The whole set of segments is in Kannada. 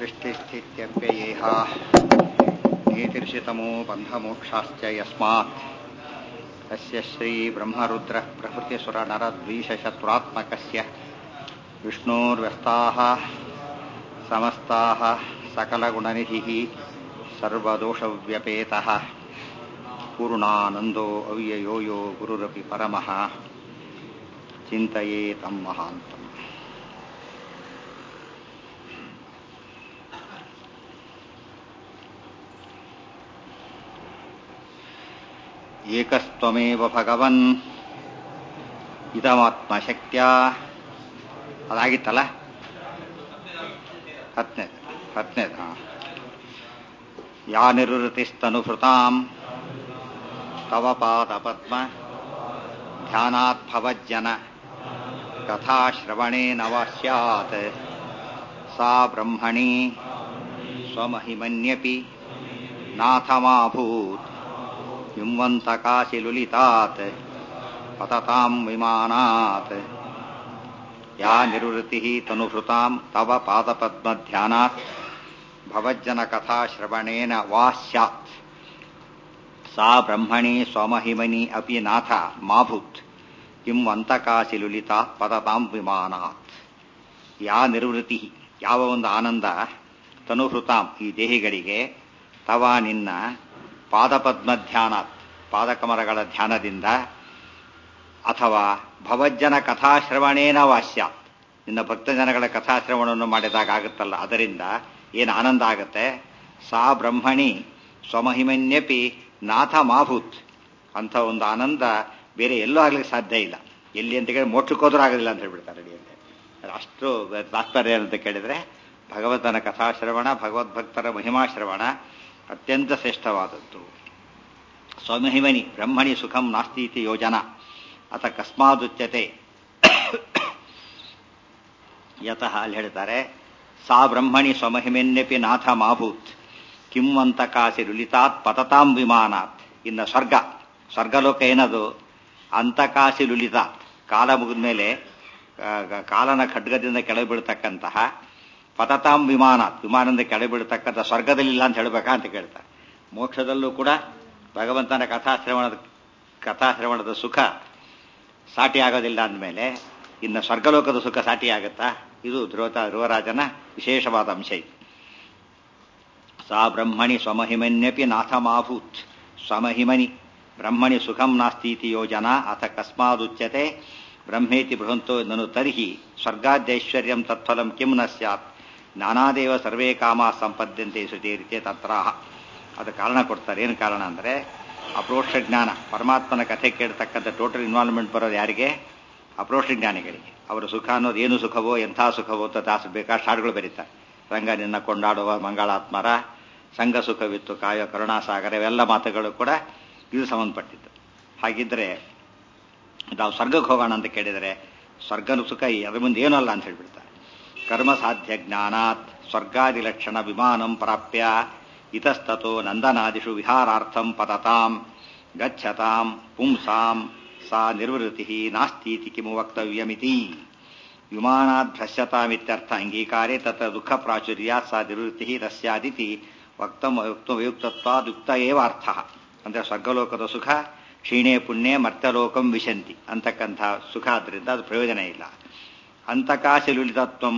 सृष्टिस्थित्यप्ययेह नीतिर्षितमो बन्धमोक्षाश्च यस्मात् अस्य श्रीब्रह्मरुद्रः प्रभृतिसुरनरद्वीषशत्रुरात्मकस्य विष्णोर्व्यस्ताः समस्ताः सकलगुणनिधिः सर्वदोषव्यपेतः पूर्णानन्दो अव्ययो यो गुरुरपि परमः चिन्तये तं महान्तम् ಏಕಸ್ತ್ವಮೇವ ಭಗವನ್ ಇದಮಾತ್ಮಶಕ್ತ್ಯ ಅದಾಗಿತ್ತಲ್ಲ ಹತ್ತನೇ ಹತ್ತನೇದು ಹಾಂ ಯಾ ನಿವೃತ್ತಿಸ್ತನುಭೃತಾಂ ತವ ಪಾದಪದ್ಮ ಧ್ಯಾನಾತ್ ಭವಜ್ಜನ ಕಥಾಶ್ರವಣೇನ ವಾ ಸ್ಯಾತ್ ಸಾ ಬ್ರಹ್ಮಣಿ ಸ್ವಮಹಿಮನ್ಯಪಿ ನಾಥಮಾಭೂತ್ हिंवन्तकाशिलुलितात् पतताम् विमानात् या निवृत्तिः तनुभृताम् तव पादपद्मध्यानात् भवज्जनकथाश्रवणेन वा स्यात् सा ब्रह्मणि स्वमहिमनि अपि नाथ माभूत् किंವಂತಕಾಶಿಲುಲಿತಾತ್ ಪದತಾಂ ವಿಮಾನಾತ್ ಯಾ ನಿರ್ವೃತ್ತಿ ಯಾವ ಒಂದು ಆನಂದ ತನುಹೃತಾಂ ಈ ದೇಹಿಗಳಿಗೆ ತವ ನಿನ್ನ ಪಾದಪದ್ಮ ಧ್ಯಾನ ಪಾದಕಮರಗಳ ಧ್ಯಾನದಿಂದ ಅಥವಾ ಭವಜ್ಜನ ಕಥಾಶ್ರವಣೇನ ವಾಸ್ಯಾತ್ ನಿನ್ನ ಭಕ್ತಜನಗಳ ಕಥಾಶ್ರವಣವನ್ನು ಮಾಡಿದಾಗ ಆಗುತ್ತಲ್ಲ ಅದರಿಂದ ಏನು ಆನಂದ ಆಗುತ್ತೆ ಸಾ ಬ್ರಹ್ಮಣಿ ಸ್ವಮಹಿಮನ್ಯಪಿ ನಾಥ ಮಾಭೂತ್ ಅಂಥ ಒಂದು ಆನಂದ ಬೇರೆ ಎಲ್ಲೂ ಆಗ್ಲಿಕ್ಕೆ ಸಾಧ್ಯ ಇಲ್ಲ ಎಲ್ಲಿ ಅಂತ ಕೇಳಿ ಮೋಕ್ಷಕ್ಕೋದ್ರೂ ಆಗೋದಿಲ್ಲ ಅಂತ ಹೇಳ್ಬಿಡ್ತಾರೆ ಅಡಿ ಅಂತ ಅಷ್ಟು ತಾತ್ಪರ್ಯ ಅಂತ ಕೇಳಿದ್ರೆ ಭಗವಂತನ ಕಥಾಶ್ರವಣ ಭಗವದ್ಭಕ್ತರ ಮಹಿಮಾಶ್ರವಣ ಅತ್ಯಂತ ಶ್ರೇಷ್ಠವಾದದ್ದು ಸ್ವಮಹಿಮನಿ ಬ್ರಹ್ಮಣಿ ಸುಖಂ ನಾಸ್ತೀತಿ ಯೋಜನಾ ಅಥ ಕಸ್ಮಾದುಚ್ಯತೆ ಯತಃ ಅಲ್ಲಿ ಹೇಳ್ತಾರೆ ಸಾ ಬ್ರಹ್ಮಣಿ ಸ್ವಮಹಿಮೆನ್ಯಪಿ ನಾಥ ಮಾಭೂತ್ ಕಿಂವಂತಕಾಸಿ ರುಲಿತಾತ್ ಪತತಾಂ ವಿಮಾನಾತ್ ಇನ್ನು ಸ್ವರ್ಗ ಸ್ವರ್ಗಲೋಕ ಏನದು ಅಂತಕಾಸಿ ಲುಲಿತಾತ್ ಕಾಲ ಮುಗಿದ ಮೇಲೆ ಕಾಲನ ಖಡ್ಗದಿಂದ ಕೆಳಗೆ ಬೀಳ್ತಕ್ಕಂತಹ ಪತತಾಂ ವಿಮಾನಾತ್ ವಿಮಾನದಿಂದ ಕೆಳಗೆ ಬೀಳ್ತಕ್ಕಂಥ ಸ್ವರ್ಗದಲ್ಲಿಲ್ಲ ಅಂತ ಹೇಳಬೇಕಾ ಅಂತ ಕೇಳ್ತಾರೆ ಮೋಕ್ಷದಲ್ಲೂ ಕೂಡ ಭಗವಂತನ ಕಥಾಶ್ರವಣದ ಕಥಾಶ್ರವಣದ ಸುಖ ಸಾಟಿ ಆಗೋದಿಲ್ಲ ಅಂದಮೇಲೆ ಇನ್ನು ಸ್ವರ್ಗಲೋಕದ ಸುಖ ಸಾಟಿ ಆಗುತ್ತಾ ಇದು ಧ್ರುವತ ಧ್ರುವರಾಜನ ವಿಶೇಷವಾದ ಅಂಶ ಇದು ಸಾ ಬ್ರಹ್ಮಣಿ ಸ್ವಮಹಿಮನ್ಯಪಿ ನಾಥಮಾಭೂತ್ ಸ್ವಮಹಿಮನಿ ಬ್ರಹ್ಮಣಿ ಸುಖಂ ನಾಸ್ತೀತಿ ಯೋಜನಾ ಅಥ ಕಸ್ಮಾದುಚ್ಯತೆ ಬ್ರಹ್ಮೇತಿ ಬೃಹಂತೋ ನನು ತರ್ಹಿ ಸ್ವರ್ಗಾದ್ಯೈಶ್ವರ್ಯಂ ತತ್ಫಲಂ ಕಿಂ ನ ಸ್ಯಾತ್ ನಾನಾದೇವ ಸರ್ವೇ ಕಾಮ ಸಂಪದ್ಯಂತೆ ಸುಚೇರಿತೆ ತತ್ರಾಹ ಅದು ಕಾರಣ ಕೊಡ್ತಾರೆ ಏನು ಕಾರಣ ಅಂದರೆ ಅಪ್ರೋಕ್ಷ ಜ್ಞಾನ ಪರಮಾತ್ಮನ ಕಥೆ ಕೇಳ್ತಕ್ಕಂಥ ಟೋಟಲ್ ಇನ್ವಾಲ್ವ್ಮೆಂಟ್ ಬರೋದು ಯಾರಿಗೆ ಅಪ್ರೋಕ್ಷ ಜ್ಞಾನಿಗಳಿಗೆ ಅವರ ಸುಖ ಅನ್ನೋದು ಏನು ಸುಖವೋ ಎಂಥ ಸುಖವೋ ಅಂತ ದಾಸ ಬೇಕಾಷ್ಟು ಹಾಡುಗಳು ಬರೀತಾರೆ ರಂಗ ನಿನ್ನ ಕೊಂಡಾಡುವ ಮಂಗಳಾತ್ಮರ ಸಂಘ ಸುಖವಿತ್ತು ಕಾಯ ಕರುಣಾಸಾಗರ ಇವೆಲ್ಲ ಮಾತುಗಳು ಕೂಡ ಇದು ಸಂಬಂಧಪಟ್ಟಿದ್ದು ಹಾಗಿದ್ರೆ ನಾವು ಸ್ವರ್ಗಕ್ಕೆ ಹೋಗೋಣ ಅಂತ ಕೇಳಿದರೆ ಸ್ವರ್ಗನ ಸುಖ ಅದ್ರ ಮುಂದೆ ಏನೂ ಅಲ್ಲ ಅಂತ ಹೇಳ್ಬಿಡ್ತಾರೆ ಕರ್ಮ ಸಾಧ್ಯ ಜ್ಞಾನಾತ್ ಸ್ವರ್ಗಾದಿ ಲಕ್ಷಣ ವಿಮಾನಂ ಪ್ರಾಪ್ಯ ಇತಸ್ತೋ ನಂದನಾದಿಷು ವಿಹಾರಾರ್ಥಂ ಪತತಾಂ ಗಚ್ಚತಾಂ ಪುಂಸಾಂ ಸಾ ನಿರ್ವೃತಿ ನಾಸ್ತೀತಿ ಕಿಮು ವಕ್ತವ್ಯಮಿತಿ ವಿಮಾನಾತ್ ಭ್ರಶ್ಯತಾಮಿತ್ಯರ್ಥ ಅಂಗೀಕಾರೆ ತತ್ರ ದುಃಖ ಪ್ರಾಚುರ್ಯ ಸಾ ನಿರ್ವೃತ್ತಿ ತಸ್ಯಾದಿತಿ ವಕ್ತಂ ಯುಕ್ತತ್ವಾದುಕ್ತ ಏವ ಅರ್ಥ ಅಂದರೆ ಸ್ವರ್ಗಲೋಕದ ಸುಖ ಕ್ಷೀಣೆ ಪುಣ್ಯೆ ಮರ್ತ್ಯಲೋಕಂ ವಿಶಂತಿ ಅಂತಕ್ಕಂಥ ಸುಖ ಆದ್ರಿಂದ ಅದು ಪ್ರಯೋಜನ ಇಲ್ಲ ಅಂತಕಾಶಿ ಲುಲಿತತ್ವಂ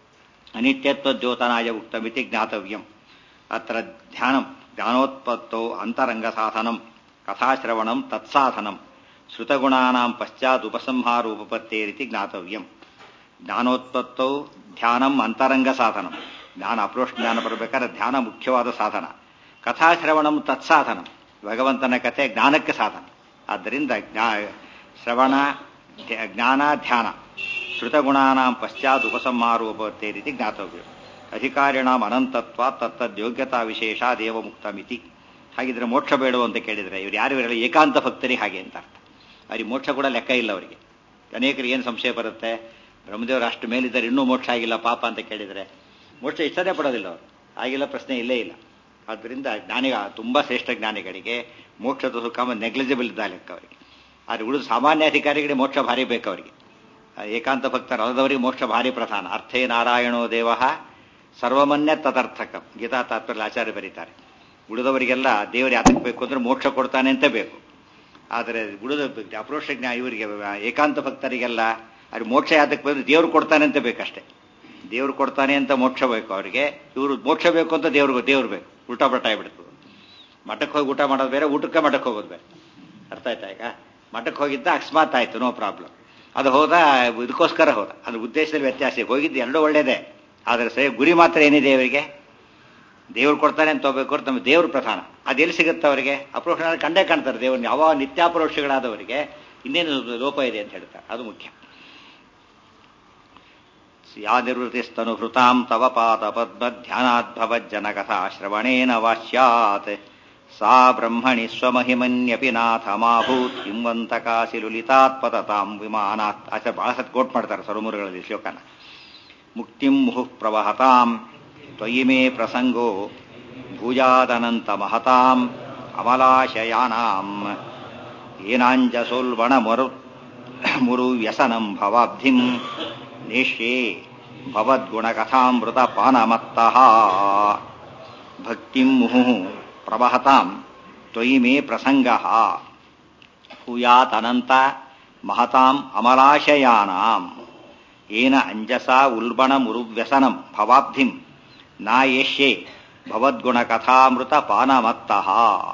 ಅನಿತ್ಯತ್ವದ್ಯೋತನಾಯ ಉಕ್ತಮಿತಿ ಜ್ಞಾತವ್ಯಂ ಅತ್ರ ಧ್ಯಾನಂ ಜ್ಞಾನೋತ್ಪತ್ತೋ ಅಂತರಂಗ ಸಾಧನಂ ಕಥಾಶ್ರವಣಂ ತತ್ಸಾಧನಂ ಶ್ರುತಗುಣಾನಾಂ ಪಶ್ಚಾತ್ ಉಪಸಂಹಾರೋಪತ್ತೇರಿತಿ ಜ್ಞಾತವ್ಯಂ ಜ್ಞಾನೋತ್ಪತ್ತೌ ಧ್ಯಾನಂ ಅಂತರಂಗ ಸಾಧನಂ ಜ್ಞಾನ ಅಪ್ರೋಷ್ ಜ್ಞಾನ ಬರಬೇಕಾದ್ರೆ ಧ್ಯಾನ ಮುಖ್ಯವಾದ ಸಾಧನ ಕಥಾಶ್ರವಣಂ ತತ್ಸಾಧನಂ ಭಗವಂತನ ಕಥೆ ಜ್ಞಾನಕ್ಕೆ ಸಾಧನ ಆದ್ದರಿಂದ ಶ್ರವಣ ಜ್ಞಾನ ಧ್ಯಾನ ಶ್ರುತಗುಣಾನಾಂ ಪಶ್ಚಾತ್ ಉಪಸಂಹಾರೋಪತ್ತೇ ರೀತಿ ಜ್ಞಾತವ್ಯ ಅಧಿಕಾರಿಣಾಂ ಅನಂತತ್ವ ತತ್ತದ್ಯೋಗ್ಯತಾ ವಿಶೇಷ ದೇವ ಮುಕ್ತಮಿತಿ ಹಾಗಿದ್ರೆ ಮೋಕ್ಷ ಬೇಡ ಅಂತ ಕೇಳಿದರೆ ಇವ್ರು ಯಾರು ಇರಲ್ಲ ಏಕಾಂತ ಭಕ್ತರಿಗೆ ಹಾಗೆ ಅಂತ ಅರ್ಥ ಅವ್ರಿಗೆ ಮೋಕ್ಷ ಕೂಡ ಲೆಕ್ಕ ಇಲ್ಲ ಅವರಿಗೆ ಅನೇಕರಿಗೆ ಏನು ಸಂಶಯ ಬರುತ್ತೆ ಬ್ರಹ್ಮದೇವರು ಅಷ್ಟು ಮೇಲಿದ್ದಾರೆ ಇನ್ನೂ ಮೋಕ್ಷ ಆಗಿಲ್ಲ ಪಾಪ ಅಂತ ಕೇಳಿದರೆ ಮೋಕ್ಷ ಇಷ್ಟನೇ ಪಡೋದಿಲ್ಲ ಅವರು ಆಗಿಲ್ಲ ಪ್ರಶ್ನೆ ಇಲ್ಲೇ ಇಲ್ಲ ಆದ್ದರಿಂದ ಜ್ಞಾನಿಗ ತುಂಬ ಶ್ರೇಷ್ಠ ಜ್ಞಾನಿಗಳಿಗೆ ಮೋಕ್ಷದ ಸುಖ ನೆಗ್ಲಿಜಿಬಲ್ ಇದ್ದ ಲೆಕ್ಕ ಅವರಿಗೆ ಆದರೆ ಉಳಿದ ಸಾಮಾನ್ಯ ಅಧಿಕಾರಿಗಳಿಗೆ ಮೋಕ್ಷ ಭಾರಿ ಬೇಕು ಅವರಿಗೆ ಏಕಾಂತ ಭಕ್ತರಲ್ಲದವರಿಗೆ ಮೋಕ್ಷ ಭಾರಿ ಪ್ರಧಾನ ಅರ್ಥೇ ನಾರಾಯಣೋ ದೇವ ಸರ್ವಮನ್ಯ ತದರ್ಥಕಂ ಗೀತಾ ತಾತ್ಪರ್ಯ ಆಚಾರ್ಯ ಬರೀತಾರೆ ಉಳಿದವರಿಗೆಲ್ಲ ದೇವರು ಯಾತಕ್ಕೆ ಬೇಕು ಅಂದ್ರೆ ಮೋಕ್ಷ ಕೊಡ್ತಾನೆ ಅಂತ ಬೇಕು ಆದರೆ ಉಳಿದ ಅಪ್ರೋಷ ಜ್ಞಾ ಇವರಿಗೆ ಏಕಾಂತ ಭಕ್ತರಿಗೆಲ್ಲ ಅವ್ರಿಗೆ ಮೋಕ್ಷ ಯಾತಕ್ಕೆ ಬೇಕು ದೇವ್ರು ಕೊಡ್ತಾನೆ ಅಂತ ಬೇಕಷ್ಟೇ ದೇವ್ರು ಕೊಡ್ತಾನೆ ಅಂತ ಮೋಕ್ಷ ಬೇಕು ಅವರಿಗೆ ಇವರು ಮೋಕ್ಷ ಬೇಕು ಅಂತ ದೇವ್ರಿಗೆ ದೇವ್ರು ಬೇಕು ಉಲ್ಟಾ ಪಲ್ಟಾ ಆಗ್ಬಿಡ್ತದೆ ಮಠಕ್ಕೆ ಹೋಗಿ ಊಟ ಮಾಡೋದು ಬೇರೆ ಊಟಕ್ಕೆ ಮಠಕ್ಕೆ ಹೋಗೋದು ಬೇರೆ ಅರ್ಥ ಆಯ್ತಾ ಈಗ ಮಠಕ್ಕೆ ಹೋಗಿದ್ದ ಅಕಸ್ಮಾತ್ ಆಯ್ತು ನೋ ಪ್ರಾಬ್ಲಮ್ ಅದು ಹೋದ ಇದಕ್ಕೋಸ್ಕರ ಹೋದ ಅದು ಉದ್ದೇಶದಲ್ಲಿ ವ್ಯತ್ಯಾಸ ಹೋಗಿದ್ದು ಎರಡೂ ಒಳ್ಳೇದೇ ಆದರೆ ಸರಿ ಗುರಿ ಮಾತ್ರ ಏನಿದೆ ಅವರಿಗೆ ದೇವ್ರು ಕೊಡ್ತಾನೆ ಅಂತ ಹೋಗ್ಬೇಕು ಹೊರತು ನಮ್ಮ ದೇವ್ರ ಪ್ರಧಾನ ಅದು ಎಲ್ಲಿ ಸಿಗುತ್ತೆ ಅವರಿಗೆ ಅಪ್ರೋಷ ಕಂಡೇ ಕಾಣ್ತಾರೆ ದೇವ್ರನ್ನ ಯಾವ ನಿತ್ಯಾಪರೋಕ್ಷಗಳಾದವರಿಗೆ ಇನ್ನೇನು ಲೋಪ ಇದೆ ಅಂತ ಹೇಳ್ತಾರೆ ಅದು ಮುಖ್ಯ ಯಾ ನಿರ್ವೃತಿಸ್ತನು ಹೃತಾಂ ತವ ಪಾದ ಪದ್ಮ ಧ್ಯಾನಾದ್ಭವಜ್ಜನ ಕಥಾ ಶ್ರವಣೇನ ವಾಶ್ಯಾತ್ ಸಾ ಬ್ರಹ್ಮಣಿ ಸ್ವಮಹಿಮನ್ಯಪಿ ನಾಥ ಮಾಭೂತ್ ಕಿಂವಂತಕಾಸಿ ಲುಲಿತಾತ್ ಪತತಾಂ ವಿಮಾನಾತ್ ಆಚೆ ಬಹಳ ಸತ್ ಕೋಟ್ ಮಾಡ್ತಾರೆ ಸರುಮುರುಗಳಲ್ಲಿ ಶ್ಲೋಕನ ಮುಕ್ತಿಂ ಮುಹುಃ ಪ್ರವಹತಾಂ ತ್ವಯಿ ಮೇ ಪ್ರಸಂಗೋ ಭೂಜಾದನಂತ ಮಹತಾಂ ಅಮಲಾಶಯಾನಾಂ ಏನಾಂಜಸೋಲ್ಬಣ ಮರು ಮುರು ವ್ಯಸನಂ ಭವಾಬ್ಧಿಂ ನೇಷ್ಯೇ ಭವದ್ಗುಣಕಥಾಮೃತ ಪಾನಮತ್ತಃ ಭಕ್ತಿಂ ಮುಹುಃ ಪ್ರವಹತಾಂ ತ್ವಯಿ ಮೇ ಪ್ರಸಂಗ ಭೂಯಾತನಂತ ಮಹತಾಂ ಅಮಲಾಶಯಾನಾಂ ಏನ ಅಂಜಸಾ ಉಲ್ಬಣ ಮುರುವ್ಯಸನಂ ಭವಾಬ್ಧಿಂ ನಾಯೇಷ್ಯೆ ಭವದ್ಗುಣಕಥಾಮೃತ ಪಾನಮತ್ತಃ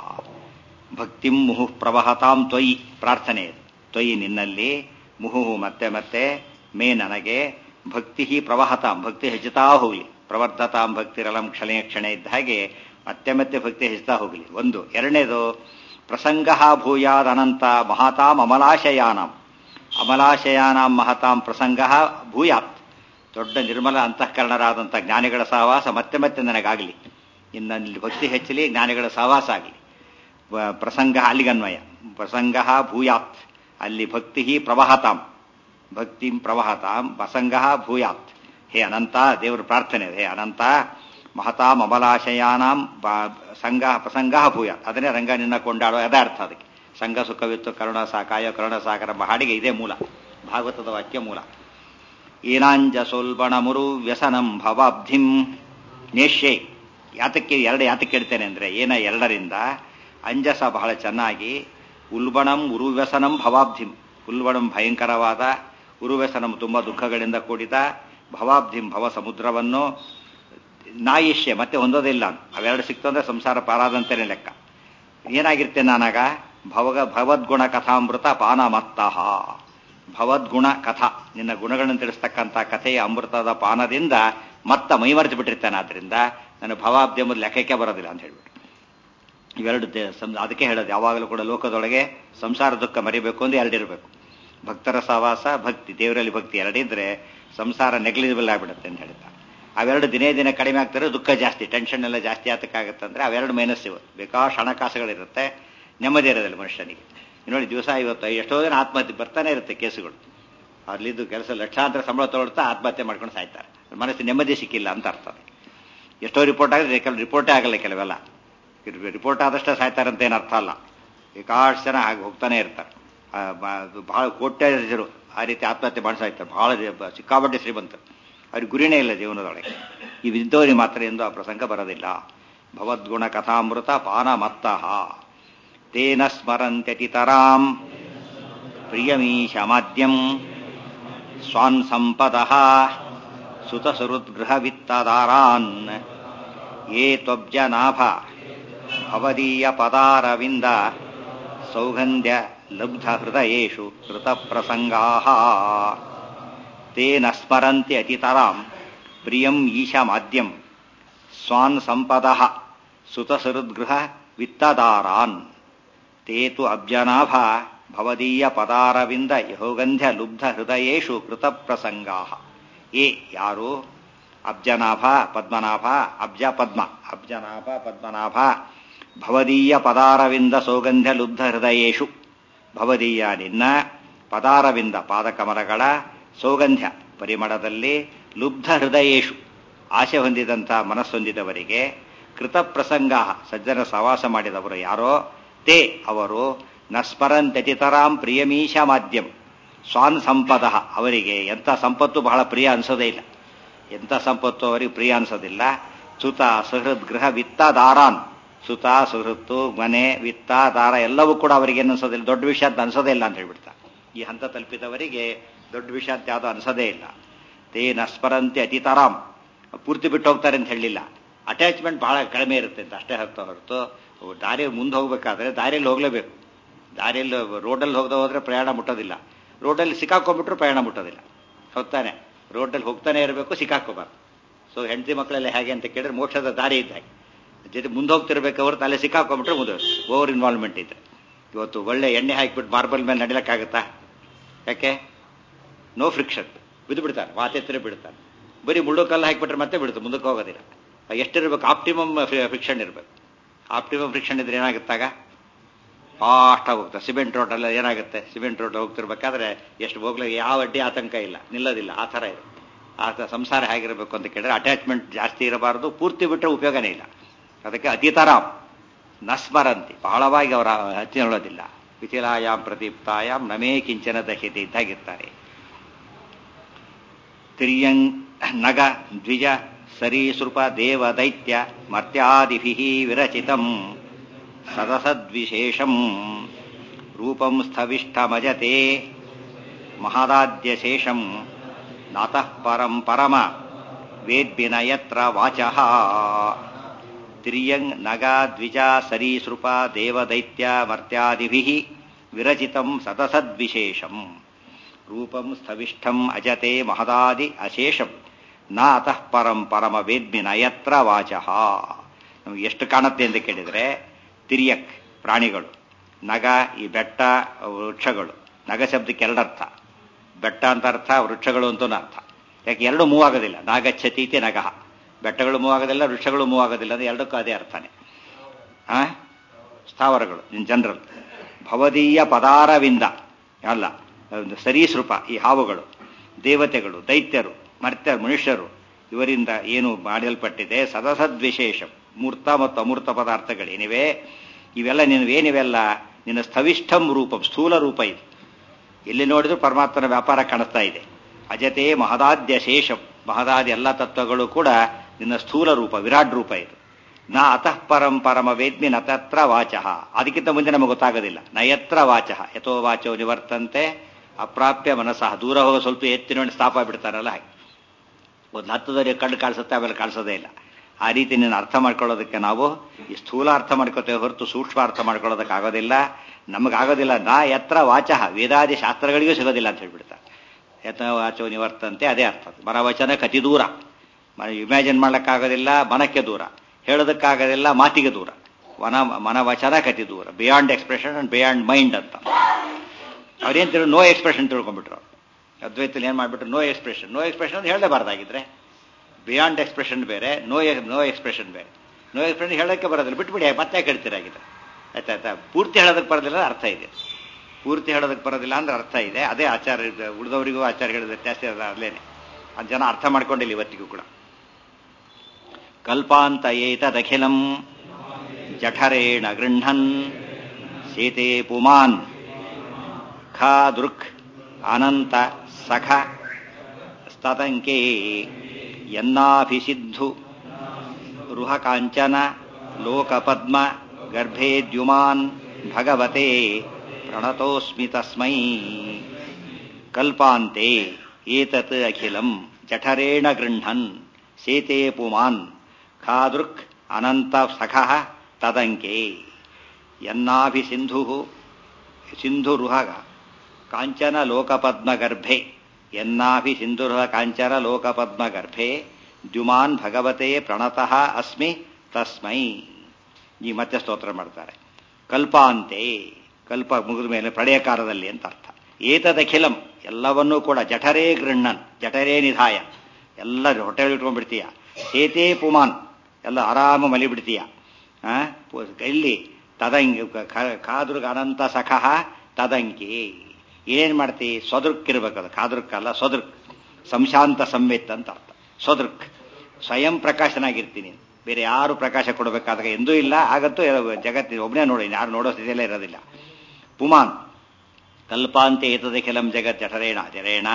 ಭಕ್ತಿಂ ಮುಹುಃ ಪ್ರವಹತಾಂ ತ್ವಯಿ ಪ್ರಾರ್ಥನೆ ತ್ವಯಿ ನಿನ್ನಲ್ಲಿ ಮುಹುಹು ಮತ್ತೆ ಮತ್ತೆ ಮೇ ನನಗೆ ಭಕ್ತಿ ಪ್ರವಹತಾಂ ಭಕ್ತಿ ಹೆಚ್ಚುತ್ತಾ ಹೋಗಲಿ ಪ್ರವರ್ಧತಾಂ ಭಕ್ತಿರಲಂ ಕ್ಷಣೆ ಕ್ಷಣೆ ಇದ್ದ ಹಾಗೆ ಮತ್ತೆ ಮತ್ತೆ ಭಕ್ತಿ ಹೆಚ್ಚುತ್ತಾ ಹೋಗಲಿ ಒಂದು ಎರಡನೇದು ಪ್ರಸಂಗ ಭೂಯಾದನಂತ ಮಹತಾಂ ಅಮಲಾಶಯಾನಂ ಅಮಲಾಶಯಾನಾಂ ಮಹತಾಂ ಪ್ರಸಂಗ ಭೂಯಾತ್ ದೊಡ್ಡ ನಿರ್ಮಲ ಅಂತಃಕರಣರಾದಂಥ ಜ್ಞಾನಿಗಳ ಸಹವಾಸ ಮತ್ತೆ ಮತ್ತೆ ನನಗಾಗಲಿ ಇನ್ನು ಭಕ್ತಿ ಹೆಚ್ಚಲಿ ಜ್ಞಾನಿಗಳ ಸಹವಾಸ ಆಗಲಿ ಪ್ರಸಂಗ ಅಲ್ಲಿಗನ್ವಯ ಪ್ರಸಂಗ ಭೂಯಾತ್ ಅಲ್ಲಿ ಭಕ್ತಿ ಪ್ರವಹತಾಂ ಭಕ್ತಿ ಪ್ರವಹತಾಂ ಪ್ರಸಂಗ ಭೂಯಾತ್ ಹೇ ಅನಂತ ದೇವರ ಪ್ರಾರ್ಥನೆ ಹೇ ಅನಂತ ಮಹತಾಂ ಅಮಲಾಶಯಾನಾಂ ಸಂಘ ಪ್ರಸಂಗ ಭೂಯಾತ್ ಅದನ್ನೇ ರಂಗ ನಿನ್ನ ಕೊಂಡಾಡೋ ಅದೇ ಅರ್ಥ ಅದಕ್ಕೆ ಸಂಘ ಸುಖವಿತ್ತು ಕರುಣ ಸಾಕಾಯ ಕರುಣ ಸಾಗರ ಹಾಡಿಗೆ ಇದೇ ಮೂಲ ಭಾಗವತದ ವಾಕ್ಯ ಮೂಲ ಏನಾಂಜ ಸೋಲ್ಬಣ ಮುರು ವ್ಯಸನಂ ಭವಾಬ್ಧಿಂ ನೇಷ್ಯೆ ಯಾತಕ್ಕೆ ಎರಡು ಯಾತಕ್ಕೆ ಹೇಳ್ತೇನೆ ಅಂದ್ರೆ ಏನ ಎರಡರಿಂದ ಅಂಜಸ ಬಹಳ ಚೆನ್ನಾಗಿ ಉಲ್ಬಣಂ ಉರುವ್ಯಸನಂ ಭವಾಬ್ಧಿಂ ಉಲ್ಬಣಂ ಭಯಂಕರವಾದ ಉರುವ್ಯಸನಂ ತುಂಬ ದುಃಖಗಳಿಂದ ಕೂಡಿದ ಭವಾಬ್ಧಿಂ ಭವ ಸಮುದ್ರವನ್ನು ನಾಯಿಷ್ಯ ಮತ್ತೆ ಹೊಂದೋದಿಲ್ಲ ಅವೆರಡು ಸಿಕ್ತು ಅಂದ್ರೆ ಸಂಸಾರ ಪಾರಾದಂತೆಯೇ ಲೆಕ್ಕ ಏನಾಗಿರ್ತೇನೆ ನಾನಾಗ ಭವಗ ಭವದ್ಗುಣ ಕಥಾಮೃತ ಪಾನಮತ್ತಃ ಭವದ್ಗುಣ ಕಥಾ ನಿನ್ನ ಗುಣಗಳನ್ನು ತಿಳಿಸ್ತಕ್ಕಂಥ ಕಥೆಯ ಅಮೃತದ ಪಾನದಿಂದ ಮತ್ತ ಮೈಮರೆತು ಬಿಟ್ಟಿರ್ತೇನೆ ಆದ್ರಿಂದ ನನ್ನ ಭವಾಬ್ದಿ ಎಂಬುದು ಲೆಕ್ಕಕ್ಕೆ ಬರೋದಿಲ್ಲ ಅಂತ ಹೇಳ್ಬಿಟ್ಟು ಇವೆರಡು ಅದಕ್ಕೆ ಹೇಳೋದು ಯಾವಾಗಲೂ ಕೂಡ ಲೋಕದೊಳಗೆ ಸಂಸಾರ ದುಃಖ ಮರಿಬೇಕು ಅಂದ್ರೆ ಎರಡಿರಬೇಕು ಭಕ್ತರ ಸಹವಾಸ ಭಕ್ತಿ ದೇವರಲ್ಲಿ ಭಕ್ತಿ ಎರಡಿದ್ರೆ ಸಂಸಾರ ನೆಗ್ಲಿಜಿಬಲ್ ಆಗಿಬಿಡುತ್ತೆ ಅಂತ ಹೇಳ್ತಾರೆ ಅವೆರಡು ದಿನೇ ದಿನ ಕಡಿಮೆ ಆಗ್ತಾರೆ ದುಃಖ ಜಾಸ್ತಿ ಟೆನ್ಷನ್ ಎಲ್ಲ ಜಾಸ್ತಿ ಆತಕ್ಕಾಗುತ್ತೆ ಅಂದ್ರೆ ಅವೆರಡು ಮೈನಸ್ ಇವತ್ತು ಬೇಕಾಷ್ಟು ಹಣಕಾಸುಗಳಿರುತ್ತೆ ನೆಮ್ಮದಿ ಇರೋದಿಲ್ಲ ಮನುಷ್ಯನಿಗೆ ನೋಡಿ ದಿವಸ ಇವತ್ತು ಎಷ್ಟೋ ಜನ ಆತ್ಮಹತ್ಯೆ ಬರ್ತಾನೆ ಇರುತ್ತೆ ಕೇಸುಗಳು ಅಲ್ಲಿದ್ದು ಕೆಲಸ ಲಕ್ಷಾಂತರ ಸಂಬಳ ತೊಗೊಳ್ತಾ ಆತ್ಮಹತ್ಯೆ ಮಾಡ್ಕೊಂಡು ಸಾಯ್ತಾರೆ ಮನಸ್ಸು ನೆಮ್ಮದಿ ಸಿಕ್ಕಿಲ್ಲ ಅಂತ ಅರ್ಥ ಎಷ್ಟೋ ರಿಪೋರ್ಟ್ ಆಗಿದೆ ಕೆಲವು ರಿಪೋರ್ಟೇ ಆಗಲ್ಲ ಕೆಲವೆಲ್ಲ ರಿಪೋರ್ಟ್ ಆದಷ್ಟೇ ಸಾಯ್ತಾರೆ ಅಂತ ಏನು ಅರ್ಥ ಅಲ್ಲ ಬೇಕಾಷ್ಟು ಜನ ಹಾಗೆ ಹೋಗ್ತಾನೆ ಇರ್ತಾರೆ ಬಹಳ ಕೋಟ್ಯಾಧೀಶರು ಆ ರೀತಿ ಆತ್ಮಹತ್ಯೆ ಮಾಡಿಸಾಯ್ತಾರೆ ಬಹಳ ಸಿಕ್ಕಾಪಟ್ಟೆ ಶ್ರೀಮಂತರು ಅವ್ರಿಗೆ ಗುರಿನೇ ಇಲ್ಲ ಜೀವನದೊಳಗೆ ಈ ವಿದ್ದವರಿಗೆ ಮಾತ್ರ ಎಂದು ಆ ಪ್ರಸಂಗ ಬರೋದಿಲ್ಲ ಭವದ್ಗುಣ ಕಥಾಮೃತ ಪಾನ ಮತ್ತಃ ತೇನ ಸ್ಮರಂತ್ಯತಿತರಾಂ ಪ್ರಿಯಮೀಶಮಾದ್ಯಂ ಸ್ವಾನ್ ಸಂಪದ ಸುತಸುಹೃದ್ಗೃಹವಿತ್ತದಾರಾನ್ ಯೇ ತ್ವಬ್ಜನಾಭ ಭವದೀಯ ಪದಾರವಿಂದ ಸೌಗಂಧ್ಯ ಲಬ್ಧ ಹೃದಯೇಷು ಕೃತ ಪ್ರಸಂಗಾ ತೇನ ಸ್ಮರಂತಿ ಅತಿತರಾಂ ಪ್ರಿಯಂ ಈಶಮಾದ್ಯಂ ಸ್ವಾನ್ ಸಂಪದ ಸುತಸುಹೃದ್ಗೃಹ ವಿತ್ತದಾರಾನ್ ತೇ ತು ಅಬ್ಜನಾಭ ಭವದೀಯ ಪದಾರವಿಂದ ಯಹೋಗಂಧ್ಯ ಲುಬ್ಧ ಹೃದಯೇಷು ಕೃತ ಪ್ರಸಂಗಾ ಏ ಯಾರು ಅಬ್ಜನಾಭ ಪದ್ಮನಾಭ ಅಬ್ಜ ಪದ್ಮ ಅಬ್ಜನಾಭ ಪದ್ಮನಾಭ ಭವದೀಯ ಪದಾರವಿಂದ ಸೌಗಂಧ್ಯ ಲುಬ್ಧ ಹೃದಯೇಷು ಭವದೀಯ ನಿನ್ನ ಪದಾರವಿಂದ ಪಾದಕಮಲಗಳ ಸೌಗಂಧ್ಯ ಪರಿಮಳದಲ್ಲಿ ಲುಬ್ಧ ಹೃದಯೇಶು ಆಸೆ ಹೊಂದಿದಂಥ ಮನಸ್ಸೊಂದಿದವರಿಗೆ ಕೃತ ಪ್ರಸಂಗ ಸಜ್ಜನ ಸವಾಸ ಮಾಡಿದವರು ಯಾರೋ ತೇ ಅವರು ನಸ್ಮರಂತ್ಯತಿತರಾಂ ಪ್ರಿಯಮೀಶ ಮಾಧ್ಯಂ ಸ್ವಾನ್ ಸಂಪದ ಅವರಿಗೆ ಎಂಥ ಸಂಪತ್ತು ಬಹಳ ಪ್ರಿಯ ಅನಿಸೋದೇ ಇಲ್ಲ ಎಂಥ ಸಂಪತ್ತು ಅವರಿಗೆ ಪ್ರಿಯ ಅನ್ಸೋದಿಲ್ಲ ಸುತ ಸುಹೃದ್ ಗೃಹ ವಿತ್ತ ದಾರಾನ್ ಸುತ ಸುಹೃತ್ತು ಮನೆ ವಿತ್ತ ದಾರ ಎಲ್ಲವೂ ಕೂಡ ಅವರಿಗೆ ಏನು ಅನ್ಸೋದಿಲ್ಲ ದೊಡ್ಡ ವಿಷಯ ಅಂತ ಅನ್ಸೋದೇ ಇಲ್ಲ ಅಂತ ಹೇಳ್ಬಿಡ್ತಾ ಈ ಹಂತ ತಲುಪಿದವರಿಗೆ ದೊಡ್ಡ ವಿಷಯ ಅಂತ ಯಾವುದೋ ಅನ್ಸೋದೇ ಇಲ್ಲ ತೇ ನಸ್ಮರಂತೆ ಅತಿತರಾಮ್ ಪೂರ್ತಿ ಬಿಟ್ಟು ಹೋಗ್ತಾರೆ ಅಂತ ಹೇಳಿಲ್ಲ ಅಟ್ಯಾಚ್ಮೆಂಟ್ ಬಹಳ ಕಡಿಮೆ ಇರುತ್ತೆ ಅಂತ ಅಷ್ಟೇ ಹೊರತು ಹೊರತು ದಾರಿ ಮುಂದೆ ಹೋಗ್ಬೇಕಾದ್ರೆ ದಾರಿಯಲ್ಲಿ ಹೋಗ್ಲೇಬೇಕು ದಾರಿಯಲ್ಲಿ ರೋಡಲ್ಲಿ ಹೋಗದೆ ಹೋದ್ರೆ ಪ್ರಯಾಣ ಮುಟ್ಟೋದಿಲ್ಲ ರೋಡಲ್ಲಿ ಸಿಕ್ಕಾಕೊಂಡ್ಬಿಟ್ರು ಪ್ರಯಾಣ ಮುಟ್ಟೋದಿಲ್ಲ ಹೋಗ್ತಾನೆ ರೋಡಲ್ಲಿ ಹೋಗ್ತಾನೆ ಇರಬೇಕು ಸಿಕ್ಕಾಕೋಬಾರ್ದು ಸೊ ಹೆಂಡತಿ ಮಕ್ಕಳೆಲ್ಲ ಹೇಗೆ ಅಂತ ಕೇಳಿದ್ರೆ ಮೋಕ್ಷದ ದಾರಿ ಇದ್ದ ಹಾಗೆ ಜೊತೆ ಮುಂದೆ ಹೋಗ್ತಿರ್ಬೇಕು ಅವ್ರು ತಲೆ ಸಿಕ್ಕಾಕೊಂಡ್ಬಿಟ್ರೆ ಮುಂದೆ ಓವರ್ ಇನ್ವಾಲ್ವ್ಮೆಂಟ್ ಇದ್ರೆ ಇವತ್ತು ಒಳ್ಳೆ ಎಣ್ಣೆ ಹಾಕಿಬಿಟ್ಟು ಮಾರ್ಬಲ್ ಮೇಲೆ ನಡಿಲಕ್ಕಾಗತ್ತಾ ಯಾಕೆ ನೋ ಫ್ರಿಕ್ಷನ್ ಬಿದ್ದು ಬಿಡ್ತಾನೆ ಮಾತೆತ್ತರೆ ಬಿಡ್ತಾನೆ ಬರೀ ಮುಳ್ಳು ಕಲ್ಲು ಹಾಕಿಬಿಟ್ರೆ ಮತ್ತೆ ಬಿಡುತ್ತೆ ಮುಂದಕ್ಕೆ ಹೋಗೋದಿಲ್ಲ ಎಷ್ಟಿರ್ಬೇಕು ಆಪ್ಟಿಮಮ್ ಫ್ರಿಕ್ಷನ್ ಇರಬೇಕು ಆಪ್ಟಿಮಮ್ ಫ್ರಿಕ್ಷನ್ ಇದ್ರೆ ಏನಾಗುತ್ತಾಗ ಫಾಸ್ಟಾಗಿ ಹೋಗ್ತಾರೆ ಸಿಮೆಂಟ್ ರೋಡ್ ಎಲ್ಲ ಏನಾಗುತ್ತೆ ಸಿಮೆಂಟ್ ರೋಡ್ ಹೋಗ್ತಿರ್ಬೇಕಾದ್ರೆ ಎಷ್ಟು ಹೋಗ್ಲಿಕ್ಕೆ ಯಾವ ಅಡ್ಡಿ ಆತಂಕ ಇಲ್ಲ ನಿಲ್ಲೋದಿಲ್ಲ ಆ ಥರ ಇದೆ ಆ ಥರ ಸಂಸಾರ ಹೇಗಿರಬೇಕು ಅಂತ ಕೇಳಿದ್ರೆ ಅಟ್ಯಾಚ್ಮೆಂಟ್ ಜಾಸ್ತಿ ಇರಬಾರ್ದು ಪೂರ್ತಿ ಬಿಟ್ಟರೆ ಉಪಯೋಗನೇ ಇಲ್ಲ ಅದಕ್ಕೆ ಅತಿತರಾಮ್ ನಸ್ಮರಂತಿ ಬಹಳವಾಗಿ ಅವರ ಹಚ್ಚಿನೊಳ್ಳೋದಿಲ್ಲ ವಿಥಿಲಾಯಾಮ್ ಪ್ರದೀಪ್ತಾಯಾಮ್ ನಮೇ ಕಿಂಚನ ದಹ್ಯತೆ ಇದ್ದಾಗಿರ್ತಾರೆ ತಿರ್ಯಂಗ್ ನಗ ದ್ವಿಜ ಸರೀಸೃಪ ದೇವ ದೈತ್ಯ ಮರ್ತ್ಯಾದಿಭಿ ವಿರಚಿತಂ ಸದಸದ್ವಿಶೇಷಂ ರೂಪಂ ಸ್ಥವಿಷ್ಠಮಜತೆ ಮಹದಾದ್ಯಶೇಷಂ ನಾತಃ ಪರಂ ಪರಮ ವೇದ್ಬಿನಯತ್ರ ವಾಚಃ ತಿರ್ಯಂಗ್ ನಗ ದ್ವಿಜ ಸರೀಸೃಪ ದೇವದೈತ್ಯ ಮರ್ತ್ಯಾದಿಭಿ ವಿರಚಿತಂ ಸದಸದ್ವಿಶೇಷಂ ರೂಪಂ ಸ್ಥವಿಷ್ಠಂ ಅಜತೆ ಮಹದಾದಿ ಅಶೇಷಂ ನ ಅತಃ ಪರಂ ಪರಮ ವೇದ್ಮಿ ನಯತ್ರ ವಾಚಃ ನಮ್ಗೆ ಎಷ್ಟು ಕಾಣುತ್ತೆ ಅಂತ ಕೇಳಿದ್ರೆ ತಿರಿಯಕ್ ಪ್ರಾಣಿಗಳು ನಗ ಈ ಬೆಟ್ಟ ವೃಕ್ಷಗಳು ನಗ ಶಬ್ದಕ್ಕೆ ಎರಡರ್ಥ ಬೆಟ್ಟ ಅಂತ ಅರ್ಥ ವೃಕ್ಷಗಳು ಅಂತೂ ಅರ್ಥ ಯಾಕೆ ಎರಡು ಮೂವ್ ಆಗೋದಿಲ್ಲ ನಾಗಚ್ಛತೀತಿ ನಗಹ ಬೆಟ್ಟಗಳು ಮೂವ್ ಆಗೋದಿಲ್ಲ ವೃಕ್ಷಗಳು ಮೂವ್ ಆಗೋದಿಲ್ಲ ಅಂದ್ರೆ ಎರಡಕ್ಕೂ ಅದೇ ಅರ್ಥನೇ ಆ ಸ್ಥಾವರಗಳು ಇನ್ ಜನರಲ್ ಭವದೀಯ ಪದಾರವಿಂದ ಅಲ್ಲ ಸರೀಸೃಪ ಈ ಹಾವುಗಳು ದೇವತೆಗಳು ದೈತ್ಯರು ಮರ್ತ್ಯ ಮನುಷ್ಯರು ಇವರಿಂದ ಏನು ಮಾಡಲ್ಪಟ್ಟಿದೆ ಸದಸದ್ವಿಶೇಷ ಮೂರ್ತ ಮತ್ತು ಅಮೂರ್ತ ಪದಾರ್ಥಗಳೇನಿವೆ ಇವೆಲ್ಲ ನಿನವೇನಿವೆಲ್ಲ ನಿನ್ನ ಸ್ಥವಿಷ್ಠಂ ರೂಪಂ ಸ್ಥೂಲ ರೂಪ ಇದು ಎಲ್ಲಿ ನೋಡಿದ್ರು ಪರಮಾತ್ಮನ ವ್ಯಾಪಾರ ಕಾಣಿಸ್ತಾ ಇದೆ ಅಜತೆ ಮಹದಾದ್ಯ ಶೇಷಂ ಮಹದಾದಿ ಎಲ್ಲ ತತ್ವಗಳು ಕೂಡ ನಿನ್ನ ಸ್ಥೂಲ ರೂಪ ವಿರಾಟ್ ರೂಪ ಇದು ನ ಅತಃ ಪರಂ ಪರಮ ವೇದ್ಮಿ ನತತ್ರ ವಾಚಃ ಅದಕ್ಕಿಂತ ಮುಂದೆ ನಮಗೆ ಗೊತ್ತಾಗೋದಿಲ್ಲ ನಯತ್ರ ವಾಚಃ ಯಥೋ ವಾಚೋ ನಿವರ್ತಂತೆ ಅಪ್ರಾಪ್ಯ ಮನಸ್ಸಹ ದೂರ ಹೋಗೋ ಸ್ವಲ್ಪ ಎತ್ತಿ ನೋಡಿ ಸ್ಥಾಪ ಬಿಡ್ತಾರಲ್ಲ ಹಾಗೆ ಒಂದು ಹತ್ತದವರೆಗೆ ಕಣ್ಣು ಕಾಣಿಸುತ್ತೆ ಆಮೇಲೆ ಕಾಣಿಸೋದೇ ಇಲ್ಲ ಆ ರೀತಿ ನೀನು ಅರ್ಥ ಮಾಡ್ಕೊಳ್ಳೋದಕ್ಕೆ ನಾವು ಈ ಸ್ಥೂಲ ಅರ್ಥ ಮಾಡ್ಕೋತೇವೆ ಹೊರತು ಸೂಕ್ಷ್ಮ ಅರ್ಥ ಮಾಡ್ಕೊಳ್ಳೋದಕ್ಕೆ ಆಗೋದಿಲ್ಲ ನಮಗಾಗೋದಿಲ್ಲ ನಾ ಎತ್ರ ವಾಚಃ ವೇದಾದಿ ಶಾಸ್ತ್ರಗಳಿಗೂ ಸಿಗೋದಿಲ್ಲ ಅಂತ ಹೇಳ್ಬಿಡ್ತಾರೆ ಯತ್ನ ವಾಚೋ ನಿವರ್ತಂತೆ ಅದೇ ಅರ್ಥ ಮನವಚನ ಕತಿ ದೂರ ಇಮ್ಯಾಜಿನ್ ಮಾಡ್ಲಿಕ್ಕಾಗೋದಿಲ್ಲ ಮನಕ್ಕೆ ದೂರ ಹೇಳೋದಕ್ಕಾಗೋದಿಲ್ಲ ಮಾತಿಗೆ ದೂರ ವನ ಮನವಚನ ಕತಿ ದೂರ beyond expression and beyond mind ಅಂತ ಅವ್ರೇನ್ ತಿಳಿ ನೋ ಎಕ್ಸ್ಪ್ರೆಷನ್ ತಿಳ್ಕೊಂಡ್ಬಿಟ್ರು ಅದ್ವೈತಲ್ಲಿ ಏನ್ ಮಾಡ್ಬಿಟ್ರು ನೋ ಎಕ್ಸ್ಪ್ರೆಷನ್ ನೋ ಎಕ್ಸ್ಪ್ರೆಷನ್ ಅಂತ ಹೇಳಲೇಬಾರ್ದಾಗಿದ್ರೆ ಬಿಯಾಂಡ್ ಎಕ್ಸ್ಪ್ರೆಷನ್ ಬೇರೆ ನೋ ನೋ ಎಕ್ಸ್ಪ್ರೆಷನ್ ಬೇರೆ ನೋ ಎಕ್ಸ್ಪ್ರೆಷನ್ ಹೇಳೋಕ್ಕೆ ಬರೋದಿಲ್ಲ ಬಿಟ್ಬಿಡಿ ಮತ್ತೆ ಕೇಳ್ತೀರಾಗಿದ್ರೆ ಆಯ್ತಾ ಆಯ್ತಾ ಪೂರ್ತಿ ಹೇಳೋದಕ್ಕೆ ಬರೋದಿಲ್ಲ ಅರ್ಥ ಇದೆ ಪೂರ್ತಿ ಹೇಳೋದಕ್ಕೆ ಬರೋದಿಲ್ಲ ಅಂದ್ರೆ ಅರ್ಥ ಇದೆ ಅದೇ ಆಚಾರ ಉಳಿದವರಿಗೂ ಆಚಾರ ಹೇಳಿದ ವ್ಯತ್ಯಾಸ ಅಲ್ಲೇನೆ ಅದು ಜನ ಅರ್ಥ ಮಾಡ್ಕೊಂಡಿಲ್ಲ ಇವತ್ತಿಗೂ ಕೂಡ ಕಲ್ಪಾಂತ ಏತದಖಿಲಂ ಜಠರೇಣ ಗೃಹನ್ ಸೇತೆ ಪುಮಾನ್ ಖಾ ದೃಕ್ ಅನಂತ ಸಖ ಸ್ತತಂಕೆ ಯನ್ನಾಭಿಸಿದ್ಧು ರುಹಕಾಂಚನ ಲೋಕಪದ್ಮ ಗರ್ಭೇದ್ಯುಮಾನ್ ಭಗವತೆ ಪ್ರಣತೋಸ್ಮಿ ತಸ್ಮೈ ಕಲ್ಪಾಂತೆ ಏತತ್ ಅಖಿಲಂ ಜಠರೇಣ ಗೃಹನ್ ಸೇತೆ ಪುಮಾನ್ ಖಾದೃಕ್ ಅನಂತ ಸಖಃ ತದಂಕೆ ಯನ್ನಾಭಿಸಿಂಧು ಸಿಂಧುರುಹ ಕಾಂಚನ ಲೋಕಪದ್ಮಗರ್ಭೆ ಯನ್ನಾಭಿ ಸಿಂಧುರುಹ ಕಾಂಚನ ಲೋಕಪದ್ಮಗರ್ಭೆ ದ್ಯುಮಾನ್ ಭಗವತೆ ಪ್ರಣತಃ ಅಸ್ಮಿ ತಸ್ಮೈ ಈ ಮತ್ತೆ ಸ್ತೋತ್ರ ಮಾಡ್ತಾರೆ ಕಲ್ಪಾಂತೆ ಕಲ್ಪ ಮುಗಿದ ಮೇಲೆ ಪ್ರಳಯ ಕಾಲದಲ್ಲಿ ಅಂತ ಅರ್ಥ ಏತದಖಿಲಂ ಎಲ್ಲವನ್ನೂ ಕೂಡ ಜಠರೇ ಗೃಹಣನ್ ಜಠರೇ ನಿಧಾಯ ಎಲ್ಲ ಹೊಟ್ಟೆ ಇಟ್ಕೊಂಡ್ಬಿಡ್ತೀಯ ಸೇತೇ ಪುಮಾನ್ ಎಲ್ಲ ಆರಾಮ ಮಲಿಬಿಡ್ತೀಯ ಇಲ್ಲಿ ತದಂಗಿ ಕಾದೃಗ್ ಅನಂತ ಸಖಃ ತದಂಕಿ ಏನೇನ್ ಮಾಡ್ತಿ ಸ್ವದೃಕ್ ಇರ್ಬೇಕದು ಕಾದೃಕ್ ಅಲ್ಲ ಸ್ವದೃಕ್ ಸಂಶಾಂತ ಸಂವೇತ್ ಅಂತ ಅರ್ಥ ಸ್ವದೃಕ್ ಸ್ವಯಂ ಪ್ರಕಾಶನಾಗಿರ್ತೀನಿ ಬೇರೆ ಯಾರು ಪ್ರಕಾಶ ಕೊಡಬೇಕಾದಾಗ ಎಂದೂ ಇಲ್ಲ ಆಗಂತೂ ಜಗತ್ತಿನ ಒಬ್ಬನೇ ನೋಡಿ ಯಾರು ನೋಡೋ ಸ್ಥಿತಿಯಲ್ಲೇ ಇರೋದಿಲ್ಲ ಪುಮಾನ್ ಕಲ್ಪಾಂತೆ ಏತದೆ ಕೆಲಂ ಜಗತ್ ಜಠರೇಣ ಜರೇಣ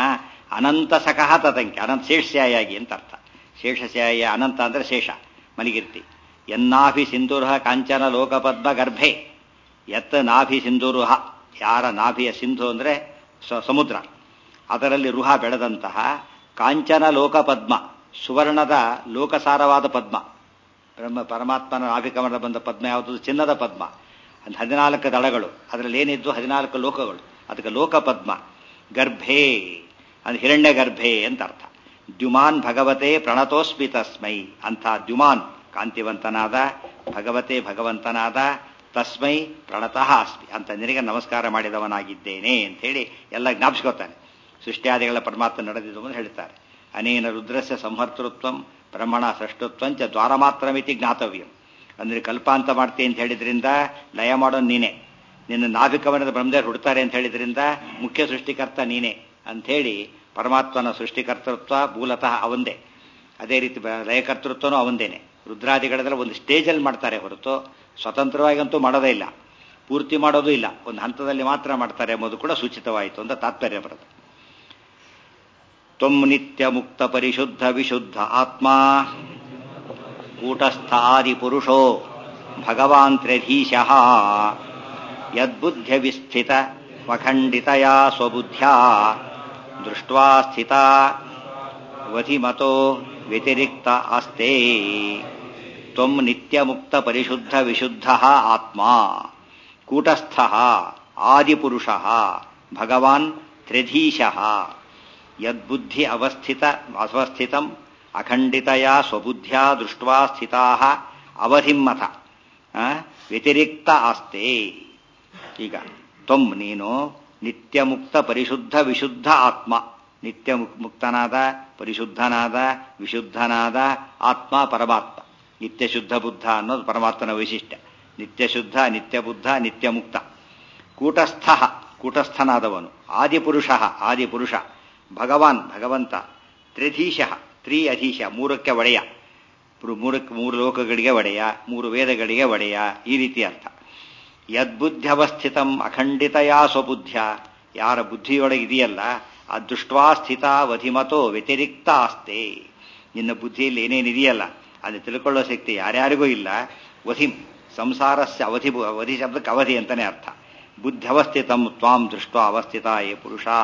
ಅನಂತ ಸಖಃ ತದಂಕೆ ಅನಂತ ಶೇಷಸ್ಯಾಯಾಗಿ ಅಂತ ಅರ್ಥ ಶೇಷಸ್ಯಾಯ ಅನಂತ ಅಂದ್ರೆ ಶೇಷ ಮಲಿಗಿರ್ತಿ ಎನ್ನಾಭಿ ಸಿಂಧುರಹ ಕಾಂಚನ ಲೋಕಪದ್ಮ ಗರ್ಭೆ ಎತ್ತ ನಾಭಿ ಸಿಂಧುರುಹ ಯಾರ ನಾಭಿಯ ಸಿಂಧು ಅಂದ್ರೆ ಸ- ಸಮುದ್ರ ಅದರಲ್ಲಿ ರುಹ ಬೆಳೆದಂತಹ ಕಾಂಚನ ಲೋಕಪದ್ಮ ಸುವರ್ಣದ ಲೋಕಸಾರವಾದ ಪದ್ಮ ಬ್ರಹ್ಮ ಪರಮಾತ್ಮನ ನಾಭಿಕಮರದ ಬಂದ ಪದ್ಮ ಯಾವುದು ಚಿನ್ನದ ಪದ್ಮ ಅದು ಹದಿನಾಲ್ಕು ದಳಗಳು ಅದರಲ್ಲಿ ಏನಿದ್ದು ಹದಿನಾಲ್ಕು ಲೋಕಗಳು ಅದಕ್ಕೆ ಲೋಕಪದ್ಮ ಗರ್ಭೆ ಅದು ಹಿರಣ್ಯ ಗರ್ಭೆ ಅಂತ ಅರ್ಥ ದ್ಯುಮಾನ್ ಭಗವತೆ ಪ್ರಣತೋಸ್ಮಿ ತಸ್ಮೈ ಅಂಥ ದ್ಯುಮಾನ್ ಕಾಂತಿವಂತನಾದ ಭಗವತೆ ಭಗವಂತನಾದ ತಸ್ಮೈ ಪ್ರಣತಃ ಅಸ್ಮಿ ಅಂತ ನಿನಗೆ ನಮಸ್ಕಾರ ಮಾಡಿದವನಾಗಿದ್ದೇನೆ ಅಂತ ಹೇಳಿ ಎಲ್ಲ ಜ್ಞಾಪಿಸ್ಕೋತಾನೆ ಸೃಷ್ಟಿಯಾದಿಗಳ ಪರಮಾತ್ಮ ನಡೆದಿದ್ದು ಅಂತ ಹೇಳ್ತಾರೆ ಅನೇನ ರುದ್ರಸ್ಯ ಸಂಹರ್ತೃತ್ವಂ ಬ್ರಹ್ಮಣ ಸೃಷ್ಟತ್ವಂಚ ದ್ವಾರ ಮಾತ್ರ ಮಿತಿ ಜ್ಞಾತವ್ಯಂ ಅಂದ್ರೆ ಕಲ್ಪಾಂತ ಮಾಡ್ತಿ ಅಂತ ಹೇಳಿದ್ರಿಂದ ಲಯ ಮಾಡೋನ್ ನೀನೆ ನಿನ್ನ ನಾಭಿಕವನದ ಬ್ರಹ್ಮದೇವರು ಹುಡ್ತಾರೆ ಅಂತ ಹೇಳಿದ್ರಿಂದ ಮುಖ್ಯ ಸೃಷ್ಟಿಕರ್ತ ನೀನೆ ಅಂಥೇಳಿ ಪರಮಾತ್ಮನ ಸೃಷ್ಟಿಕರ್ತೃತ್ವ ಮೂಲತಃ ಅವಂದೇ ಅದೇ ರೀತಿ ಬ- ಲಯಕರ್ತೃತ್ವನೂ ಅವಂದೇನೆ ರುದ್ರಾದಿಗಳೆಲ್ಲ ಒಂದು ಸ್ಟೇಜಲ್ಲಿ ಮಾಡ್ತಾರೆ ಹೊರತು ಸ್ವತಂತ್ರವಾಗಿ ಅಂತೂ ಮಾಡೋದೇ ಇಲ್ಲ ಪೂರ್ತಿ ಮಾಡೋದು ಇಲ್ಲ ಒಂದು ಹಂತದಲ್ಲಿ ಮಾತ್ರ ಮಾಡ್ತಾರೆ ಎಂಬುದು ಕೂಡ ಸೂಚಿತವಾಯಿತು ಅಂತ ತಾತ್ಪರ್ಯ ಬರುತ್ತೆ ತ್ವಂ ನಿತ್ಯ ಮುಕ್ತ ಪರಿಶುದ್ಧ ವಿಶುದ್ಧ ಆತ್ಮ ಕೂಟಸ್ಥ ಆದಿ ಪುರುಷೋ ಭಗವಾನ್ ತ್ರ್ಯಧೀಶಃ ಯದ್ಬುದ್ಧ್ಯ ವಿಸ್ಥಿತ ವಖಂಡಿತಯ ಸ್ವಬುದ್ಧ್ಯಾ ದೃಷ್ಟ್ವಾ ಸ್ಥಿತ ವಧಿಮತೋ ವ್ಯತಿರಿಕ್ತ ಆಸ್ತೆ ತ್ವಂ ನಿತ್ಯ ಮುಕ್ತ ಪರಿಶುದ್ಧ ವಿಶುದ್ಧ ಆತ್ಮ ಕೂಟಸ್ಥ ಆದಿಪುರುಷ ಭಗವಾನ್ ತ್ರಿಧೀಶಃ ಯದ್ಬುದ್ಧಿ ಅವಸ್ಥಿತ ಅವಸ್ಥಿತಂ ಅಖಂಡಿತಯ ಸ್ವಬುದ್ಧ್ಯಾ ದೃಷ್ಟ್ವಾ ಸ್ಥಿತಾ ಅವಧಿಮ್ಮಥ ಆ, ವ್ಯತಿರಿಕ್ತ ಆಸ್ತೆ ಈಗ ತ್ವಂ ನೀನು ನಿತ್ಯ ಮುಕ್ತ ಪರಿಶುದ್ಧ ವಿಶುದ್ಧ ಆತ್ಮ ನಿತ್ಯ ಮುಕ್- ಮುಕ್ತನಾದ ಪರಿಶುದ್ಧನಾದ ವಿಶುದ್ಧನಾದ ಆತ್ಮ ಪರಮಾತ್ಮ ನಿತ್ಯ ಶುದ್ಧ ಬುದ್ಧ ಅನ್ನೋದು ಪರಮಾತ್ಮನ ವೈಶಿಷ್ಟ್ಯ ನಿತ್ಯ ಶುದ್ಧ ನಿತ್ಯ ಬುದ್ಧ ನಿತ್ಯ ಮುಕ್ತ ಕೂಟಸ್ಥ ಕೂಟಸ್ಥನಾದವನು ಆದಿಪುರುಷ ಆದಿಪುರುಷ ಭಗವಾನ್ ಭಗವಂತ ತ್ರಿಧೀಶ ತ್ರಿ ಅಧೀಶ ಮೂರಕ್ಕೆ ಒಡೆಯ ಪುರು- ಮೂರಕ್ಕೆ ಮೂರು ಲೋಕಗಳಿಗೆ ಒಡೆಯ ಮೂರು ವೇದಗಳಿಗೆ ಒಡೆಯ ಈ ರೀತಿ ಅರ್ಥ ಯದ್ಬುದ್ಧ್ಯವಸ್ಥಿತಂ ಅಖಂಡಿತಯ ಸ್ವಬುದ್ಧ್ಯ ಯಾರ ಬುದ್ಧಿಯೊಳಗೆ ಇದೆಯಲ್ಲ ಆ ದೃಷ್ಟ್ವಾ ಸ್ಥಿತ ವಧಿಮತೋ ವ್ಯತಿರಿಕ್ತ ಆಸ್ತೆ ನಿನ್ನ ಬುದ್ಧಿಯಲ್ಲಿ ಏನೇನಿದೆಯಲ್ಲ ಅದು ತಿಳ್ಕೊಳ್ಳೋ ಶಕ್ತಿ ಯಾರ್ಯಾರಿಗೂ ಇಲ್ಲ ವಧಿಂ ಸಂಸಾರಸ್ಯ ಅವಧಿ ಅವಧಿ ಶಬ್ದಕ್ಕೆ ಅವಧಿ ಅಂತಾನೆ ಅರ್ಥ ಬುದ್ಧವಸ್ಥಿತಂ ತ್ವಾಂ ದೃಷ್ಟ ಅವಸ್ಥಿತ ಯೇ ಪುರುಷಾ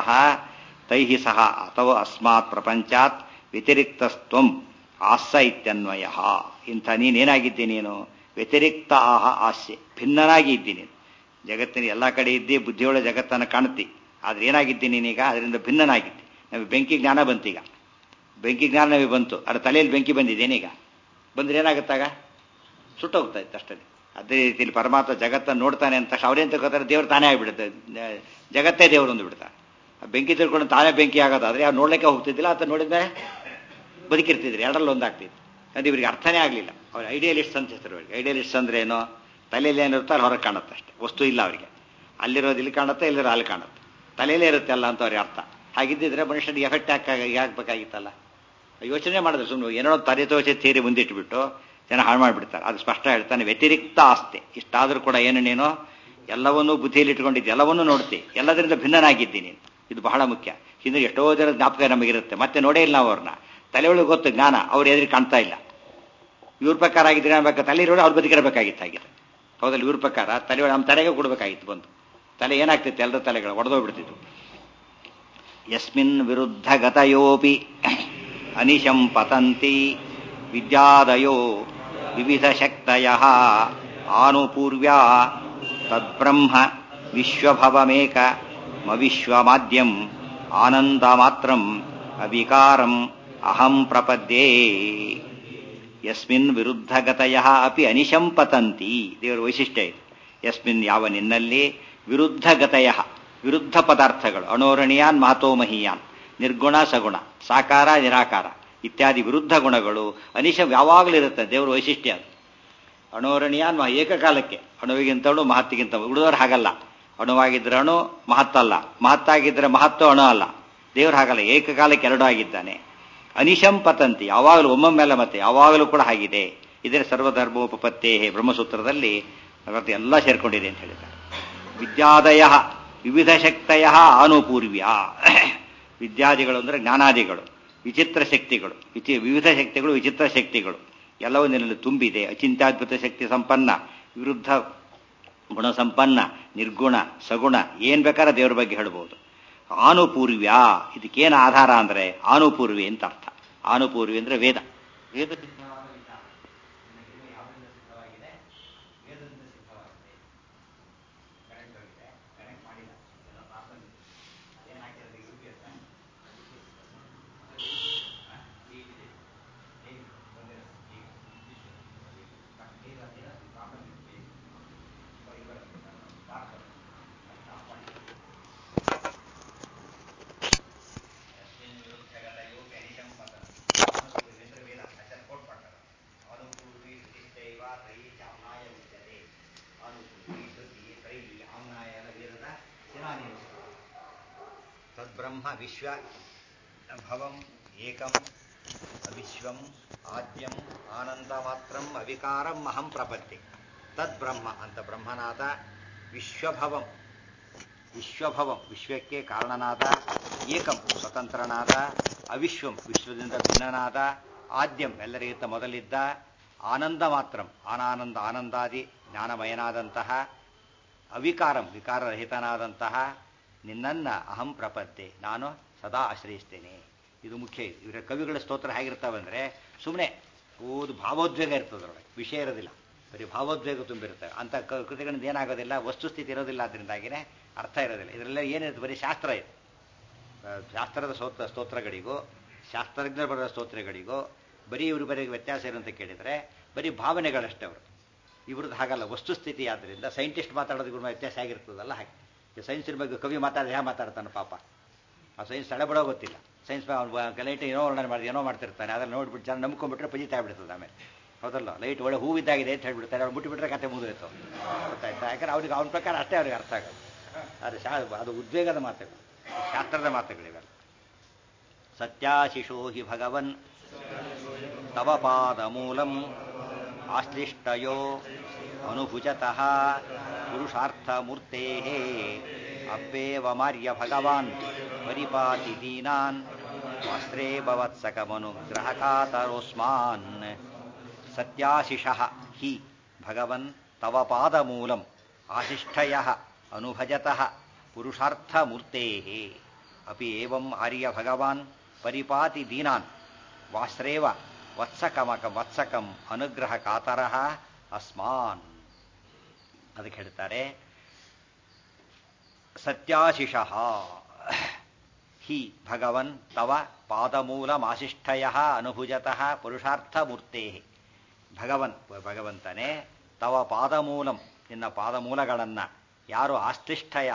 ತೈ ಸಹ ಅಥವಾ ಅಸ್ಮಾತ್ ಪ್ರಪಂಚಾತ್ ವ್ಯತಿರಿಕ್ತಸ್ತ್ವಂ ಆಸ್ಸ ಇತ್ಯನ್ವಯ ಇಂಥ ನೀನೇನಾಗಿದ್ದಿ ನೀನು ವ್ಯತಿರಿಕ್ತ ಆಹ ಆಸ್ಯೆ ಭಿನ್ನನಾಗಿ ಇದ್ದೀನಿ ಜಗತ್ತಿನ ಎಲ್ಲ ಕಡೆ ಇದ್ದಿ ಬುದ್ಧಿಯೊಳ ಜಗತ್ತನ್ನು ಕಾಣುತ್ತಿ ಆದ್ರೆ ಏನಾಗಿದ್ದಿ ನೀನೀಗ ಅದರಿಂದ ಭಿನ್ನನಾಗಿದ್ದಿ ನಮಗೆ ಬೆಂಕಿ ಜ್ಞಾನ ಬಂತೀಗ ಬೆಂಕಿ ಜ್ಞಾನ ನಮಗೆ ಬಂತು ಅದ್ರ ತಲೆಯಲ್ಲಿ ಬೆಂಕಿ ಬಂದಿದ್ದೇನೀಗ ಬಂದ್ರೆ ಏನಾಗುತ್ತಾಗ ಸುಟ್ಟೋಗ್ತಾ ಇತ್ತು ಅಷ್ಟೇ ಅದೇ ರೀತಿಯಲ್ಲಿ ಪರಮಾತ್ಮ ಜಗತ್ತನ್ನು ನೋಡ್ತಾನೆ ಅಂತ ತಕ್ಷಣ ಅವ್ರೇನ್ ತಗೋತಾರೆ ದೇವ್ರು ತಾನೇ ಆಗಿಬಿಡುತ್ತೆ ಜಗತ್ತೇ ದೇವರು ಒಂದು ಬಿಡ್ತಾರೆ ಆ ಬೆಂಕಿ ತಿಳ್ಕೊಂಡು ತಾನೇ ಬೆಂಕಿ ಆಗೋದಾದ್ರೆ ಯಾರು ನೋಡ್ಲಿಕ್ಕೆ ಹೋಗ್ತಿದ್ದಿಲ್ಲ ಆತ ನೋಡಿದ್ಮೇಲೆ ಬದುಕಿರ್ತಿದ್ರು ಎರಡರಲ್ಲಿ ಒಂದಾಗ್ತಿತ್ತು ಅದು ಇವರಿಗೆ ಅರ್ಥನೇ ಆಗಲಿಲ್ಲ ಅವ್ರ ಐಡಿಯಲಿಸ್ಟ್ ಅಂತ ಹೆಸರು ಅವರಿಗೆ ಐಡಿಯಲಿಸ್ಟ್ ಅಂದ್ರೆ ಏನು ತಲೆಯಲ್ಲಿ ಏನಿರುತ್ತೆ ಅಲ್ಲಿ ಹೊರಗೆ ಕಾಣುತ್ತೆ ಅಷ್ಟೇ ವಸ್ತು ಇಲ್ಲ ಅವರಿಗೆ ಅಲ್ಲಿರೋದು ಇಲ್ಲಿ ಕಾಣುತ್ತೆ ಇಲ್ಲಿರೋ ಅಲ್ಲಿ ಕಾಣುತ್ತೆ ತಲೆಯಲ್ಲೇ ಇರುತ್ತೆ ಅಲ್ಲ ಅಂತ ಅವ್ರಿಗೆ ಅರ್ಥ ಹಾಗಿದ್ದಿದ್ರೆ ಮನುಷ್ಯನಿಗೆ ಎಫೆಕ್ಟ್ ಹಾಕಿ ಹಾಕ್ಬೇಕಾಗಿತ್ತಲ್ಲ ಯೋಚನೆ ಮಾಡಿದ್ರೆ ಸುಮ್ಮನೆ ಏನೋ ತಲೆ ತೋಚೆ ತೀರಿ ಮುಂದಿಟ್ಬಿಟ್ಟು ಜನ ಹಾಳು ಮಾಡಿಬಿಡ್ತಾರೆ ಅದು ಸ್ಪಷ್ಟ ಹೇಳ್ತಾನೆ ವ್ಯತಿರಿಕ್ತ ಆಸ್ತಿ ಇಷ್ಟಾದರೂ ಕೂಡ ಏನು ನೀನು ಎಲ್ಲವನ್ನೂ ಬುದ್ಧಿಯಲ್ಲಿ ಇಟ್ಕೊಂಡಿದ್ದೆ ಎಲ್ಲವನ್ನೂ ನೋಡ್ತಿ ಎಲ್ಲದರಿಂದ ಭಿನ್ನನಾಗಿದ್ದೀನಿ ಇದು ಬಹಳ ಮುಖ್ಯ ಹಿಂದೆ ಎಷ್ಟೋ ಜನ ಜ್ಞಾಪಕ ನಮಗಿರುತ್ತೆ ಮತ್ತೆ ನೋಡೇ ಇಲ್ಲ ನಾವು ಅವ್ರನ್ನ ತಲೆಯೊಳಗೆ ಗೊತ್ತು ಜ್ಞಾನ ಅವ್ರು ಎದುರು ಕಾಣ್ತಾ ಇಲ್ಲ ಇವ್ರ ಪ್ರಕಾರ ಆಗಿದ್ರೆ ಬೇಕು ತಲೆ ಇರೋಳು ಅವ್ರು ಬದುಕಿರಬೇಕಾಗಿತ್ತು ಹಾಗಿದ್ರೆ ಹೌದಲ್ಲ ಇವ್ರ ಪ್ರಕಾರ ತಲೆ ನಮ್ಮ ತಲೆಗೆ ಕೊಡ್ಬೇಕಾಗಿತ್ತು ಬಂದು ತಲೆ ಏನಾಗ್ತಿತ್ತು ಎಲ್ಲರ ತಲೆಗಳು ಒಡೆದೋಗ್ಬಿಡ್ತಿತ್ತು ಯಸ್ಮಿನ್ ವಿರುದ್ಧ ಗತಯೋಪಿ ಅನಿಶಂ ಪತಂತಿ ವಿದ್ಯಾದಯೋ ವಿವಿಧ ಶಕ್ತಯ ಆನುಪೂರ್ವ್ಯಾ ತದ್ಬ್ರಹ್ಮ ವಿಶ್ವಭವಮೇಕ ಮವಿಶ್ವಮಾದ್ಯಂ ಆನಂದ ಮಾತ್ರಂ ಅವಿಕಾರಂ ಅಹಂ ಪ್ರಪದ್ಯೇ ಯಸ್ಮಿನ್ ವಿರುದ್ಧಗತಯ ಅಪಿ ಅನಿಶಂ ಪತಂತಿ ದೇವರ ವೈಶಿಷ್ಟ್ಯ ಇದು ಯಸ್ಮಿನ್ ಯಾವ ನಿನ್ನಲ್ಲಿ ವಿರುದ್ಧಗತಯ ವಿರುದ್ಧ ಪದಾರ್ಥಗಳು ಅಣೋರಣೀಯಾನ್ ಮಹತೋ ಮಹೀಯಾನ್ ನಿರ್ಗುಣ ಸಗುಣ ಸಾಕಾರ ನಿರಾಕಾರ ಇತ್ಯಾದಿ ವಿರುದ್ಧ ಗುಣಗಳು ಅನಿಶ ಯಾವಾಗಲೂ ಇರುತ್ತೆ ದೇವರ ವೈಶಿಷ್ಟ್ಯ ಅದು ಅಣೋರಣೀಯಾನ್ ಮಹ ಏಕಕಾಲಕ್ಕೆ ಅಣುವಿಗಿಂತವಳು ಮಹತ್ತಿಗಿಂತ ಉಳಿದವರು ಹಾಗಲ್ಲ ಅಣುವಾಗಿದ್ರೆ ಅಣು ಮಹತ್ತಲ್ಲ ಮಹತ್ತಾಗಿದ್ರೆ ಮಹತ್ವ ಅಣು ಅಲ್ಲ ದೇವರು ಹಾಗಲ್ಲ ಏಕಕಾಲಕ್ಕೆ ಎರಡು ಆಗಿದ್ದಾನೆ ಅನಿಶಂ ಪತಂತಿ ಯಾವಾಗಲೂ ಒಮ್ಮೊಮ್ಮೆಲ್ಲ ಮತ್ತೆ ಯಾವಾಗಲೂ ಕೂಡ ಆಗಿದೆ ಇದೇ ಸರ್ವಧರ್ಮೋಪತ್ತೇ ಬ್ರಹ್ಮಸೂತ್ರದಲ್ಲಿ ಅವತ್ತು ಎಲ್ಲ ಸೇರ್ಕೊಂಡಿದೆ ಅಂತ ಹೇಳಿದ್ದಾರೆ ವಿದ್ಯಾದಯ ವಿವಿಧ ಶಕ್ತಯ ಅನುಪೂರ್ವ್ಯ ವಿದ್ಯಾದಿಗಳು ಅಂದರೆ ಜ್ಞಾನಾದಿಗಳು ವಿಚಿತ್ರ ಶಕ್ತಿಗಳು ವಿಚಿ ವಿವಿಧ ಶಕ್ತಿಗಳು ವಿಚಿತ್ರ ಶಕ್ತಿಗಳು ಎಲ್ಲವೂ ನಿನ್ನಲ್ಲಿ ತುಂಬಿದೆ ಅಚಿಂತ್ಯಾದ್ಭುತ ಶಕ್ತಿ ಸಂಪನ್ನ ವಿರುದ್ಧ ಗುಣ ಸಂಪನ್ನ ನಿರ್ಗುಣ ಸಗುಣ ಏನ್ ಬೇಕಾದ್ರೆ ದೇವರ ಬಗ್ಗೆ ಹೇಳ್ಬೋದು ಆನುಪೂರ್ವ್ಯ ಇದಕ್ಕೇನು ಆಧಾರ ಅಂದ್ರೆ ಆನುಪೂರ್ವಿ ಅಂತ ಅರ್ಥ ಆನುಪೂರ್ವಿ ಅಂದ್ರೆ ವೇದ ವೇದ ಸಿದ್ಧವಾದ ವಿಚಾರ ನಿನಗೆ ಯಾವುದರಿಂದ ಸಿದ್ಧವಾಗಿದೆ ವೇದದಿಂದ ಸಿದ್ಧವಾಗಿದೆ ಕರೆಂಟ್ ಹೋಗಿದೆ ಕನೆಕ್ಟ್ ಮಾಡಿಲ್ಲ ಎಲ್ಲ ಪ್ರಾಬ್ಲಮ್ ಇದೆ ಅದೇನಾಗಿರೋದು ಯು ಪಿ ಎಸ್ ತದ್ಬ್ರಹ್ಮ ವಿಶ್ವ ಭವಂ ಏಕಂ ಅವಿಶ್ವಂ ಆದ್ಯಂ ಆನಂದ ಮಾತ್ರಂ ಅವಿಕಾರಂ ಅಹಂ ಪ್ರಪತ್ತಿ ತದ್ಬ್ರಹ್ಮ ಅಂತ ಬ್ರಹ್ಮನಾದ ವಿಶ್ವಭವಂ ವಿಶ್ವಭವಂ ವಿಶ್ವಕ್ಕೆ ಕಾರಣನಾದ ಏಕಂ ಸ್ವತಂತ್ರನಾದ ಅವಿಶ್ವಂ ವಿಶ್ವದಿಂದ ಭಿನ್ನನಾದ ಆದ್ಯಂ ಎಲ್ಲರಿಗಿಂತ ಮೊದಲಿದ್ದ ಆನಂದ ಮಾತ್ರಂ ಆನಾನಂದ ಆನಂದಾದಿ ಜ್ಞಾನಮಯನಾದಂತಹ ಅವಿಕಾರಂ ವಿಕಾರರಹಿತನಾದಂತಹ ನಿನ್ನನ್ನ ಅಹಂ ಪ್ರಪದ್ದೆ ನಾನು ಸದಾ ಆಶ್ರಯಿಸ್ತೇನೆ ಇದು ಮುಖ್ಯ ಇವರ ಕವಿಗಳ ಸ್ತೋತ್ರ ಹೇಗಿರ್ತಾವಂದ್ರೆ ಸುಮ್ಮನೆ ಓದು ಭಾವೋದ್ವೇಗ ಇರ್ತದ್ರೊಳಗೆ ವಿಷಯ ಇರೋದಿಲ್ಲ ಬರೀ ಭಾವೋದ್ವೇಗ ತುಂಬಿರ್ತವೆ ಅಂತ ಕೃತಿಗಳಿಂದ ಏನಾಗೋದಿಲ್ಲ ವಸ್ತುಸ್ಥಿತಿ ಇರೋದಿಲ್ಲ ಅದರಿಂದಾಗಿನೇ ಅರ್ಥ ಇರೋದಿಲ್ಲ ಇದರೆಲ್ಲ ಏನಿರುತ್ತೆ ಬರೀ ಶಾಸ್ತ್ರ ಇದೆ ಶಾಸ್ತ್ರದ ಸ್ತೋತ್ರ ಸ್ತೋತ್ರಗಳಿಗೂ ಶಾಸ್ತ್ರಜ್ಞರು ಬರೆದ ಸ್ತೋತ್ರಗಳಿಗೂ ಬರೀ ಇವರು ಬರೀ ವ್ಯತ್ಯಾಸ ಏನು ಅಂತ ಕೇಳಿದರೆ ಬರೀ ಭಾವನೆಗಳಷ್ಟೇ ಅವರು ಇವ್ರದ್ದು ಹಾಗಲ್ಲ ವಸ್ತುಸ್ಥಿತಿ ಆದ್ದರಿಂದ ಸೈಂಟಿಸ್ಟ್ ಮಾತಾಡೋದು ಇವ್ರ ವ್ಯತ್ಯಾಸ ಆಗಿರ್ತದಲ್ಲ ಹಾಗೆ ಸೈನ್ಸಿನ ಬಗ್ಗೆ ಕವಿ ಮಾತಾಡಿದ್ರೆ ಹ್ಯಾ ಮಾತಾಡ್ತಾನೆ ಪಾಪ ಆ ಸೈನ್ಸ್ ತಡೆಬಿಡೋ ಗೊತ್ತಿಲ್ಲ ಸೈನ್ಸ್ ಲೈಟ್ ಏನೋ ವರ್ಣನೆ ಮಾಡಿ ಏನೋ ಮಾಡ್ತಿರ್ತಾನೆ ಅದನ್ನು ನೋಡ್ಬಿಟ್ಟು ಜನ ನಂಬ್ಕೊಂಡ್ಬಿಟ್ರೆ ಪಜಿತಾ ಬಿಡ್ತದೆ ಆಮೇಲೆ ಹೌದಲ್ಲ ಲೈಟ್ ಒಳ್ಳೆ ಹೂವಿದ್ದಾಗಿದೆ ಅಂತ ಹೇಳ್ಬಿಡ್ತಾರೆ ಅವ್ರು ಮುಟ್ಟಿಬಿಟ್ರೆ ಕತೆ ಮುಗಿದೋಯ್ತು ಗೊತ್ತಾಯ್ತಾ ಯಾಕಂದ್ರೆ ಅವ್ರಿಗೆ ಅವನ ಪ್ರಕಾರ ಅಷ್ಟೇ ಅವ್ರಿಗೆ ಅರ್ಥ ಆಗೋದು ಅದು ಶಾ ಅದು ಉದ್ವೇಗದ ಮಾತುಗಳು ಶಾಸ್ತ್ರದ ಮಾತುಗಳಿವೆಲ್ಲ ಸತ್ಯಾಶಿಶೋ ಹಿ ಭಗವನ್ ತವ ಪಾದ ಮೂಲಂ ಆಶ್ಲಿಷ್ಟಯೋ ಅನುಭುಜತಃ ಪುರುಷಾರ್ಥಮೂರ್ತೆ ಅಪ್ಪೇವ ಮಾರ್ಯ ಭಗವಾನ್ ಪರಿಪಾತಿ ದೀನಾನ್ ವಸ್ತ್ರೇ ಭವತ್ಸಕಮನುಗ್ರಹ ಕಾತರೋಸ್ಮಾನ್ ಸತ್ಯಾಶಿಷಃ ಹಿ ಭಗವನ್ ತವ ಪಾದಮೂಲಂ ಆಶಿಷ್ಠಯ ಅನುಭಜತಃ ಪುರುಷಾರ್ಥಮೂರ್ತೆ ಅಪಿ ಏವಂ ಆರ್ಯ ಭಗವಾನ್ ಪರಿಪಾತಿ ದೀನಾನ್ ವಾಸ್ರೇವ ವತ್ಸಕಮಕ ವತ್ಸಕಂ ಅನುಗ್ರಹ ಕಾತರಃ ಅಸ್ಮಾನ್ ಅದಕ್ಕೆ ಹೇಳ್ತಾರೆ ಸತ್ಯಾಶಿಷಃ ಹಿ ಭಗವನ್ ತವ ಪಾದಮೂಲಮಾಶಿಷ್ಠಯ ಅನುಭುಜತಃ ಪುರುಷಾರ್ಥಮೂರ್ತೆ ಭಗವನ್ ಭಗವಂತನೇ ತವ ಪಾದಮೂಲಂ ನಿನ್ನ ಪಾದಮೂಲಗಳನ್ನು ಯಾರು ಆಶ್ಲಿಷ್ಠಯ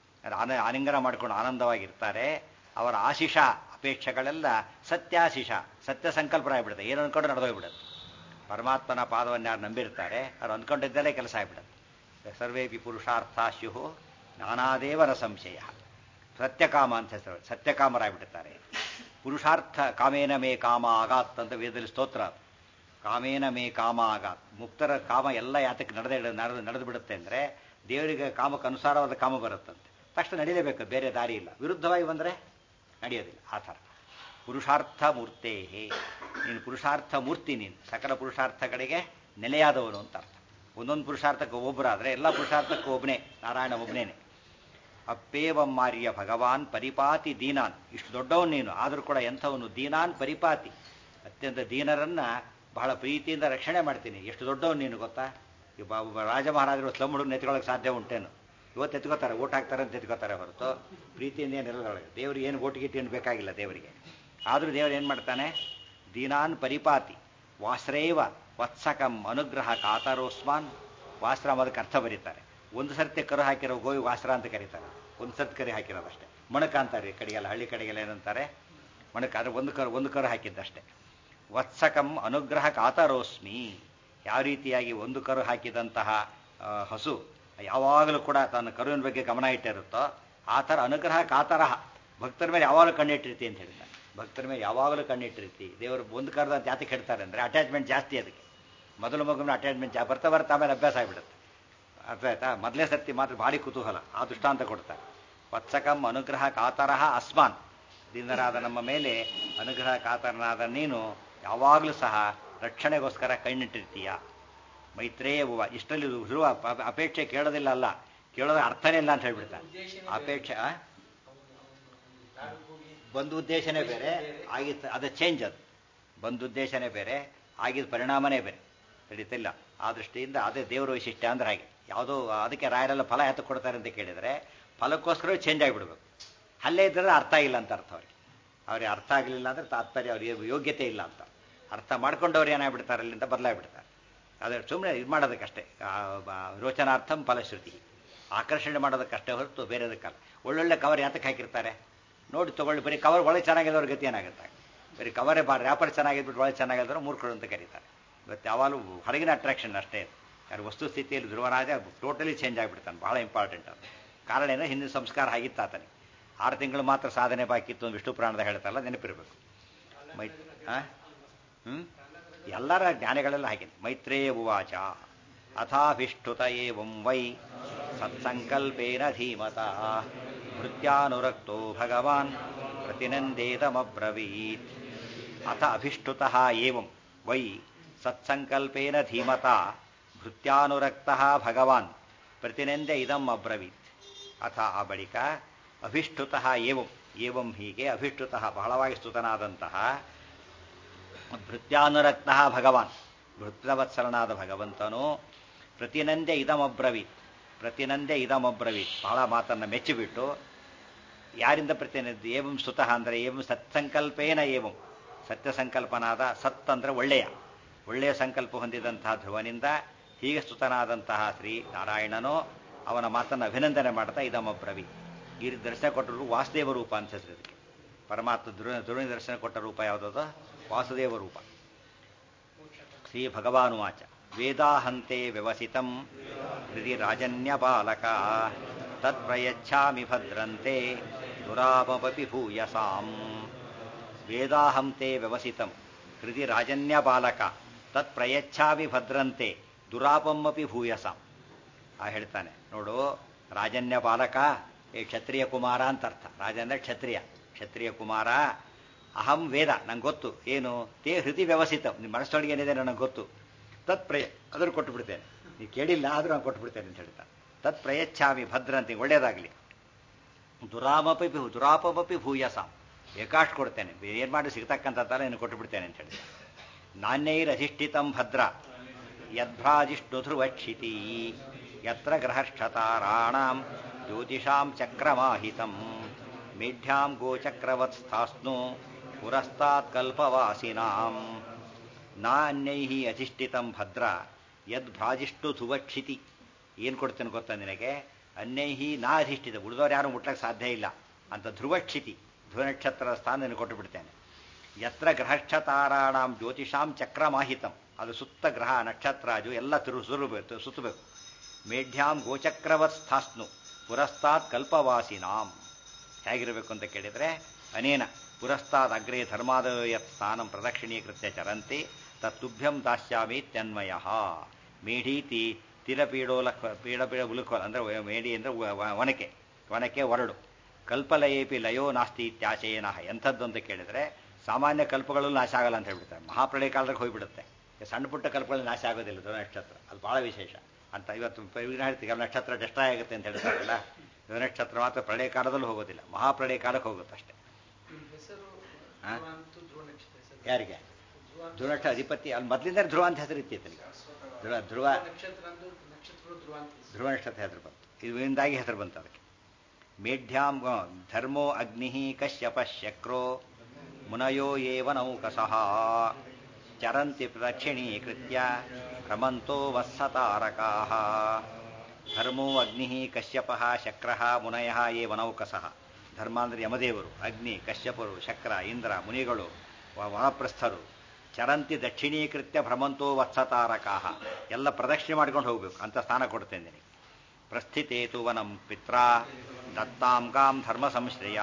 ಆಲಿಂಗನ ಮಾಡಿಕೊಂಡು ಆನಂದವಾಗಿರ್ತಾರೆ ಅವರ ಆಶಿಷ ಅಪೇಕ್ಷೆಗಳೆಲ್ಲ ಸತ್ಯಾಶಿಷ ಸತ್ಯ ಸಂಕಲ್ಪರಾಗ್ಬಿಡುತ್ತೆ ಏನು ಅಂದ್ಕೊಂಡು ನಡೆದೋಗ್ಬಿಡುತ್ತೆ ಪರಮಾತ್ಮನ ಪಾದವನ್ನು ಯಾರು ನಂಬಿರ್ತಾರೆ ಅವ್ರು ಅಂದ್ಕೊಂಡಿದ್ದಲ್ಲೇ ಕೆಲಸ ಆಗ್ಬಿಡುತ್ತೆ ಸರ್ವೇಪಿ ಪುರುಷಾರ್ಥ ಸ್ಯು ನಾನಾದೇವರ ಸಂಶಯ ಸತ್ಯಕಾಮ ಅಂತ ಹೆಸರು ಸತ್ಯಕಾಮರಾಗ್ಬಿಡ್ತಾರೆ ಪುರುಷಾರ್ಥ ಕಾಮೇನ ಮೇ ಕಾಮ ಆಗಾತ್ ಅಂತ ವೇದದಲ್ಲಿ ಸ್ತೋತ್ರ ಕಾಮೇನ ಮೇ ಕಾಮ ಆಗಾತ್ ಮುಕ್ತರ ಕಾಮ ಎಲ್ಲ ಯಾತಕ್ಕೆ ನಡೆದೇ ನಡೆದು ನಡೆದು ಬಿಡುತ್ತೆ ಅಂದರೆ ದೇವರಿಗೆ ಕಾಮಕ್ಕೆ ಅನುಸಾರವಾದ ಕಾಮ ಬರುತ್ತಂತೆ ತಕ್ಷಣ ನಡೀಲೇಬೇಕು ಬೇರೆ ದಾರಿ ಇಲ್ಲ ವಿರುದ್ಧವಾಗಿ ಬಂದರೆ ನಡೆಯೋದಿಲ್ಲ ಆ ಥರ ಪುರುಷಾರ್ಥ ಮೂರ್ತೆ ನೀನು ಪುರುಷಾರ್ಥ ಮೂರ್ತಿ ನೀನು ಸಕಲ ಪುರುಷಾರ್ಥಗಳಿಗೆ ನೆಲೆಯಾದವನು ಅಂತ ಅರ್ಥ ಒಂದೊಂದು ಪುರುಷಾರ್ಥಕ್ಕೆ ಒಬ್ಬರಾದರೆ ಎಲ್ಲ ಪುರುಷಾರ್ಥಕ್ಕೂ ಒಬ್ಬನೇ ನಾರಾಯಣ ಒಬ್ಬನೇನೆ ಅಪ್ಪೇವಮ್ಮಾರ್ಯ ಭಗವಾನ್ ಪರಿಪಾತಿ ದೀನಾನ್ ಇಷ್ಟು ದೊಡ್ಡವನು ನೀನು ಆದರೂ ಕೂಡ ಎಂಥವನು ದೀನಾನ್ ಪರಿಪಾತಿ ಅತ್ಯಂತ ದೀನರನ್ನ ಬಹಳ ಪ್ರೀತಿಯಿಂದ ರಕ್ಷಣೆ ಮಾಡ್ತೀನಿ ಎಷ್ಟು ದೊಡ್ಡವನು ನೀನು ಗೊತ್ತಾ ಈ ರಾಜ ಮಹಾರಾಜರು ಸ್ಲಮ್ ಹುಡುಗ ನೆತ್ಕೊಳ್ಳೋಕೆ ಸಾಧ್ಯ ಉಂಟೇನು ಇವತ್ತು ಎತ್ಕೋತಾರೆ ಓಟ್ ಹಾಕ್ತಾರೆ ಅಂತ ಎತ್ಕೋತಾರೆ ಹೊರತು ಪ್ರೀತಿಯಿಂದ ಏನಿರಲ್ಲ ದೇವ್ರಿಗೆ ಏನು ಓಟ್ ಗಿಟ್ ಏನು ಬೇಕಾಗಿಲ್ಲ ದೇವರಿಗೆ ಆದರೂ ದೇವರು ಏನು ಮಾಡ್ತಾನೆ ದೀನಾನ್ ಪರಿಪಾತಿ ವಾಸ್ರೇವ ವತ್ಸಕಂ ಅನುಗ್ರಹ ಕಾತರೋಸ್ಮಾನ್ ವಾಸ್ರ ಅದಕ್ಕೆ ಅರ್ಥ ಬರೀತಾರೆ ಒಂದು ಸರ್ತಿ ಕರು ಹಾಕಿರೋ ಗೋವಿ ವಾಸ್ರ ಅಂತ ಕರೀತಾರೆ ಒಂದು ಸರ್ತಿ ಕರಿ ಹಾಕಿರೋದಷ್ಟೇ ಮಣಕ ಅಂತಾರೆ ಈ ಕಡೆಗೆಲ್ಲ ಹಳ್ಳಿ ಕಡೆಗೆಲ್ಲ ಏನಂತಾರೆ ಮಣಕ ಆದರೆ ಒಂದು ಕರು ಒಂದು ಕರು ಹಾಕಿದ್ದಷ್ಟೇ ವತ್ಸಕಂ ಅನುಗ್ರಹ ಕಾತರೋಸ್ಮಿ ಯಾವ ರೀತಿಯಾಗಿ ಒಂದು ಕರು ಹಾಕಿದಂತಹ ಹಸು ಯಾವಾಗಲೂ ಕೂಡ ತನ್ನ ಕರುವಿನ ಬಗ್ಗೆ ಗಮನ ಇಟ್ಟಿರುತ್ತೋ ಆ ಥರ ಅನುಗ್ರಹ ಕಾತರಹ ಭಕ್ತರ ಮೇಲೆ ಯಾವಾಗಲೂ ಕಣ್ಣಿಟ್ಟಿರ್ತಿ ಅಂತ ಹೇಳ್ತಾರೆ ಭಕ್ತರ ಮೇಲೆ ಯಾವಾಗಲೂ ಕಣ್ಣಿಟ್ಟಿರ್ತಿ ದೇವರು ಒಂದು ಕರೆದ ಅಂತ ಯಾತಕ್ಕೆ ಹೇಳ್ತಾರೆ ಅಂದರೆ ಅಟ್ಯಾಚ್ಮೆಂಟ್ ಜಾಸ್ತಿ ಅದಕ್ಕೆ ಮೊದಲು ಮಗುವಿನ ಅಟ್ಯಾಚ್ಮೆಂಟ್ ಜಾ ಬರ್ತಾ ಬರ್ತಾ ಆಮೇಲೆ ಅಭ್ಯಾಸ ಆಗಿಬಿಡುತ್ತೆ ಅರ್ಥ ಆಯ್ತಾ ಮೊದಲೇ ಸರ್ತಿ ಮಾತ್ರ ಭಾರಿ ಕುತೂಹಲ ಆ ದೃಷ್ಟಾಂತ ಕೊಡ್ತಾರೆ ವತ್ಸಕಂ ಅನುಗ್ರಹ ಕಾತರಹ ಅಸ್ಮಾನ್ ದೀನರಾದ ನಮ್ಮ ಮೇಲೆ ಅನುಗ್ರಹ ಕಾತರನಾದ ನೀನು ಯಾವಾಗಲೂ ಸಹ ರಕ್ಷಣೆಗೋಸ್ಕರ ಕಣ್ಣಿಟ್ಟಿರ್ತೀಯ ಮೈತ್ರೇಯ ಹೂವ ಇಷ್ಟರಲ್ಲಿ ಧ್ರುವ ಅಪ- ಅಪೇಕ್ಷೆ ಕೇಳೋದಿಲ್ಲ ಅಲ್ಲ ಕೇಳೋದ ಅರ್ಥನೇ ಇಲ್ಲ ಅಂತ ಹೇಳ್ಬಿಡ್ತಾನೆ ಅಪೇಕ್ಷೆ ಆ? ಬಂದ ಉದ್ದೇಶನೇ ಬೇರೆ ಆಗಿತ್ತು ಅದು ಚೇಂಜ್ ಅದು ಬಂದ ಉದ್ದೇಶನೇ ಬೇರೆ ಆಗಿದ್ದ ಪರಿಣಾಮನೇ ಬೇರೆ ನಡೀತಿಲ್ಲ ಆ ದೃಷ್ಟಿಯಿಂದ ಅದೇ ದೇವರ ವೈಶಿಷ್ಟ್ಯ ಅಂದ್ರೆ ಹಾಗೆ ಯಾವುದೋ ಅದಕ್ಕೆ ರಾಯರೆಲ್ಲ ಫಲ ಯಾತ ಕೊಡ್ತಾರೆ ಅಂತ ಕೇಳಿದರೆ ಫಲಕ್ಕೋಸ್ಕರ ಚೇಂಜ್ ಆಗಿಬಿಡ್ಬೇಕು ಅಲ್ಲೇ ಇದ್ದರೆ ಅರ್ಥ ಇಲ್ಲ ಅಂತ ಅರ್ಥ ಅವ್ರಿಗೆ ಅವ್ರಿಗೆ ಅರ್ಥ ಆಗಲಿಲ್ಲ ಅಂದರೆ ತಾತ್ಪರ್ಯ ಅವ್ರಿಗೆ ಯೋಗ್ಯತೆ ಇಲ್ಲ ಅಂತ ಅರ್ಥ ಮಾಡ್ಕೊಂಡವ್ರು ಏನಾಗ್ಬಿಡ್ತಾರೆ ಅಲ್ಲಿಂದ ಬದಲಾಗ್ಬಿಡ್ತಾರೆ ಅದೇ ಸುಮ್ಮನೆ ಇದು ಮಾಡೋದಕ್ಕಷ್ಟೇ ಆ, ಬ- ರೋಚನಾರ್ಥಂ ಫಲಶ್ರುತಿ ಆಕರ್ಷಣೆ ಮಾಡೋದಕ್ಕಷ್ಟೇ ಹೊರತು ಬೇರೆದಕ್ಕಲ್ಲ ಒಳ್ಳೊಳ್ಳೆ ಕವರ್ ಯಾತಕ್ಕೆ ಹಾಕಿರ್ತಾರೆ ನೋಡಿ ತಗೊಳ್ಳಿ ಬರೀ ಕವರ್ ಒಳಗೆ ಚೆನ್ನಾಗಿದ್ದವ್ರ ಗತಿ ಏನಾಗುತ್ತೆ ಬರೀ ಕವರೇ ಬಾ ರ್ಯಾಪರ್ ಚೆನ್ನಾಗಿದ್ಬಿಟ್ಟು ಒಳಗೆ ಚೆನ್ನಾಗಿದ್ರು ಮೂರ್ಖರು ಅಂತ ಕರೀತಾರೆ ಇವತ್ತು ಯಾವಾಗಲೂ ಹೊರಗಿನ ಅಟ್ರಾಕ್ಷನ್ ಅಷ್ಟೇ ಯಾರು ವಸ್ತು ಸ್ಥಿತಿಯಲ್ಲಿ ಧ್ರುವರಾಜ ಟೋಟಲಿ ಚೇಂಜ್ ಆಗಿಬಿಡ್ತಾನೆ ಬಹಳ ಇಂಪಾರ್ಟೆಂಟ್ ಅದು ಕಾರಣ ಏನೋ ಹಿಂದಿನ ಸಂಸ್ಕಾರ ಆಗಿತ್ತು ಆತನಿಗೆ ಆರು ತಿಂಗಳು ಮಾತ್ರ ಸಾಧನೆ ಬಾಕಿ ಇತ್ತು ಅಂತ ವಿಷ್ಣು ಪುರಾಣದ ಹೇಳ್ತಾರಲ್ಲ ನೆನಪಿರಬೇಕು ಮೈ ಆ? ಹ್ಮ್ ಎಲ್ಲರ ಜ್ಞಾನಿಗಳೆಲ್ಲ ಹಾಗೆ ಮೈತ್ರೇಯ ಉವಾಚ ಅಥಾಭಿಷ್ಟುತ ಏವಂ ವೈ ಸತ್ಸಂಕಲ್ಪೇನ ಧೀಮತ ಭೃತ್ಯಾನುರಕ್ತೋ ಭಗವಾನ್ ಪ್ರತಿನಂದೇತಮಬ್ರವೀತ್ ಅಥ ಅಭಿಷ್ಟುತಃ ಏವಂ ವೈ ಸತ್ಸಂಕಲ್ಪೇನ ಧೀಮತ ಭೃತ್ಯಾನುರಕ್ತಃ ಭಗವಾನ್ ಪ್ರತಿನಂದೆ ಇದಂ ಅಬ್ರವೀತ್ ಅಥ ಆ ಬಳಿಕ ಅಭಿಷ್ಟುತಃ ಏವಂ ಏವಂ ಹೀಗೆ ಅಭಿಷ್ಟುತಃ ಬಹಳವಾಗಿ ಸ್ತುತನಾದಂತಹ ಭೃತ್ಯಾನುರಕ್ತ ಭಗವಾನ್ ಭೃತ್ರವತ್ಸಲನಾದ ಭಗವಂತನು ಪ್ರತಿನಂದೆ ಇದಮಬ್ರವೀತ್ ಪ್ರತಿನಂದೆ ಇದಮಬ್ರವೀತ್ ಬಹಳ ಮಾತನ್ನು ಮೆಚ್ಚಿಬಿಟ್ಟು ಯಾರಿಂದ ಪ್ರತಿನಿಧಿ ಏವಂ ಸ್ತುತಃ ಅಂದರೆ ಏವಂ ಸತ್ಸಂಕಲ್ಪೇನ ಏವಂ ಸತ್ಯ ಸಂಕಲ್ಪನಾದ ಸತ್ ಅಂದರೆ ಒಳ್ಳೆಯ ಒಳ್ಳೆಯ ಸಂಕಲ್ಪ ಹೊಂದಿದಂತಹ ಧ್ರುವನಿಂದ ಹೀಗೆ ಸ್ತುತನಾದಂತಹ ಶ್ರೀ ನಾರಾಯಣನು ಅವನ ಮಾತನ್ನು ಅಭಿನಂದನೆ ಮಾಡ್ತಾ ಇದಮಬ್ರವಿ ಈ ರೀತಿ ದರ್ಶನ ಕೊಟ್ಟರು ವಾಸುದೇವ ರೂಪ ಅಂತ ಹೆಸರು ಇದಕ್ಕೆ ಪರಮಾತ್ಮ ಧ್ರುವ ಧ್ರುವನಿ ದರ್ಶನ ಕೊಟ್ಟ ರೂಪ ಯಾವುದದು ವಾಸುದೇವ ರೂಪ ಶ್ರೀ ಭಗವಾನುವಾಚ ವೇದಾಹಂತೆ ವ್ಯವಸಿತಂ ಹೃದಿ ರಾಜನ್ಯ ಬಾಲಕ ತತ್ಪ್ರಯಚ್ಛಾಮಿ ಭದ್ರಂತೆ ದುರಾಪಪಿ ಭೂಯಸಾಂ ವೇದಾಹಂತೆ ವ್ಯವಸಿತಂ ಹೃದಿ ರಾಜನ್ಯ ಬಾಲಕ ತತ್ಪ್ರಯಚ್ಛಾಮಿ ಭದ್ರಂತೆ ದುರಾಪಮಪಿ ಭೂಯಸಾಂ ಆ ಹೇಳ್ತಾನೆ ನೋಡು ರಾಜನ್ಯ ಬಾಲಕ ಏ ಕ್ಷತ್ರಿಯ ಕುಮಾರ ಅಂತ ಅರ್ಥ ರಾಜ ಅಂದ್ರೆ ಕ್ಷತ್ರಿಯ ಕ್ಷತ್ರಿಯ ಕುಮಾರ ಅಹಂ ವೇದ ನಂಗೆ ಗೊತ್ತು ಏನು ತೇ ಹೃದಯ ವ್ಯವಸ್ಥಿತ ನಿಮ್ಮ ಮನಸ್ಸೊಳಗೆ ಏನಿದೆ ನನಗೆ ಗೊತ್ತು ತತ್ ಪ್ರಯ ಅದ್ರ ಕೊಟ್ಟು ಬಿಡ್ತೇನೆ ನೀವು ಕೇಳಿಲ್ಲ ಆದರೂ ನಾನು ಕೊಟ್ಟು ಬಿಡ್ತೇನೆ ಅಂತ ಹೇಳ್ತಾನೆ ತತ್ ಪ್ರಯಚ್ಛಾಮಿ ಭದ್ರಂತೆ ಒಳ್ಳೇದಾಗಲಿ ದುರಾಮಪಿ ಭೂ ದುರಾಪಮಪಿ ಭೂಯಸಾಂ ಬೇಕಾಷ್ಟು ಕೊಡ್ತೇನೆ ಏನು ಮಾಡಿ ಸಿಗ್ತಕ್ಕಂಥದ್ದಲ್ಲ ನೀನು ಕೊಟ್ಟು ಬಿಡ್ತೇನೆ ಅಂತ ಹೇಳಿ ನಾಣ್ಯೈರಧಿಷ್ಠಿತಂ ಭದ್ರ ಯದ್ಭ್ರಾಜಿಷ್ಟು ಧ್ರುವಕ್ಷಿತಿ ಯತ್ರ ಗ್ರಹಕ್ಷತಾರಾಣಾಂ ಜ್ಯೋತಿಷಾಂ ಚಕ್ರಮಾಹಿತಂ ಮೇಢ್ಯಾಂ ಗೋಚಕ್ರವತ್ ಸ್ಥಾಸ್ನು ಪುರಸ್ತಾತ್ ಕಲ್ಪವಾಸಿನಾಂ ನಾನ್ಯೈ ಅಧಿಷ್ಠಿತಂ ಭದ್ರ ಯದ್ಭ್ರಾಜಿಷ್ಟು ಧ್ರುವಕ್ಷಿತಿ ಏನು ಕೊಡ್ತೇನೆ ಗೊತ್ತಾ ನಿನಗೆ ಅನ್ಯೈಹಿ ನಾ ಅಧಿಷ್ಠಿತ ಉಳಿದವ್ರು ಯಾರು ಮುಟ್ಲಕ್ಕೆ ಸಾಧ್ಯ ಇಲ್ಲ ಅಂತ ಧ್ರುವಕ್ಷಿತಿ ಧ್ರುವ ನಕ್ಷತ್ರದ ಸ್ಥಾನ ನಿನಗೆ ಕೊಟ್ಟು ಬಿಡ್ತೇನೆ ಯತ್ರ ಗ್ರಹಕ್ಷತಾರಾಣಾಂ ಜ್ಯೋತಿಷಾಂ ಚಕ್ರಮಾಹಿತಂ ಅದು ಸುತ್ತ ಗ್ರಹ ನಕ್ಷತ್ರಾಜು ಎಲ್ಲ ತಿರು ಸುರಬೇಕು ಸುತ್ತಬೇಕು ಮೇಢ್ಯಾಂ ಗೋಚಕ್ರವತ್ ಸ್ಥಾಸ್ನು ಪುರಸ್ತಾತ್ ಕಲ್ಪವಾಸಿನಾಂ ಹೇಗಿರಬೇಕು ಅಂತ ಕೇಳಿದರೆ ಅನೇನ ಪುರಸ್ತಾದ್ ಅಗ್ರೇ ಧರ್ಮಾದಯತ್ ಸ್ಥಾನಂ ಪ್ರದಕ್ಷಿಣೀಕೃತ್ಯ ಚರಂತಿ ತತ್ತುಭ್ಯಂ ದಾಸ್ಯಾಮಿ ತ್ಯನ್ಮಯ ಮೇಢೀತಿ ತೀರಪೀಡೋಲ ಪೀಡಪೀಡ ಉಲುಕೋಲ ಅಂದರೆ ಮೇಡಿ ಅಂದರೆ ಒನಕೆ ಒನಕೆ ಒರಡು ಕಲ್ಪಲಯೇಪಿ ಲಯೋ ನಾಸ್ತಿ ಇತ್ಯಾಶಯನ ಎಂಥದ್ದು ಅಂತ ಕೇಳಿದರೆ ಸಾಮಾನ್ಯ ಕಲ್ಪಗಳು ನಾಶ ಆಗಲ್ಲ ಅಂತ ಹೇಳ್ಬಿಡ್ತಾರೆ ಮಹಾಪ್ರಳಯ ಕಾಲದಾಗ ಹೋಗ್ಬಿಡುತ್ತೆ ಈ ಸಣ್ಣ ಪುಟ್ಟ ಕಲ್ಪಗಳು ನಾಶ ಆಗೋದಿಲ್ಲ ಧ್ರುವ ನಕ್ಷತ್ರ ಅದು ಬಹಳ ವಿಶೇಷ ಅಂತ ಇವತ್ತು ವಿಘ್ನ ಹೇಳ್ತೀವಿ ಕೆಲವು ನಕ್ಷತ್ರ ಡೆಸ್ಟ್ರಾಯ್ ಆಗುತ್ತೆ ಅಂತ ಹೇಳ್ತಾರಲ್ಲ ಧ್ರುವ ನಕ್ಷತ್ರ ಮಾತ್ರ ಪ್ರಳಯ ಕಾಲದಲ್ಲೂ ಹೋಗೋದಿಲ್ಲ ಮಹಾಪ್ರಳಯ ಕಾಲಕ್ಕೆ ಹೋಗುತ್ತೆ ಅಷ್ಟೇ ಹೆಸರು ಹಾ? ಧ್ರುವ ಅಂತೂ ಧ್ರುವ ನಕ್ಷತ್ರ ಹೆಸರು. ಯಾರಿಗೆ ಧ್ರುವ ಧ್ರುವ ನಕ್ಷತ್ರ ಅಧಿಪತಿ ಅಲ್ಲಿ ಮೊದಲಿಂದ ಧ್ರುವ ಅಂತ ಹೆಸರು ಇತ್ತು ನನಗೆ ಧ್ರುವ ಧ್ರುವ ನಕ್ಷತ್ರ ಅಂದು ನಕ್ಷತ್ರಗಳು ಧ್ರುವ ಅಂತ ಹೆಸರು. ಧ್ರುವ ನಕ್ಷತ್ರ ಹೆಸರು ಬಂತು ಇದರಿಂದಾಗಿ ಹೆಸರು ಬಂತು ಅದಕ್ಕೆ ಮೇಢ್ಯಾಂ ಗ- ಧರ್ಮೋ ಅಗ್ನಿ ಕಶ್ಯಪ ಶಕ್ರೋ ಮುನಯೋ ಏವ ನೌಕಸಃ ಚರಂತಿ ಪ್ರದಕ್ಷಿಣೀಕೃತ್ಯ ರಮಂತೋ ವತ್ಸತಾರಕಾ ಧರ್ಮೋ ಅಗ್ನಿ ಕಶ್ಯಪ ಶಕ್ರ ಮುನಯ ಏವ ನೌಕಸಃ ಧರ್ಮ ಅಂದರೆ ಯಮದೇವರು ಅಗ್ನಿ ಕಶ್ಯಪರು ಶಕ್ರ ಇಂದ್ರ ಮುನಿಗಳು ವ- ವನಪ್ರಸ್ಥರು ಚರಂತಿ ದಕ್ಷಿಣೀಕೃತ್ಯ ಭ್ರಮಂತೋ ವತ್ಸತಾರಕಾ ಎಲ್ಲ ಪ್ರದಕ್ಷಿಣೆ ಮಾಡ್ಕೊಂಡು ಹೋಗ್ಬೇಕು ಅಂತ ಸ್ಥಾನ ಕೊಡ್ತೇನೆ ನಿನಗೆ ಪ್ರಸ್ಥಿತೇತು ವನಂ ಪಿತ್ರ ದತ್ತಾಂ ಗಾಂ ಧರ್ಮ ಸಂಶ್ರಯ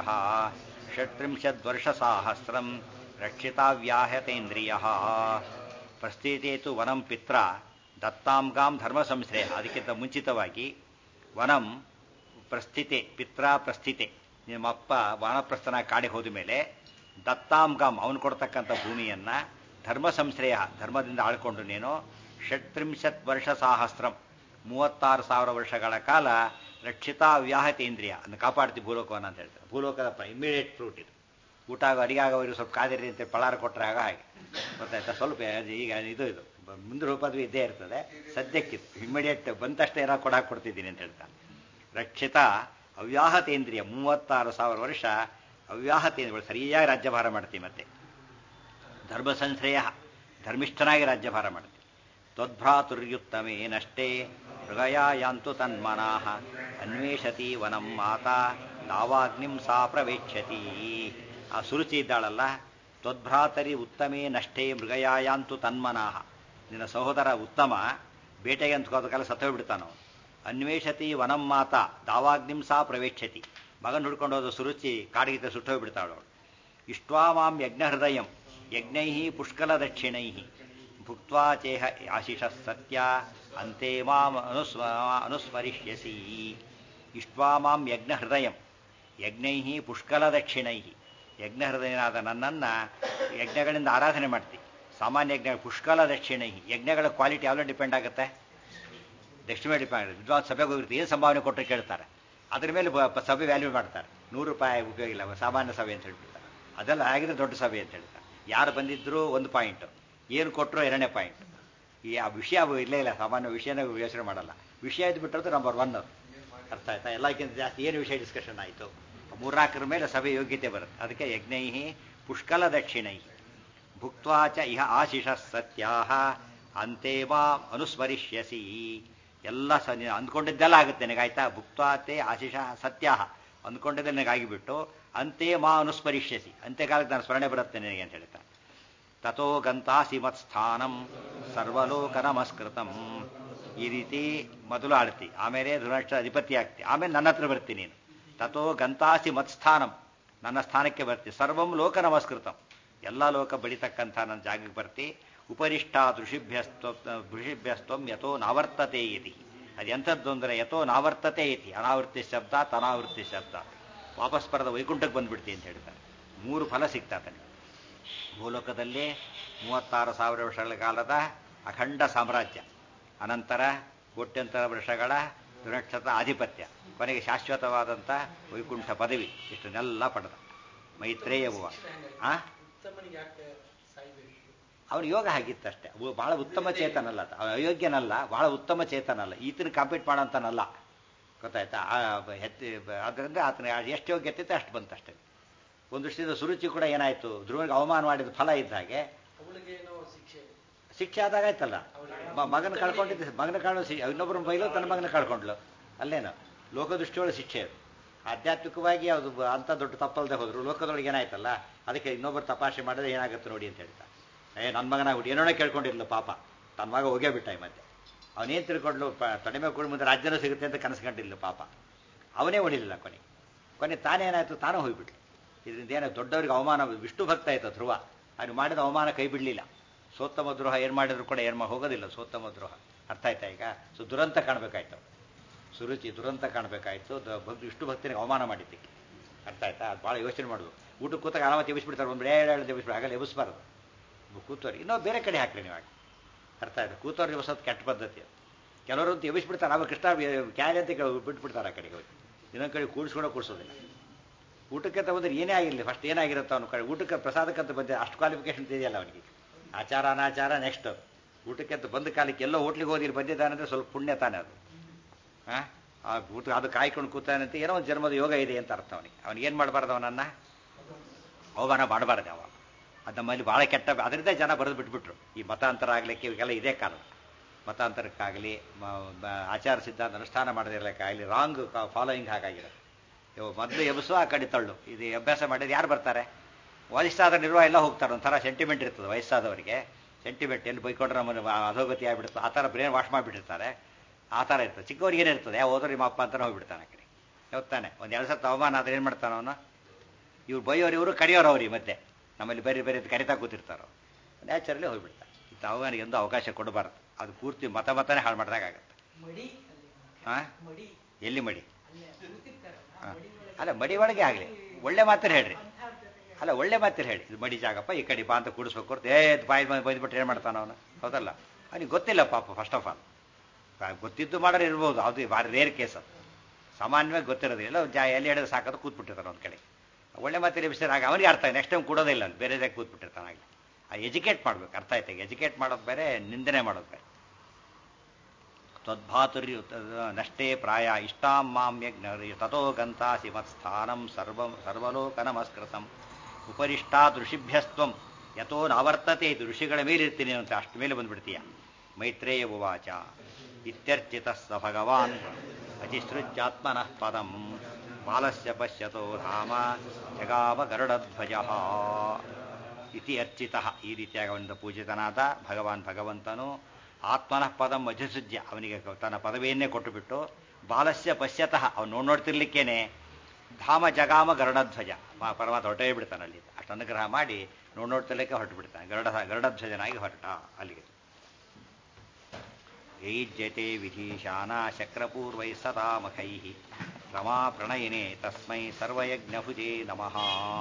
ಷಟ್ತ್ರಿಂಶದ್ವರ್ಷಸಾಹಸ್ರಂ ರಕ್ಷಿತಾವ್ಯಾಹತೇಂದ್ರಿಯ ಪ್ರಸ್ಥಿತೇತು ವನಂ ಪಿತ್ರ ದತ್ತಾಂ ಗಾಂ ಧರ್ಮ ಸಂಶ್ರಯ ಅದಕ್ಕಿಂತ ಮುಂಚಿತವಾಗಿ ವನಂ ಪ್ರಸ್ಥಿತೆ ಪಿತ್ರ ಪ್ರಸ್ಥಿತೆ ನಿಮ್ಮಪ್ಪ ವಾನಪ್ರಸ್ಥನ ಕಾಡಿಗೆ ಹೋದ ಮೇಲೆ ದತ್ತಾಂಗಮ್ ಅವನು ಕೊಡ್ತಕ್ಕಂಥ ಭೂಮಿಯನ್ನ ಧರ್ಮ ಸಂಶ್ರಯ ಧರ್ಮದಿಂದ ಆಳ್ಕೊಂಡು ನೀನು ಷಟ್ತ್ರಿಂಶತ್ ವರ್ಷ ಸಾಹಸ್ರಂ ಮೂವತ್ತಾರು ಸಾವಿರ ವರ್ಷಗಳ ಕಾಲ ರಕ್ಷಿತಾ ವ್ಯಾಹತೇಂದ್ರಿಯ ಅದನ್ನು ಕಾಪಾಡ್ತಿ ಭೂಲೋಕವನ್ನ ಅಂತ ಹೇಳ್ತಾರೆ ಭೂಲೋಕದ ಇಮಿಡಿಯೇಟ್ ಫ್ರೂಟ್ ಇದು ಊಟ ಆಗ ಅಡಿಗೆ ಆಗೋರು ಸ್ವಲ್ಪ ಕಾದಿರಿ ಅಂತ ಪಳಾರ ಕೊಟ್ಟರೆ ಆಗ ಹಾಗೆ ಗೊತ್ತಾಯ್ತಾ ಸ್ವಲ್ಪ ಈಗ ಇದು ಇದು ಮುಂದೆ ರೂಪದ್ವಿ ಇದ್ದೇ ಇರ್ತದೆ ಸದ್ಯಕ್ಕಿದು ಇಮಿಡಿಯೇಟ್ ಬಂದ ತಕ್ಷಣ ಏನೋ ಕೊಡಾಕ್ ಕೊಡ್ತಿದ್ದೀನಿ ಅಂತ ಹೇಳ್ತಾನೆ ರಕ್ಷಿತ ಅವ್ಯಾಹತೇಂದ್ರಿಯ ಮೂವತ್ತಾರು ಸಾವಿರ ವರ್ಷ ಅವ್ಯಾಹತೇಂದ್ರಿಯ ಸರಿಯಾಗಿ ರಾಜ್ಯಭಾರ ಮಾಡ್ತೀವಿ ಮತ್ತೆ ಧರ್ಮ ಸಂಶ್ರಯ ಧರ್ಮಿಷ್ಠನಾಗಿ ರಾಜ್ಯಭಾರ ಮಾಡ್ತೀವಿ ತ್ವದ್ಭ್ರಾತುರ್ಯುತ್ತಮೇನಷ್ಟೇ ಮೃಗಯಾಯಾಂತು ತನ್ಮನಃ ಅನ್ವೇಷತಿ ವನಂ ಮಾತಾ ದಾವಾಗ್ನಿಂ ಸಾ ಪ್ರವೇಕ್ಷತಿ ಆ ಸುರುಚಿ ಇದ್ದಾಳಲ್ಲ ತ್ವದ್ಭ್ರಾತರಿ ಉತ್ತಮೇ ನಷ್ಟೇ ಮೃಗಯಾಯಾಂತು ತನ್ಮನಃ ನಿನ್ನ ಸಹೋದರ ಉತ್ತಮ ಬೇಟೆಗೆ ಅಂತ್ಕೋದಕ್ಕೆಲ್ಲ ಸತ್ತೋಗ್ಬಿಡ್ತಾನೋ ಅನ್ವೇಷತಿ ವನಂ ಮಾತಾ ದಾವಾಗ್ನಿಂ ಸಾ ಪ್ರವೇಕ್ಷತಿ ಮಗನ್ ಹುಡ್ಕೊಂಡು ಹೋದ ಸುರುಚಿ ಕಾಡಿಗೆ ಸುಟ್ಟೋಗ್ಬಿಡ್ತಾಳು ಇಷ್ಟ್ವಾ ಮಾಂ ಯಜ್ಞಹೃದಯಂ ಯಜ್ಞೈ ಪುಷ್ಕಲ ದಕ್ಷಿಣೈ ಭುಕ್ತ್ವಾ ಚೇಹ ಆಶಿಷ ಸತ್ಯ ಅಂತೆ ಮಾಂ ಅನುಸ್ಮ ಅನುಸ್ಮರಿಷ್ಯಸಿ ಇಷ್ಟ್ವಾ ಮಾಂ ಯಜ್ಞಹೃದಯಂ ಯಜ್ಞೈ ಪುಷ್ಕಲ ದಕ್ಷಿಣೈ ಯಜ್ಞಹೃದಯನಾದ ನನ್ನನ್ನು ಯಜ್ಞಗಳಿಂದ ಆರಾಧನೆ ಮಾಡ್ತಿ ಸಾಮಾನ್ಯ ಯಜ್ಞ ಪುಷ್ಕಲ ದಕ್ಷಿಣೈ ಯಜ್ಞಗಳ ಕ್ವಾಲಿಟಿ ಯಾವಲೋ ಡಿಪೆಂಡ್ ಆಗುತ್ತೆ ದಕ್ಷಿಣ ಮೇಲೆ ಡಿಪೆಂಡ್ ಆಗುತ್ತೆ ವಿದ್ವಾಂಸ ಸಭೆಗೆ ಹೋಗಿರ್ತೀವಿ ಏನು ಸಂಭಾವನೆ ಕೊಟ್ಟರೆ ಕೇಳ್ತಾರೆ ಅದ್ರ ಮೇಲೆ ಬ- ಸಭೆ ವ್ಯಾಲ್ಯೂ ಮಾಡ್ತಾರೆ ನೂರು ರೂಪಾಯಿ ಉಪಯೋಗ ಇಲ್ಲ ಸಾಮಾನ್ಯ ಸಭೆ ಅಂತ ಹೇಳ್ಬಿಡ್ತಾರೆ ಅದೆಲ್ಲ ಆಗಿದ್ರೆ ದೊಡ್ಡ ಸಭೆ ಅಂತ ಹೇಳ್ತಾರೆ ಯಾರು ಬಂದಿದ್ರು ಒಂದು ಪಾಯಿಂಟ್ ಏನು ಕೊಟ್ಟರು ಎರಡನೇ ಪಾಯಿಂಟ್ ಈ ಆ ವಿಷಯ ಅವು ಇಲ್ಲೇ ಇಲ್ಲ ಸಾಮಾನ್ಯ ವಿಷಯನ ಯೋಚನೆ ಮಾಡಲ್ಲ ವಿಷಯ ಇದ್ಬಿಟ್ಟದ್ದು ನಂಬರ್ ಒನ್ ಅರ್ಥ ಆಯ್ತಾ ಎಲ್ಲಕ್ಕಿಂತ ಜಾಸ್ತಿ ಏನು ವಿಷಯ ಡಿಸ್ಕಷನ್ ಆಯಿತು ಮೂರ್ನಾಲ್ಕರ ಮೇಲೆ ಸಭೆ ಯೋಗ್ಯತೆ ಬರುತ್ತೆ ಅದಕ್ಕೆ ಯಜ್ಞೈ ಪುಷ್ಕಲ ದಕ್ಷಿಣೈ ಭುಕ್ತ್ವಾ ಚ ಇಹ ಆಶಿಷ ಸತ್ಯಾಹ ಅಂತೆ ಮಾ ಅನುಸ್ಮರಿಷ್ಯಸಿ ಎಲ್ಲ ಸ ನೀನು ಅಂದ್ಕೊಂಡಿದ್ದೆಲ್ಲ ಆಗುತ್ತೆ ನಿನಗಾಯ್ತಾ ಭುಕ್ತ್ವಾತೆ ಆಶಿಷ ಸತ್ಯಾಹ ಅಂದ್ಕೊಂಡಿದ್ದೆ ನಿನಗಾಗಿಬಿಟ್ಟು ಅಂತೆ ಮಾ ಅನುಸ್ಮರಿಷ್ಯಸಿ ಅಂತ್ಯಕಾಲಕ್ಕೆ ನಾನು ಸ್ಮರಣೆ ಬರುತ್ತೆ ನಿನಗೆ ಅಂತ ಹೇಳ್ತಾ ತಥೋ ಗಂತಾಸಿ ಮತ್ಸ್ಥಾನಂ ಸರ್ವಲೋಕ ನಮಸ್ಕೃತಂ ಈ ರೀತಿ ಮೊದಲು ಆಡ್ತಿ ಆಮೇಲೆ ಧೃರಾಷ್ಟ್ರ ಅಧಿಪತಿ ಆಗ್ತಿ ಆಮೇಲೆ ನನ್ನ ಹತ್ರ ಬರ್ತೀನಿ ನೀನು ತಥೋ ಗಂತಾಸಿ ಮತ್ಸ್ಥಾನಂ ನನ್ನ ಸ್ಥಾನಕ್ಕೆ ಬರ್ತಿ ಸರ್ವಂ ಲೋಕ ನಮಸ್ಕೃತಂ ಎಲ್ಲ ಲೋಕ ಬಡಿತಕ್ಕಂಥ ನನ್ನ ಜಾಗಕ್ಕೆ ಬರ್ತಿ ಉಪರಿಷ್ಠ ಋಷಿಭ್ಯಸ್ತ್ವ ಋಷಿಭ್ಯಸ್ತ್ವಂ ಯಥೋ ನಾವರ್ತತೆ ಇತಿ ಅದು ಎಂಥದ್ದು ಅಂದರೆ ಯಥೋ ನಾವರ್ತತೆ ಇತಿ ಅನಾವೃತ್ತಿ ಶಬ್ದ ತನಾವೃತ್ತಿ ಶಬ್ದ ವಾಪಸ್ ಬರದ ವೈಕುಂಠಕ್ಕೆ ಬಂದ್ಬಿಡ್ತಿ ಅಂತ ಹೇಳ್ತಾರೆ ಮೂರು ಫಲ ಸಿಗ್ತಾತನೆ ಭೂಲೋಕದಲ್ಲಿ ಮೂವತ್ತಾರು ಸಾವಿರ ವರ್ಷಗಳ ಕಾಲದ ಅಖಂಡ ಸಾಮ್ರಾಜ್ಯ ಅನಂತರ ಕೋಟ್ಯಂತರ ವರ್ಷಗಳ ದುರಕ್ಷತ ಆಧಿಪತ್ಯ ಕೊನೆಗೆ ಶಾಶ್ವತವಾದಂಥ ವೈಕುಂಠ ಪದವಿ ಇಷ್ಟನ್ನೆಲ್ಲ ಪಡೆದ ಮೈತ್ರೇಯ ಹೂವ ಆ ಉತ್ತಮನಿಗೆ ಯಾಕೆ ಸಾಯ್ಬೇಕು ಅವನ ಯೋಗ ಆಗಿತ್ತಷ್ಟೇ ಅವು ಬಹಳ ಉತ್ತಮ ಚೇತನಲ್ಲ ಆತ. ಅವ ಅಯೋಗ್ಯನಲ್ಲ ಬಹಳ ಉತ್ತಮ ಚೇತನಲ್ಲ ಈತನ ಕಾಂಪೀಟ್ ಮಾಡೋಂತನಲ್ಲ ಗೊತ್ತಾಯ್ತಾ ಆ ಬ- ಹೆತ್ತಿ ಬ- ಅದರಿಂದ ಆತನ ಎಷ್ಟು ಯೋಗ್ಯತೆ ಇತ್ತು ಅಷ್ಟು ಬಂತಷ್ಟೇ ಒಂದು ದೃಷ್ಟಿಯಿಂದ ಸುರುಚಿ ಕೂಡ ಏನಾಯ್ತು ಧ್ರುವನಿಗೆ ಅವಮಾನ ಮಾಡಿದ ಫಲ ಇದ್ದ ಹಾಗೆ ಅವಳಿಗೆ ಏನೋ ಶಿಕ್ಷೆ ಶಿಕ್ಷೆ ಆದಾಗ ಆಯ್ತಲ್ಲ ಮ- ಮಗನ ಕಳ್ಕೊಂಡಿದ್ದ ಮಗನ ಕಾಣೋ ಶಿ ಇನ್ನೊಬ್ಬರ ಬೈಲು ತನ್ನ ಮಗನ ಕಳ್ಕೊಂಡ್ಲು ಅಲ್ಲೇನು ಲೋಕದೃಷ್ಟಿಯೊಳಗೆ ಶಿಕ್ಷೆ ಅದು ಆಧ್ಯಾತ್ಮಿಕವಾಗಿ ಅದು ಬ- ಅಂಥ ದೊಡ್ಡ ತಪ್ಪಲ್ದೆ ಹೋದ್ರು ಲೋಕದೊಳಗೆ ಏನಾಯ್ತಲ್ಲ ಅದಕ್ಕೆ ಇನ್ನೊಬ್ಬರು ತಪಾಸಣೆ ಮಾಡಿದ್ರೆ ಏನಾಗುತ್ತೆ ನೋಡಿ ಅಂತ ಹೇಳ್ತಾ ಏ ನನ್ನ ಮಗನ ಹುಡಿ ಏನೋ ಕೇಳ್ಕೊಂಡಿರ್ಲು ಪಾಪ ತನ್ನ ಮಗ ಹೋಗೇ ಬಿಟ್ಟ ಈ ಮಧ್ಯೆ ಅವನೇನು ತಿಳ್ಕೊಂಡ್ಲು ಪ ತಡಿಮೆ ಕೂಡ ಮುಂದೆ ರಾಜ್ಯನೂ ಸಿಗುತ್ತೆ ಅಂತ ಕನಸ್ಕೊಂಡಿಲ್ಲ ಪಾಪ ಅವನೇ ಉಳಿಲಿಲ್ಲ ಕೊನೆ ಕೊನೆ ತಾನೇನಾಯ್ತು ತಾನೇ ಹೋಗ್ಬಿಟ್ಲು ಇದರಿಂದ ಏನೋ ದೊಡ್ಡವರಿಗೆ ಅವಮಾನ ವಿಷ್ಣು ಭಕ್ತ ಆಯ್ತು ಧ್ರುವ ಅವ್ನು ಮಾಡಿದ ಅವಮಾನ ಕೈ ಬಿಡಲಿಲ್ಲ ಸೋತ್ತಮ ದ್ರೋಹ ಏನು ಮಾಡಿದ್ರು ಕೂಡ ಏನು ಹೋಗೋದಿಲ್ಲ ಸೋತ್ತಮ ದ್ರೋಹ ಅರ್ಥ ಆಯ್ತಾ ಈಗ ಸೊ ದುರಂತ ಕಾಣಬೇಕಾಯ್ತು ಸುರುಚಿ ದುರಂತ ಕಾಣಬೇಕಾಯ್ತು ದ- ಭಕ್ತಿ ವಿಷ್ಣು ಭಕ್ತನಿಗೆ ಅವಮಾನ ಮಾಡಿದ್ದಕ್ಕೆ ಅರ್ಥ ಆಯ್ತಾ ಅದು ಭಾಳ ಯೋಚನೆ ಮಾಡೋದು ಊಟಕ್ಕೆ ಕೂತಾಗ ಆರಾಮ ತೆಗಿಸ್ಬಿಡ್ತಾರೆ ಒಂದು ಏಳು ಏಳು ತೆಗಿಸ್ಬಿಟ್ಟು ಆಗಲ್ಲ ಎಬ್ಬಿಸ್ಬಾರ್ದು ಕೂತವ್ರಿಗೆ ಇನ್ನೂ ಬೇರೆ ಕಡೆ ಹಾಕ್ರಿ ನೀವು ಹಾಕಿ ಅರ್ಥ ಆಯ್ತು ಕೂತವ್ರಿಗೆ ಎಬ್ಸೋದು ಕೆಟ್ಟ ಪದ್ಧತಿ ಅದು ಕೆಲವರಂತೂ ಎಬ್ಬಿಸ್ಬಿಡ್ತಾರೆ ಆವಾಗ ಕೃಷ್ಣ ಕ್ಯಾರೆ ಅಂತ ಕೇಳಿ ಬಿಟ್ಬಿಡ್ತಾರೆ ಆ ಕಡೆಗೆ ಹೋಗಿ ಇನ್ನೊಂದು ಕಡೆ ಕೂಡಿಸ್ಕೊಂಡೋ ಕೂಡಿಸೋದಿಲ್ಲ ಊಟಕ್ಕೆ ಅಂತ ಬಂದ್ರೆ ಏನೇ ಆಗಿರಲಿ ಫಸ್ಟ್ ಏನಾಗಿರುತ್ತೆ ಅವನ ಕಡೆ ಊಟಕ್ಕೆ ಪ್ರಸಾದಕ್ಕಂತ ಬಂದೆ ಅಷ್ಟು ಕ್ವಾಲಿಫಿಕೇಶನ್ ಇದೆಯಲ್ಲ ಅವನಿಗೆ ಆಚಾರ ಅನಾಚಾರ ನೆಕ್ಸ್ಟ್ ಊಟಕ್ಕೆ ಅಂತ ಬಂದ ಕಾಲಕ್ಕೆ ಎಲ್ಲೋ ಹೋಟ್ಲಿಗೆ ಹೋಗಿ ಇಲ್ಲಿ ಬಂದಿದ್ದಾನಂದ್ರೆ ಸ್ವಲ್ಪ ಪುಣ್ಯ ತಾನೆ ಅದು ಆ? ಆ ಊಟ ಅದು ಕಾಯ್ಕೊಂಡು ಕೂತಾನಂತೆ ಏನೋ ಒಂದು ಜನ್ಮದ ಯೋಗ ಇದೆ ಅಂತ ಅರ್ಥ ಅವನಿಗೆ ಅವನಿಗೆ ಏನು ಮಾಡಬಾರ್ದು ಅವನನ್ನ ಅವಮಾನ ಮಾಡಬಾರ್ದು ಅವ ಅದು ನಮ್ಮಲ್ಲಿ ಭಾಳ ಕೆಟ್ಟ ಅದರಿಂದ ಜನ ಬರೆದು ಬಿಟ್ಬಿಟ್ರು ಈ ಮತಾಂತರ ಆಗ್ಲಿಕ್ಕೆ ಇವೆಲ್ಲ ಇದೇ ಕಾರಣ ಮತಾಂತರಕ್ಕಾಗಲಿ ಮ- ಮ- ಆಚಾರ ಸಿದ್ಧಾಂತ ಅನುಷ್ಠಾನ ಮಾಡದಿರಲಿಕ್ಕಾಗಲಿ ರಾಂಗ್ ಫಾಲೋಯಿಂಗ್ ಹಾಗಾಗಿರೋದು ಇವು ಮೊದಲು ಎಬ್ಸು ಆ ಕಡೆ ತಳ್ಳು ಇದು ಅಭ್ಯಾಸ ಮಾಡಿದ್ರೆ ಯಾರು ಬರ್ತಾರೆ ವಯಸ್ಸಾದ ನಿರ್ವಾಹ ಎಲ್ಲ ಹೋಗ್ತಾರೆ ಒಂಥರ ಸೆಂಟಿಮೆಂಟ್ ಇರ್ತದೆ ವಯಸ್ಸಾದವರಿಗೆ ಸೆಂಟಿಮೆಂಟ್ ಎಲ್ಲಿ ಬೈಕೊಂಡ್ರೆ ನಮ್ಮನ್ನು ಅಧೋಗತಿ ಆಗಿಬಿಡುತ್ತೆ ಆ ಥರ ಬ್ರೇನ್ ವಾಶ್ ಮಾಡಿಬಿಟ್ಟಿರ್ತಾರೆ ಆ ಥರ ಇರ್ತದೆ ಚಿಕ್ಕವ್ರಿಗೆ ಏನಿರ್ತದೆ ಯಾವ ಹೋದ್ರೆ ನಿಮ್ಮ ಅಪ್ಪ ಅಂತಾನೆ ಹೋಗ್ಬಿಡ್ತಾನೆ ಆ ಕಡೆ ಹೋಗ್ತಾನೆ ಒಂದು ಎರಡು ಸತ್ತು ಅವಮಾನ ಆದ್ರೆ ಏನು ಮಾಡ್ತಾನೆ ಅವನು ಇವ್ರು ಬೈಯೋರು ಇವರು ಕಡಿಯೋರು ಅವ್ರಿಗೆ ಮತ್ತೆ ನಮ್ಮಲ್ಲಿ ಬೇರೆ ಬೇರೆ ಕರಿತಾ ಕೂತಿರ್ತಾರೋ ನ್ಯಾಚುರಲಿ ಹೋಗ್ಬಿಡ್ತಾರೆ ಇಂಥ ಅವನಿಗೆ ಎಂದು ಅವಕಾಶ ಕೊಡಬಾರ್ದು ಅದು ಪೂರ್ತಿ ಮತ ಮತನೇ ಹಾಳು ಮಾಡಿದಾಗತ್ತೆ ಮಡಿ ಅಲ್ಲಿ ಹಾಂ ಮಡಿ ಎಲ್ಲಿ ಮಡಿ ಹಾ. ಅಲ್ಲ ಮಡಿ ಒಳಗೆ ಆಗಲಿ ಒಳ್ಳೆ ಮಾತಲ್ಲಿ ಹೇಳ್ರಿ ಅಲ್ಲ ಒಳ್ಳೆ ಮಾತಲ್ಲಿ ಹೇಳಿ ಇದು ಮಡಿ ಜಾಗಪ್ಪ ಈ ಕಡೆ ಬಾ ಅಂತ ಕೂಡಿಸ್ಬೇಕು ಹೊರ್ತು, ಏ ಬಾಯಿ ಬೈದ್ಬಿಟ್ರೆ ಏನು ಮಾಡ್ತಾನ ಅವನು ಹೌದಲ್ಲ ಅವನಿಗೆ ಗೊತ್ತಿಲ್ಲ ಪಾಪ ಫಸ್ಟ್ ಆಫ್ ಆಲ್ ಗೊತ್ತಿದ್ದು ಮಾಡೋರು ಇರ್ಬೋದು ಅದು ಭಾರಿ ರೇರ್ ಕೇಸ್ ಅದು ಸಾಮಾನ್ಯವಾಗಿ ಗೊತ್ತಿರೋದಿಲ್ಲ ಜಾ ಎಲ್ಲಿ ಹೇಳಿದ್ರೆ ಸಾಕೋದು ಕೂತ್ಬಿಟ್ಟಿರ್ತಾನೆ ಒಂದು ಕಡೆ ಒಳ್ಳೆ ಮಾತಿನ ವಿಷಯ ಆಗ ಅವನಿಗೆ ಅರ್ಥ ನೆಕ್ಸ್ಟ್ ಟೈಮ್ ಕೊಡೋದಿಲ್ಲ ಅಲ್ಲಿ ಬೇರೆ ಕೂತ್ಬಿಟ್ಟಿರ್ತಾನೆ ಆಗಲಿ ಆ ಎಜುಕೇಟ್ ಮಾಡ್ಬೇಕು ಅರ್ಥ ಆಯ್ತು ಎಜುಕೇಟ್ ಮಾಡೋದು ಬೇರೆ ನಿಂದನೆ ಮಾಡೋದು ಬೇರೆ ತ್ವದ್ಭಾತುರ್ಯು ನಷ್ಟೇ ಪ್ರಾಯ ಇಷ್ಟಾಂ ಮಾಂ ಯಜ್ಞ ತಥೋ ಗಂತಾಸಿ ಮತ್ಸ್ಥಾನಂ ಸರ್ವ ಸರ್ವಲೋಕ ನಮಸ್ಕೃತಂ ಉಪರಿಷ್ಟಾತ್ ಋಷಿಭ್ಯಸ್ತ್ವಂ ಯಥೋ ನಾವರ್ತತೆ ಇದು ಋಷಿಗಳ ಮೇಲಿರ್ತೀನಿ ಅಂತ ಅಷ್ಟು ಮೇಲೆ ಬಂದ್ಬಿಡ್ತೀಯ ಮೈತ್ರೇಯ ಉವಾಚ ಇತ್ಯರ್ಚಿತ ಸ ಭಗವಾನ್ ಅತಿಸೃಜ್ಯಾತ್ಮನಃ ಪದಂ ಬಾಲಸ್ಯ ಪಶ್ಯತೋ ಧಾಮ ಜಗಾಮ ಗರುಡಧ್ವಜ ಇತಿ ಅರ್ಚಿತ ಈ ರೀತಿಯಾಗಿ ಅವನಿಂದ ಪೂಜಿತನಾದ ಭಗವಾನ್ ಭಗವಂತನು ಆತ್ಮನಃ ಪದಂ ಅಧಿಸೃಜ್ಯ ಅವನಿಗೆ ತನ್ನ ಪದವಿಯನ್ನೇ ಕೊಟ್ಟುಬಿಟ್ಟು ಬಾಲಸ್ಯ ಪಶ್ಯತಃ ಅವನು ನೋಡ್ ನೋಡ್ತಿರ್ಲಿಕ್ಕೇನೆ ಧಾಮ ಜಗಾಮ ಗರುಡಧ್ವಜ ಮ- ಪರಮಾತ್ಮ ಹೊರಟೇ ಬಿಡ್ತಾನೆ ಅಲ್ಲಿ ಅಷ್ಟು ಅನುಗ್ರಹ ಮಾಡಿ ನೋಡ್ ನೋಡ್ತಿರ್ಲಿಕ್ಕೆ ಹೊರಟು ಬಿಡ್ತಾನೆ ಗರುಡ ಗರುಡಧ್ವಜನಾಗಿ ಹೊರಟ ಅಲ್ಲಿಗೆ ಯೈಜ್ಯತೆ ವಿಧೀಶಾನ ಶಕ್ರಪೂರ್ವೈ ಸದಾ ಮಖೈ ರಮಾ ಪ್ರಣಯಿನೇ ತಸ್ಮೈ ಸರ್ವಯಜ್ಞಭುಜೇ ನಮಃ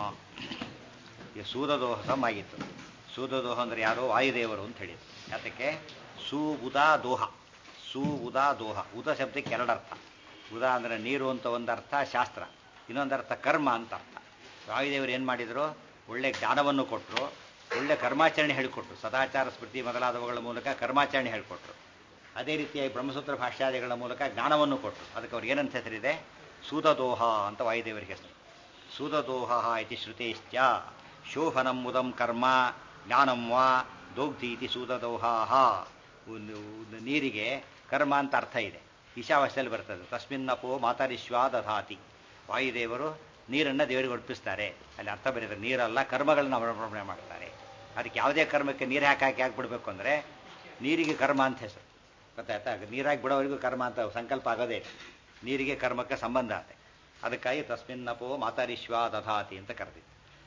ಈ ಸೂದದೋಹ ಸಮ ಆಗಿತ್ತು ಸೂದದೋಹ ಅಂದ್ರೆ ಯಾರು ವಾಯುದೇವರು ಅಂತ ಹೇಳಿದ್ರು ಯಾತಕ್ಕೆ ಸೂ ಉದ ದೋಹ ಸೂ ಉದ ದೋಹ ಉದ ಶಬ್ದಕ್ಕೆ ಎರಡರ್ಥ ಉದ ಅಂದ್ರೆ ನೀರು ಅಂತ ಒಂದು ಅರ್ಥ ಶಾಸ್ತ್ರ ಇನ್ನೊಂದು ಅರ್ಥ ಕರ್ಮ ಅಂತ ಅರ್ಥ ವಾಯುದೇವರು ಏನು ಮಾಡಿದ್ರು ಒಳ್ಳೆ ಜ್ಞಾನವನ್ನು ಕೊಟ್ಟರು ಒಳ್ಳೆ ಕರ್ಮಾಚರಣೆ ಹೇಳಿಕೊಟ್ರು ಸದಾಚಾರ ಸ್ಮೃತಿ ಮೊದಲಾದವುಗಳ ಮೂಲಕ ಕರ್ಮಾಚರಣೆ ಹೇಳಿಕೊಟ್ರು ಅದೇ ರೀತಿಯಾಗಿ ಬ್ರಹ್ಮಸೂತ್ರ ಭಾಷ್ಯಾದಿಗಳ ಮೂಲಕ ಜ್ಞಾನವನ್ನು ಕೊಟ್ಟರು ಅದಕ್ಕೆ ಅವ್ರಿಗೆ ಏನಂತ ಹೆಸರಿದೆ ಸೂದದೋಹ ಅಂತ ವಾಯುದೇವರಿಗೆ ಹೆಸರು ಸೂದದೋಹ ಇತಿ ಶ್ರುತೇಶ್ಚ ಶೋಭನಂ ಮುದಂ ಕರ್ಮ ಜ್ಞಾನಂ ವಾ ದೋಗ್ಧಿ ಇತಿ ಸೂದದೋಹಾಹ ಒಂದು ಒಂದು ನೀರಿಗೆ ಕರ್ಮ ಅಂತ ಅರ್ಥ ಇದೆ ಈಶಾವಾಸ್ಯದಲ್ಲಿ ಬರ್ತದೆ ತಸ್ಮಿನ್ನಪೋ ಮಾತರಿಶ್ವ ದಧಾತಿ ವಾಯುದೇವರು ನೀರನ್ನು ದೇವರಿಗೆ ಒಪ್ಪಿಸ್ತಾರೆ ಅಲ್ಲಿ ಅರ್ಥ ಬರೀತಾರೆ ನೀರಲ್ಲ ಕರ್ಮಗಳನ್ನ ಅವಲಂಬನೆ ಮಾಡ್ತಾರೆ ಅದಕ್ಕೆ ಯಾವುದೇ ಕರ್ಮಕ್ಕೆ ನೀರು ಹಾಕಿ ಹಾಕಿ ಹಾಕ್ಬಿಡ್ಬೇಕು ಅಂದರೆ ನೀರಿಗೆ ಕರ್ಮ ಅಂತ ಹೆಸರು ಗೊತ್ತಾಯ್ತಾ ನೀರಾಗಿ ಬಿಡೋವರೆಗೂ ಕರ್ಮ ಅಂತ ಸಂಕಲ್ಪ ಆಗೋದೇ ಇಲ್ಲ. ನೀರಿಗೆ ಕರ್ಮಕ್ಕೆ ಸಂಬಂಧ ಆಗುತ್ತೆ ಅದಕ್ಕಾಗಿ ತಸ್ಮಿನ್ನಪೋ ಮಾತರಿಶ್ವ ದಧಾತಿ ಅಂತ ಕರೆದಿದ್ದು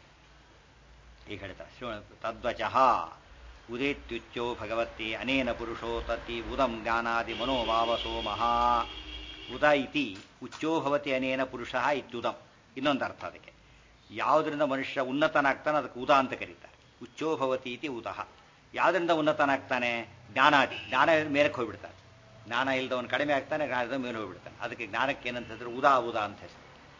ಈಗ ಹೇಳ್ತಾರೆ ಶಿವ ತದ್ವಚಃ ಉದೇತ್ಯುಚ್ಚೋ ಭಗವತಿ ಅನೇನ ಪುರುಷೋ ತತ್ತಿ ಉದಂ ಜ್ಞಾನಾದಿ ಮನೋಭಾವಸೋ ಮಹಾ ಉದ ಇತಿ ಉಚ್ಚೋ ಭವತಿ ಅನೇನ ಪುರುಷ ಇತ್ಯುದಂ ಇನ್ನೊಂದು ಅರ್ಥ ಅದಕ್ಕೆ ಯಾವುದರಿಂದ ಮನುಷ್ಯ ಉನ್ನತನಾಗ್ತಾನೆ ಅದಕ್ಕೆ ಉದ ಅಂತ ಕರೀತಾರೆ ಉಚ್ಚೋ ಭವತಿ ಇತಿ ಉದಃ ಯಾವುದರಿಂದ ಉನ್ನತನಾಗ್ತಾನೆ ಜ್ಞಾನಾದಿ ಜ್ಞಾನ ಮೇಲಕ್ಕೆ ಹೋಗ್ಬಿಡ್ತಾನೆ ಜ್ಞಾನ ಇಲ್ಲದವನು ಕಡಿಮೆ ಆಗ್ತಾನೆ ಜ್ಞಾನದ ಮೇಲೆ ಹೋಗ್ಬಿಡ್ತಾನೆ ಅದಕ್ಕೆ ಜ್ಞಾನಕ್ಕೆ ಏನಂತಂದ್ರೆ ಉದಾ ಉದಾ ಅಂತ ಹೆಸರು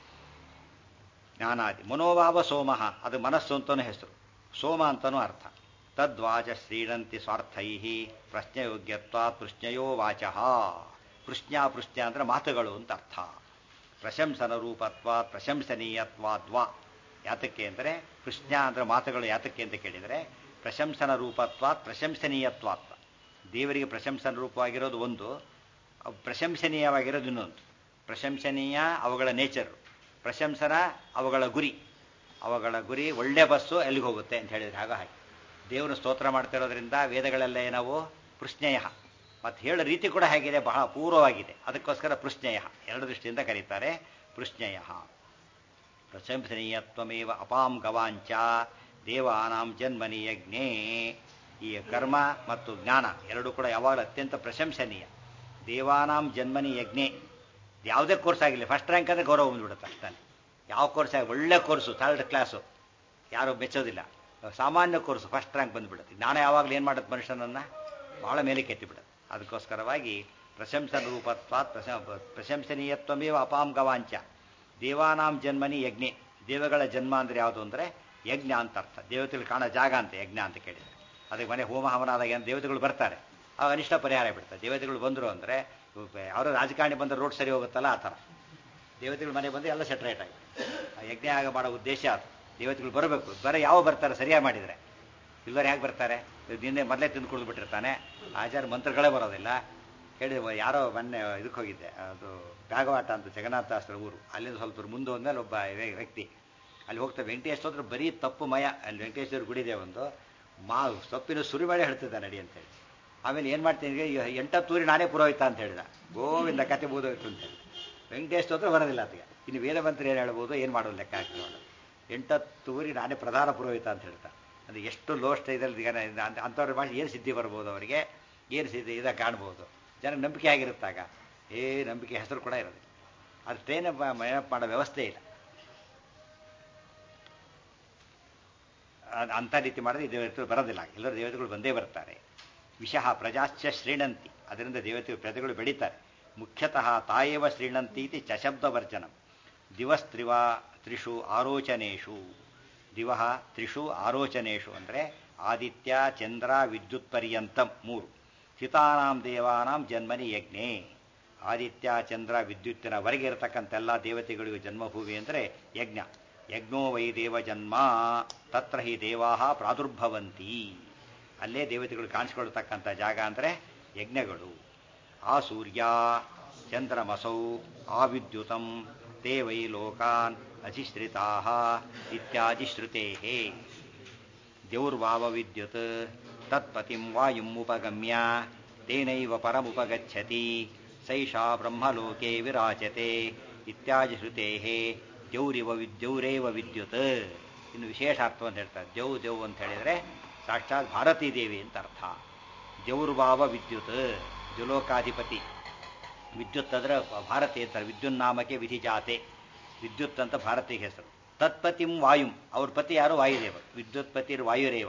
ಜ್ಞಾನಾದಿ ಮನೋಭಾವ ಸೋಮಃ ಅದು ಮನಸ್ಸು ಅಂತನೂ ಹೆಸರು ಸೋಮ ಅಂತನೂ ಅರ್ಥ ತದ್ವಾಚ ಶ್ರೀಣಂತಿ ಸ್ವಾರ್ಥೈ ಪ್ರಶ್ನಯೋಗ್ಯತ್ವ ಪೃಶ್ನಯೋ ವಾಚಃ ಪೃಶ್ನ್ಯಾ ಪೃಶ್ನ್ಯ ಅಂದ್ರೆ ಮಾತುಗಳು ಅಂತ ಅರ್ಥ ಪ್ರಶಂಸನ ರೂಪತ್ವ ಪ್ರಶಂಸನೀಯತ್ವಾದ್ವಾ ಯಾತಕ್ಕೆ ಅಂದರೆ ಕೃಷ್ಣ ಅಂದ್ರೆ ಮಾತುಗಳು ಯಾತಕ್ಕೆ ಅಂತ ಕೇಳಿದರೆ ಪ್ರಶಂಸನ ರೂಪತ್ವ ಪ್ರಶಂಸನೀಯತ್ವಾತ್ವ ದೇವರಿಗೆ ಪ್ರಶಂಸನ ರೂಪವಾಗಿರೋದು ಒಂದು ಅವು ಪ್ರಶಂಸನೀಯವಾಗಿರೋದು ಇನ್ನೊಂದು ಪ್ರಶಂಸನೀಯ ಅವುಗಳ ನೇಚರು ಪ್ರಶಂಸನ ಅವುಗಳ ಗುರಿ ಅವುಗಳ ಗುರಿ ಒಳ್ಳೆ ಬಸ್ಸು ಎಲ್ಲಿಗೆ ಹೋಗುತ್ತೆ ಅಂತ ಹೇಳಿದ್ರೆ ಆಗ ಹಾಗೆ ದೇವರು ಸ್ತೋತ್ರ ಮಾಡ್ತಿರೋದ್ರಿಂದ ವೇದಗಳೆಲ್ಲ ಏನವು ಪೃಶ್ನೇಯ ಮತ್ತು ಹೇಳೋ ರೀತಿ ಕೂಡ ಹೇಗಿದೆ ಬಹಳ ಪೂರ್ವವಾಗಿದೆ ಅದಕ್ಕೋಸ್ಕರ ಪೃಶ್ನೇಯ ಎರಡು ದೃಷ್ಟಿಯಿಂದ ಕರೀತಾರೆ ಪೃಶ್ನೇಯ ಪ್ರಶಂಸನೀಯತ್ವಮೇವ ಅಪಾಂ ಗವಾಂಚ ದೇವಾನಾಂ ಜನ್ಮನಿ ಯಜ್ಞೇ ಈ ಕರ್ಮ ಮತ್ತು ಜ್ಞಾನ ಎರಡೂ ಕೂಡ ಯಾವಾಗಲೂ ಅತ್ಯಂತ ಪ್ರಶಂಸನೀಯ ದೇವಾನಾಂ ಜನ್ಮನಿ ಯಜ್ಞೆ ಯಾವುದೇ ಕೋರ್ಸ್ ಆಗಿಲ್ಲ ಫಸ್ಟ್ ರ್ಯಾಂಕ್ ಅಂದರೆ ಗೌರವ ಬಂದ್ಬಿಡುತ್ತೆ ಅಷ್ಟೇ ಯಾವ ಕೋರ್ಸ್ ಆಗಿ ಒಳ್ಳೆ ಕೋರ್ಸು ಥರ್ಡ್ ಕ್ಲಾಸು ಯಾರು ಮೆಚ್ಚೋದಿಲ್ಲ ಸಾಮಾನ್ಯ ಕೋರ್ಸು ಫಸ್ಟ್ ರ್ಯಾಂಕ್ ಬಂದ್ಬಿಡುತ್ತೆ ಜ್ಞಾನ ಯಾವಾಗಲೂ ಏನು ಮಾಡುತ್ತೆ ಮನುಷ್ಯನನ್ನು ಬಹಳ ಮೇಲೆ ಕೆತ್ತಿಬಿಡುತ್ತೆ ಅದಕ್ಕೋಸ್ಕರವಾಗಿ ಪ್ರಶಂಸನ ರೂಪತ್ವ ಪ್ರಶ ಪ್ರಶಂಸನೀಯತ್ವಮೇವ ಅಪಾಂ ಗವಾಂಚ ದೇವಾನಾಂ ಜನ್ಮನಿ ಯಜ್ಞೆ ದೇವಗಳ ಜನ್ಮ ಅಂದರೆ ಯಾವುದು ಅಂದರೆ ಯಜ್ಞ ಅಂತ ಅರ್ಥ ದೇವತೆಗಳು ಕಾಣೋ ಜಾಗ ಅಂತ ಯಜ್ಞ ಅಂತ ಕೇಳಿದರೆ ಅದಕ್ಕೆ ಮನೆ ಹೋಮ ಹವನಾದಾಗ ಏನು ದೇವತೆಗಳು ಬರ್ತಾರೆ ಆಗ ಅನಿಷ್ಟ ಪರಿಹಾರ ಬಿಡ್ತಾರೆ ದೇವತೆಗಳು ಬಂದರು ಅಂದರೆ ಯಾರೋ ರಾಜಕಾರಣಿ ಬಂದರೆ ರೋಡ್ ಸರಿ ಹೋಗುತ್ತಲ್ಲ ಆ ಥರ ದೇವತೆಗಳು ಮನೆ ಬಂದು ಎಲ್ಲ ಸೆಟ್ರೇಟ್ ಆಗಿ ಆ ಯಜ್ಞ ಆಗ ಮಾಡೋ ಉದ್ದೇಶ ಅದು ದೇವತೆಗಳು ಬರಬೇಕು ಬರ ಯಾವ ಬರ್ತಾರೆ ಸರಿಯಾಗಿ ಮಾಡಿದರೆ ಇಲ್ಲವರು ಹೇಗೆ ಬರ್ತಾರೆ ನಿನ್ನೆ ಮೊದಲೇ ತಿಂದು ಕುಡಿದು ಬಿಟ್ಟಿರ್ತಾನೆ ಆಚಾರ ಮಂತ್ರಗಳೇ ಬರೋದಿಲ್ಲ ಹೇಳಿ ಯಾರೋ ಮೊನ್ನೆ ಇದಕ್ಕೆ ಹೋಗಿದ್ದೆ ಅದು ಬ್ಯಾಗವಾಟ ಅಂತ ಜಗನ್ನಾಥಾಸ್ತ್ರ ಊರು ಅಲ್ಲಿಂದ ಸ್ವಲ್ಪ ದೂರ ಮುಂದೆ ಹೋದ್ಮೇಲೆ ಒಬ್ಬ ವ್ಯ- ವ್ಯಕ್ತಿ ಅಲ್ಲಿ ಹೋಗ್ತಾ ವೆಂಕಟೇಶ್ ಹೋದ್ರೆ ಬರೀ ತಪ್ಪು ಮಯ ಅಲ್ಲಿ ವೆಂಕಟೇಶ್ವರ ಗುಡಿದೆ ಒಂದು ಮಾ ಸೊಪ್ಪಿನ ಸುರಿ ಮಾಡಿ ಹೇಳ್ತಿದ್ದ ನಡಿ ಅಂತೇಳಿ ಆಮೇಲೆ ಏನು ಮಾಡ್ತೀನಿ ಎಂಟತ್ತೂರಿ ನಾನೇ ಪುರೋಹಿತ ಅಂತ ಹೇಳಿದ ಗೋವಿಂದ ಕತೆ ಬೋಧೋಯ್ತು ಅಂತ ಹೇಳಿ ವೆಂಕಟೇಶ್ ಹೋದ್ರೆ ಬರೋದಿಲ್ಲ ಅದಕ್ಕೆ ಇನ್ನು ವೇದಮಂತ್ರಿ ಏನು ಹೇಳ್ಬೋದು ಏನು ಮಾಡೋದು ಲೆಕ್ಕ ಹಾಕಿ ನೋಡು ಎಂಟತ್ತೂರಿ ನಾನೇ ಪ್ರಧಾನ ಪುರೋಹಿತ ಅಂತ ಹೇಳ್ತಾ ಅದು ಎಷ್ಟು ಲೋ ಸ್ಟೇಜಲ್ಲಿ ಈಗ ನಾನು ಅಂಥವ್ರ ಭಾಷೆ ಏನು ಸಿದ್ಧಿ ಬರ್ಬೋದು ಅವರಿಗೆ ಏನು ಸಿದ್ಧಿ ಇದಾಗ ಕಾಣ್ಬೋದು ಜನಕ್ಕೆ ನಂಬಿಕೆ ಆಗಿರುತ್ತಾಗ ಏ ನಂಬಿಕೆ ಹೆಸರು ಕೂಡ ಇರೋದಿಲ್ಲ ಅದು ಟ್ರೈನ್ ಮೇನಪ್ ಮಾಡೋ ವ್ಯವಸ್ಥೆ ಇಲ್ಲ ಅದ್- ಅಂಥ ರೀತಿ ಮಾಡಿದ್ರೆ ಈ ದೇವತೆಗಳು ಬರೋದಿಲ್ಲ ಎಲ್ಲರೂ ದೇವತೆಗಳು ಬಂದೇ ಬರ್ತಾರೆ ವಿಷಃ ಪ್ರಜಾಶ್ಚ ಶ್ರೀಣಂತಿ ಅದರಿಂದ ದೇವತೆ ಪ್ರಜೆಗಳು ಬೆಳೀತಾರೆ ಮುಖ್ಯತಃ ತಾಯೇವ ಶ್ರೀಣಂತಿ ಇತಿ ಚಶಬ್ದವರ್ಜನಂ ದಿವಸ್ತ್ರಿವ ತ್ರಿಷು ಆರೋಚನೇಷು ದಿವ ತ್ರಿಷು ಆರೋಚನೇಷು ಅಂದರೆ ಆದಿತ್ಯ ಚಂದ್ರ ವಿದ್ಯುತ್ ಪರ್ಯಂತಂ ಮೂರು ಸ್ಥಿತಾನಾಂ ದೇವಾನಾಂ ಜನ್ಮನಿ ಯಜ್ಞೆ ಆದಿತ್ಯ ಚಂದ್ರ ವಿದ್ಯುತ್ತಿನವರೆಗೆ ಇರತಕ್ಕಂಥ ಎಲ್ಲ ದೇವತೆಗಳಿಗೂ ಜನ್ಮಭೂಮಿ ಅಂದರೆ ಯಜ್ಞ ಯಜ್ಞೋ ವೈ ದೇವ ಜನ್ಮ ತತ್ರ ಹಿ ದೇವಾ ಪ್ರಾದುರ್ಭವಂತಿ ಅಲ್ಲೇ ದೇವತೆಗಳು ಕಾಣಿಸ್ಕೊಳ್ತಕ್ಕಂಥ ಜಾಗ ಅಂದರೆ ಯಜ್ಞಗಳು ಆ ಸೂರ್ಯ ಚಂದ್ರಮಸೌ ಆ ವಿದ್ಯುತಂ ತೇ ವೈ ಲೋಕಾನ್ ಅಧಿಶ್ರಿತಾ ಇತ್ಯಾದಿ ಶ್ರುತೇ ದೇವ್ರ್ವಾವ ವಿದ್ಯುತ್ ತತ್ಪತಿಂ ವಾಯುಂ ಉಪಗಮ್ಯ ತೇನೈವ ಪರಮುಪಗಚ್ಚತಿ ಸೈಷಾ ಬ್ರಹ್ಮಲೋಕೆ ವಿರಾಜತೆ ಇತ್ಯಾದಿ ಶ್ರುತೇ ದೇವ್ರಿವ ವಿದ್ಯೌರೇವ ವಿದ್ಯುತ್ ಇನ್ನು ವಿಶೇಷ ಅರ್ಥವನ್ನು ಹೇಳ್ತಾರೆ ದೇವ್ ದೇವ್ ಅಂತ ಹೇಳಿದರೆ ಸಾಕ್ಷಾತ್ ಭಾರತೀ ದೇವಿ ಅಂತ ಅರ್ಥ ದೇವ್ರ್ಭಾವ ವಿದ್ಯುತ್ ದ್ಯುಲೋಕಾಧಿಪತಿ ವಿದ್ಯುತ್ ಅಂದ್ರೆ ಭಾರತಿ ಅಂತಾರೆ ವಿದ್ಯುನ್ನಾಮಕ್ಕೆ ವಿಧಿಜಾತೆ ವಿದ್ಯುತ್ ಅಂತ ಭಾರತೀಯ ಹೆಸರು ತತ್ಪತಿಂ ವಾಯುಂ ಅವ್ರ ಪತಿ ಯಾರು ವಾಯುದೇವ ವಿದ್ಯುತ್ ಪತಿ ವಾಯುರೇವ